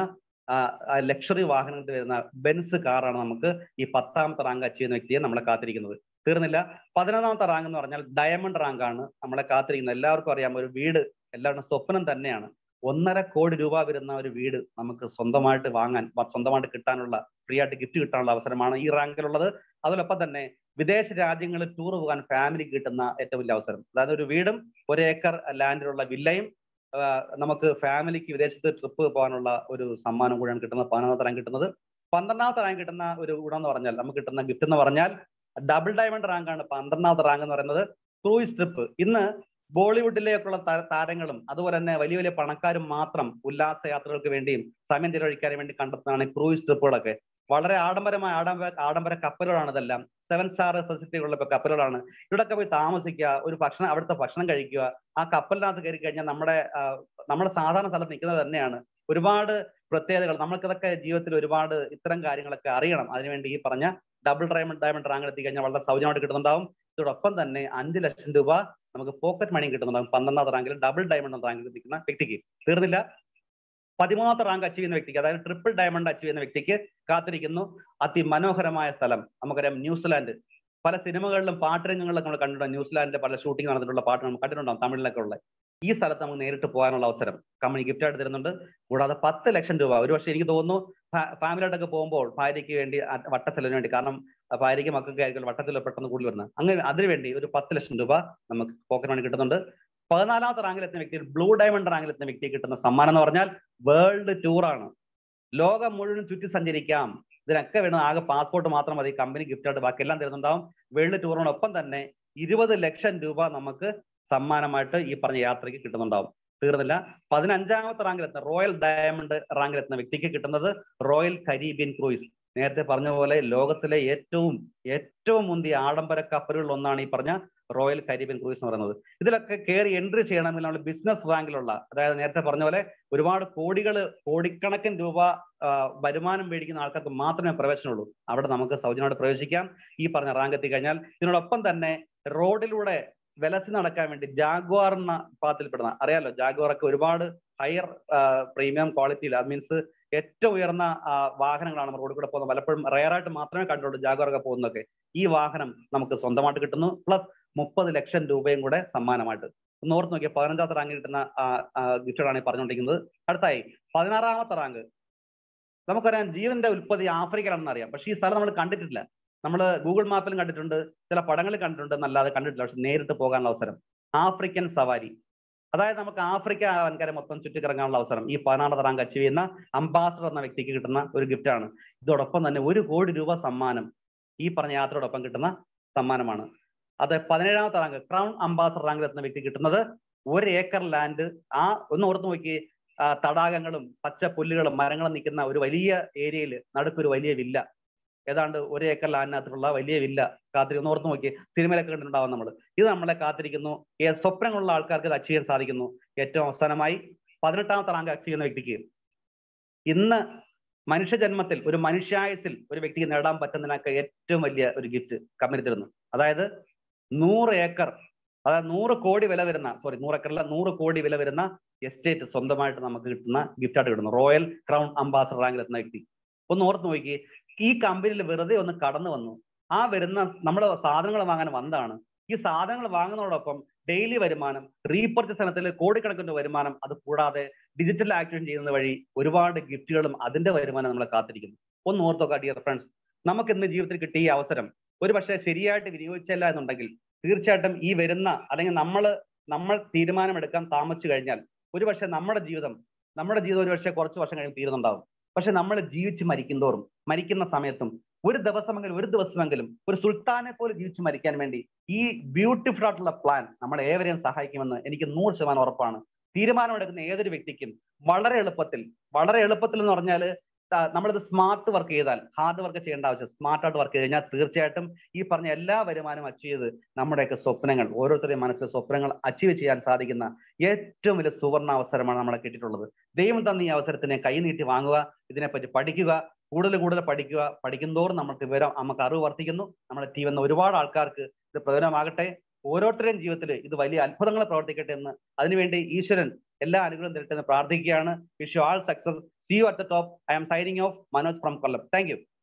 ലക്ഷറി വാഹനത്തിൽ വരുന്ന ബെൻസ് കാറാണ് നമുക്ക് ഈ പത്താമത്തെ റാങ്ക് അച്ചീവ് ചെയ്യുന്ന വ്യക്തിയെ നമ്മളെ കാത്തിരിക്കുന്നത് തീർന്നില്ല പതിനൊന്നാമത്തെ റാങ്ക് എന്ന് പറഞ്ഞാൽ ഡയമണ്ട് റാങ്ക് ആണ് നമ്മളെ കാത്തിരിക്കുന്നത് എല്ലാവർക്കും അറിയാം ഒരു വീട് എല്ലാവരുടെ സ്വപ്നം തന്നെയാണ് ഒന്നര കോടി രൂപ വരുന്ന ഒരു വീട് നമുക്ക് സ്വന്തമായിട്ട് വാങ്ങാൻ സ്വന്തമായിട്ട് കിട്ടാനുള്ള ഫ്രീ ആയിട്ട് ഗിഫ്റ്റ് കിട്ടാനുള്ള അവസരമാണ് ഈ റാങ്കിലുള്ളത് അതിനൊപ്പം തന്നെ വിദേശ രാജ്യങ്ങളിൽ ടൂർ പോകാൻ ഫാമിലിക്ക് കിട്ടുന്ന ഏറ്റവും വലിയ അവസരം അതായത് ഒരു വീടും ഒരു ഏക്കർ ലാൻഡിലുള്ള വില്ലയും നമുക്ക് ഫാമിലിക്ക് വിദേശത്ത് ട്രിപ്പ് പോകാനുള്ള ഒരു സമ്മാനം കൂടിയാണ് കിട്ടുന്നത് പതിനൊന്നാമത്തെ റാങ്ക് കിട്ടുന്നത് പന്ത്രണ്ടാമത്തെ റാങ്ക് കിട്ടുന്ന ഒരു ഗുണം എന്ന് പറഞ്ഞാൽ നമുക്ക് കിട്ടുന്ന ഗിഫ്റ്റ് എന്ന് പറഞ്ഞാൽ ഡബിൾ ഡയമണ്ട് റാങ്ക് ആണ് പന്ത്രണ്ടാമത്തെ റാങ്ക് എന്ന് പറയുന്നത് ക്രൂയിസ് ട്രിപ്പ് ഇന്ന് ബോളിവുഡിലേക്കുള്ള താരങ്ങളും അതുപോലെ തന്നെ വലിയ വലിയ പണക്കാരും മാത്രം ഉല്ലാസ യാത്രകൾക്ക് വേണ്ടിയും സമയം ചെലവഴിക്കാൻ വേണ്ടി കണ്ടെത്തുന്നതാണ് ക്രൂയിസ് ട്രിപ്പുകളൊക്കെ വളരെ ആഡംബരമായ ആഡംബര ആഡംബര കപ്പലുകളാണ് ഇതെല്ലാം സെവൻ സ്റ്റാർ ഫെസിലിറ്റികളുള്ള കപ്പലുകളാണ് ഇവിടെയൊക്കെ പോയി താമസിക്കുക ഒരു ഭക്ഷണം അവിടുത്തെ ഭക്ഷണം കഴിക്കുക ആ കപ്പലിനകത്ത് കയറി കഴിഞ്ഞാൽ നമ്മുടെ നമ്മുടെ സാധാരണ സ്ഥലത്ത് നിൽക്കുന്നത് തന്നെയാണ് ഒരുപാട് പ്രത്യേകതകൾ നമ്മൾക്കിതൊക്കെ ജീവിതത്തിൽ ഒരുപാട് ഇത്തരം കാര്യങ്ങളൊക്കെ അറിയണം അതിനുവേണ്ടി ഈ പറഞ്ഞ ഡബിൾ ഡയമണ്ട് ഡയമണ്ട് റാങ്ക് എത്തി കഴിഞ്ഞാൽ വളരെ സൗജന്യമായിട്ട് കിട്ടുന്നുണ്ടാവും ഇതോടൊപ്പം തന്നെ അഞ്ച് ലക്ഷം രൂപ നമുക്ക് പോക്കറ്റ് മണിയും കിട്ടുന്നുണ്ടാവും പന്ത്രണ്ടാമത്തെ റാങ്കിൽ ഡബിൾ ഡയമണ്ട് റാങ്കിൽ നിൽക്കുന്ന വ്യക്തിക്ക് തീർന്നില്ല പതിമൂന്നാമത്തെ റാങ്ക് അച്ചീവ് ചെയ്യുന്ന വ്യക്തിക്ക് അതായത് ട്രിപ്പിൾ ഡയമണ്ട് അച്ചീവ് ചെയ്യുന്ന വ്യക്തിക്ക് കാത്തിരിക്കുന്നു അതിമനോഹരമായ സ്ഥലം നമുക്കറിയാം ന്യൂസിലാൻഡ് പല സിനിമകളിലും പാട്ടുരംഗങ്ങളിലൊക്കെ നമ്മൾ കണ്ടിട്ടുണ്ട് ന്യൂസിലാൻഡിലെ പല ഷൂട്ടിംഗ് നടന്നിട്ടുള്ള പാട്ട് നമ്മൾ കണ്ടിട്ടുണ്ടാവും തമിഴിലൊക്കെ ഉള്ള ഈ സ്ഥലത്ത് നമുക്ക് നേരിട്ട് പോകാനുള്ള അവസരം കമ്പനി ഗിഫ്റ്റ് ആയിട്ട് തരുന്നുണ്ട് കൂടാതെ പത്ത് ലക്ഷം രൂപ ഒരു പക്ഷേ എനിക്ക് തോന്നുന്നു ഫാമിലിയായിട്ടൊക്കെ പോകുമ്പോൾ ഭാര്യയ്ക്ക് വേണ്ടി വട്ടച്ചെലവിന് വേണ്ടി കാരണം ഭാര്യയ്ക്ക് മക്കൾക്ക് ആയിരിക്കും വട്ടച്ചെലവ് പെട്ടെന്ന് കൂടുതൽ വരുന്നത് അങ്ങനെ അതിനുവേണ്ടി ഒരു പത്ത് ലക്ഷം രൂപ നമുക്ക് പോക്കറ്റ് മണി കിട്ടുന്നുണ്ട് പതിനാലാമത്തെ റാങ്കിൽ എത്തുന്ന വ്യക്തി ബ്ലൂ ഡയമണ്ട് റാങ്കിൽ എത്തുന്ന വ്യക്തി കിട്ടുന്ന സമ്മാനം എന്ന് പറഞ്ഞാൽ വേൾഡ് ടൂറാണ് ലോകം മുഴുവൻ ചുറ്റി സഞ്ചരിക്കാം ഇതിനൊക്കെ വേണം ആകെ പാസ്പോർട്ട് മാത്രം മതി കമ്പനി ഗിഫ്റ്റ് ആയിട്ട് ബാക്കി എല്ലാം തരുന്നുണ്ടാവും വേൾഡ് ടൂറിനോടൊപ്പം തന്നെ ഇരുപത് ലക്ഷം രൂപ നമുക്ക് സമ്മാനമായിട്ട് ഈ പറഞ്ഞ യാത്രയ്ക്ക് കിട്ടുന്നുണ്ടാവും തീർന്നില്ല പതിനഞ്ചാമത്തെ റാങ്കിൽ എത്തുന്ന റോയൽ ഡയമണ്ട് റാങ്കിൽ എത്തുന്ന വ്യക്തിക്ക് കിട്ടുന്നത് റോയൽ കരീബിയൻ ക്രൂയിസ് നേരത്തെ പറഞ്ഞ പോലെ ലോകത്തിലെ ഏറ്റവും ഏറ്റവും മുന്തിയ ആഡംബര കപ്പലുകളിൽ ഒന്നാണ് ഈ പറഞ്ഞ റോയൽ കരീബിയൻ ക്രൂയിസ് എന്ന് പറയുന്നത് ഇതിലൊക്കെ കയറി എൻട്രി ചെയ്യണമെങ്കിൽ നമ്മൾ ബിസിനസ് റാങ്കിലുള്ള അതായത് നേരത്തെ പറഞ്ഞ പോലെ ഒരുപാട് കോടികൾ കോടിക്കണക്കിന് രൂപ വരുമാനം മേടിക്കുന്ന ആൾക്കാർക്ക് മാത്രമേ പ്രവേശനമുള്ളൂ അവിടെ നമുക്ക് സൗജന്യമായിട്ട് പ്രവേശിക്കാം ഈ പറഞ്ഞ റാങ്ക് എത്തിക്കഴിഞ്ഞാൽ ഇതിനോടൊപ്പം തന്നെ റോഡിലൂടെ വിലസി നടക്കാൻ വേണ്ടി ജാഗ്വാർ എന്ന വിഭാഗത്തിൽപ്പെടുന്ന അറിയാലോ ജാഗ്വാർ ഒക്കെ ഒരുപാട് ഹയർ പ്രീമിയം ക്വാളിറ്റിയിൽ അത് മീൻസ് ഏറ്റവും ഉയർന്ന വാഹനങ്ങളാണ് നമ്മൾ റോഡിൽ കൂടെ പോകുന്നത് പലപ്പോഴും റയറായിട്ട് മാത്രമേ കണ്ടുള്ളൂ ജാഗ്വാർ ഒക്കെ പോകുന്നതൊക്കെ ഈ വാഹനം നമുക്ക് സ്വന്തമായിട്ട് കിട്ടുന്നു പ്ലസ് മുപ്പത് ലക്ഷം രൂപയും കൂടെ സമ്മാനമായിട്ട് ഒന്ന് ഓർത്ത് നോക്കിയാൽ പതിനഞ്ചാമത്തെ റാങ്ക് കിട്ടുന്ന ഗിഫ്റ്റുകളാണ് ഈ പറഞ്ഞുകൊണ്ടിരിക്കുന്നത് അടുത്തായി പതിനാറാമത്തെ റാങ്ക് നമുക്കറിയാം ജീവന്റെ ഉൽപ്പത്തി ആഫ്രിക്കയിലാണെന്ന് അറിയാം പക്ഷേ ഈ സ്ഥലം നമ്മൾ കണ്ടിട്ടില്ല നമ്മൾ ഗൂഗിൾ മാപ്പിലും കണ്ടിട്ടുണ്ട് ചില പടങ്ങളിൽ കണ്ടിട്ടുണ്ട് എന്നല്ലാതെ കണ്ടിട്ടില്ല പക്ഷെ നേരിട്ട് പോകാനുള്ള അവസരം ആഫ്രിക്കൻ സവാരി അതായത് നമുക്ക് ആഫ്രിക്ക വൻകര മൊത്തം ചുറ്റിക്കിറങ്ങാനുള്ള അവസരം ഈ പതിനാറ് റാങ്ക് അച്ചീവ് ചെയ്യുന്ന അംബാസഡർ എന്ന വ്യക്തിക്ക് കിട്ടുന്ന ഒരു ഗിഫ്റ്റാണ് ഇതോടൊപ്പം തന്നെ ഒരു കോടി രൂപ സമ്മാനം ഈ പറഞ്ഞ യാത്രയോടൊപ്പം കിട്ടുന്ന സമ്മാനമാണ് അത് പതിനേഴാമത്തെ റാങ്ക് ക്രൗൺ അംബാസഡർ റാങ്കിൽ എത്തുന്ന വ്യക്തി കിട്ടുന്നത് ഒരു ഏക്കർ ലാൻഡ് ആ ഒന്ന് ഓർത്ത് നോക്കി തടാകങ്ങളും പച്ച പുല്ലുകളും മരങ്ങളും നിൽക്കുന്ന ഒരു വലിയ ഏരിയയിൽ നടുക്കൊരു വലിയ വില്ല ഏതാണ്ട് ഒരു ഏക്കർ ലാൻഡിനകത്തുള്ള വലിയ വില്ല കാത്തിരിക്കുന്നു ഓർത്ത് നോക്കി സിനിമയിലൊക്കെ കണ്ടിട്ടുണ്ടാവും നമ്മൾ ഇത് നമ്മളെ കാത്തിരിക്കുന്നു സ്വപ്നങ്ങളുള്ള ആൾക്കാർക്ക് ഇത് അച്ചീവ് ചെയ്യാൻ സാധിക്കുന്നു ഏറ്റവും അവസാനമായി പതിനെട്ടാമത്തെ റാങ്ക് അച്ചീവ് ചെയ്യുന്ന വ്യക്തിക്ക് ഇന്ന് മനുഷ്യജന്മത്തിൽ ഒരു മനുഷ്യായുസിൽ ഒരു വ്യക്തിക്ക് നേടാൻ പറ്റുന്നതിനൊക്കെ ഏറ്റവും വലിയ ഒരു ഗിഫ്റ്റ് കമ്പനി തരുന്നു അതായത് നൂറ് ഏക്കർ അതായത് നൂറ് കോടി വില വരുന്ന സോറി നൂറ് ഏക്കറല്ല നൂറ് കോടി വില വരുന്ന എസ്റ്റേറ്റ് സ്വന്തമായിട്ട് നമുക്ക് കിട്ടുന്ന ഗിഫ്റ്റായിട്ട് കിട്ടുന്നു റോയൽ ക്രൗൺ അംബാസഡർ റാങ്കിൽ എത്തുന്ന വ്യക്തി ഒന്ന് ഓർത്ത് നോക്കി ഈ കമ്പനിയിൽ വെറുതെ ഒന്ന് കടന്നു വന്നു ആ വരുന്ന നമ്മുടെ സാധനങ്ങൾ വാങ്ങാൻ വന്നതാണ് ഈ സാധനങ്ങൾ വാങ്ങുന്നതോടൊപ്പം ഡെയിലി വരുമാനം റീപർച്ചേസ് ഇനത്തിൽ കോടിക്കണക്കിന് വരുമാനം അത് കൂടാതെ ഡിജിറ്റൽ ആക്ടിവേഷൻ ചെയ്യുന്നത് വഴി ഒരുപാട് ഗിഫ്റ്റുകളും അതിന്റെ വരുമാനം നമ്മളെ കാത്തിരിക്കുന്നു ഒന്ന് ഓർത്തോക്കാം ഡിയർ ഫ്രണ്ട്സ് നമുക്ക് ഇന്ന് ജീവിതത്തിൽ കിട്ടിയ ഈ അവസരം ഒരു പക്ഷേ ശരിയായിട്ട് വിനിയോഗിച്ചില്ല എന്നുണ്ടെങ്കിൽ തീർച്ചയായിട്ടും ഈ വരുന്ന അല്ലെങ്കിൽ നമ്മൾ നമ്മൾ തീരുമാനമെടുക്കാൻ താമസിച്ചു കഴിഞ്ഞാൽ ഒരു പക്ഷേ നമ്മുടെ ജീവിതം നമ്മുടെ ജീവിതം ഒരു പക്ഷേ കുറച്ച് വർഷം കഴിയുമ്പോൾ തീരുന്നുണ്ടാവും പക്ഷെ നമ്മൾ ജീവിച്ച് മരിക്കുന്തോറും മരിക്കുന്ന സമയത്തും ഒരു ദിവസമെങ്കിലും ഒരു ദിവസമെങ്കിലും ഒരു സുൽത്താനെ പോലെ ജീവിച്ച് മരിക്കാൻ വേണ്ടി ഈ ബ്യൂട്ടിഫുൾ ആയിട്ടുള്ള പ്ലാൻ നമ്മളെ ഏവരെയും സഹായിക്കുമെന്ന് എനിക്ക് നൂറ് ശതമാനം ഉറപ്പാണ് തീരുമാനമെടുക്കുന്ന ഏതൊരു വ്യക്തിക്കും വളരെ എളുപ്പത്തിൽ വളരെ എളുപ്പത്തിൽ എന്ന് പറഞ്ഞാൽ ത- നമ്മളിത് സ്മാർട്ട് വർക്ക് ചെയ്താൽ ഹാർഡ് വർക്ക് ചെയ്യേണ്ട ആവശ്യം സ്മാർട്ടായിട്ട് വർക്ക് ചെയ്ത് കഴിഞ്ഞാൽ തീർച്ചയായിട്ടും ഈ പറഞ്ഞ എല്ലാ വരുമാനവും അച്ചീവ് ചെയ്ത് നമ്മുടെയൊക്കെ സ്വപ്നങ്ങൾ ഓരോരുത്തരുടെയും മനസ്സിൽ സ്വപ്നങ്ങൾ അച്ചീവ് ചെയ്യാൻ സാധിക്കുന്ന ഏറ്റവും വലിയ സുവർണ അവസരമാണ് നമ്മളെ കിട്ടിയിട്ടുള്ളത് ദൈവം തന്ന ഈ അവസരത്തിനെ കൈനീട്ടി വാങ്ങുക ഇതിനെപ്പറ്റി പഠിക്കുക കൂടുതൽ കൂടുതൽ പഠിക്കുക പഠിക്കുന്തോറും നമുക്ക് വിവരം നമുക്ക് അറിവ് വർദ്ധിക്കുന്നു നമ്മുടെ ടീം എന്ന ഒരുപാട് ആൾക്കാർക്ക് ഇത് പ്രയോജനമാകട്ടെ ഓരോരുത്തരുടെയും ജീവിതത്തിൽ ഇത് വലിയ അത്ഭുതങ്ങൾ പ്രവർത്തിക്കട്ടെ എന്ന് അതിനുവേണ്ടി ഈശ്വരൻ എല്ലാ അനുഗ്രഹം തരട്ടെ എന്ന് പ്രാർത്ഥിക്കുകയാണ് wish you all success see you at the top I am signing off Manoj from Kollam thank U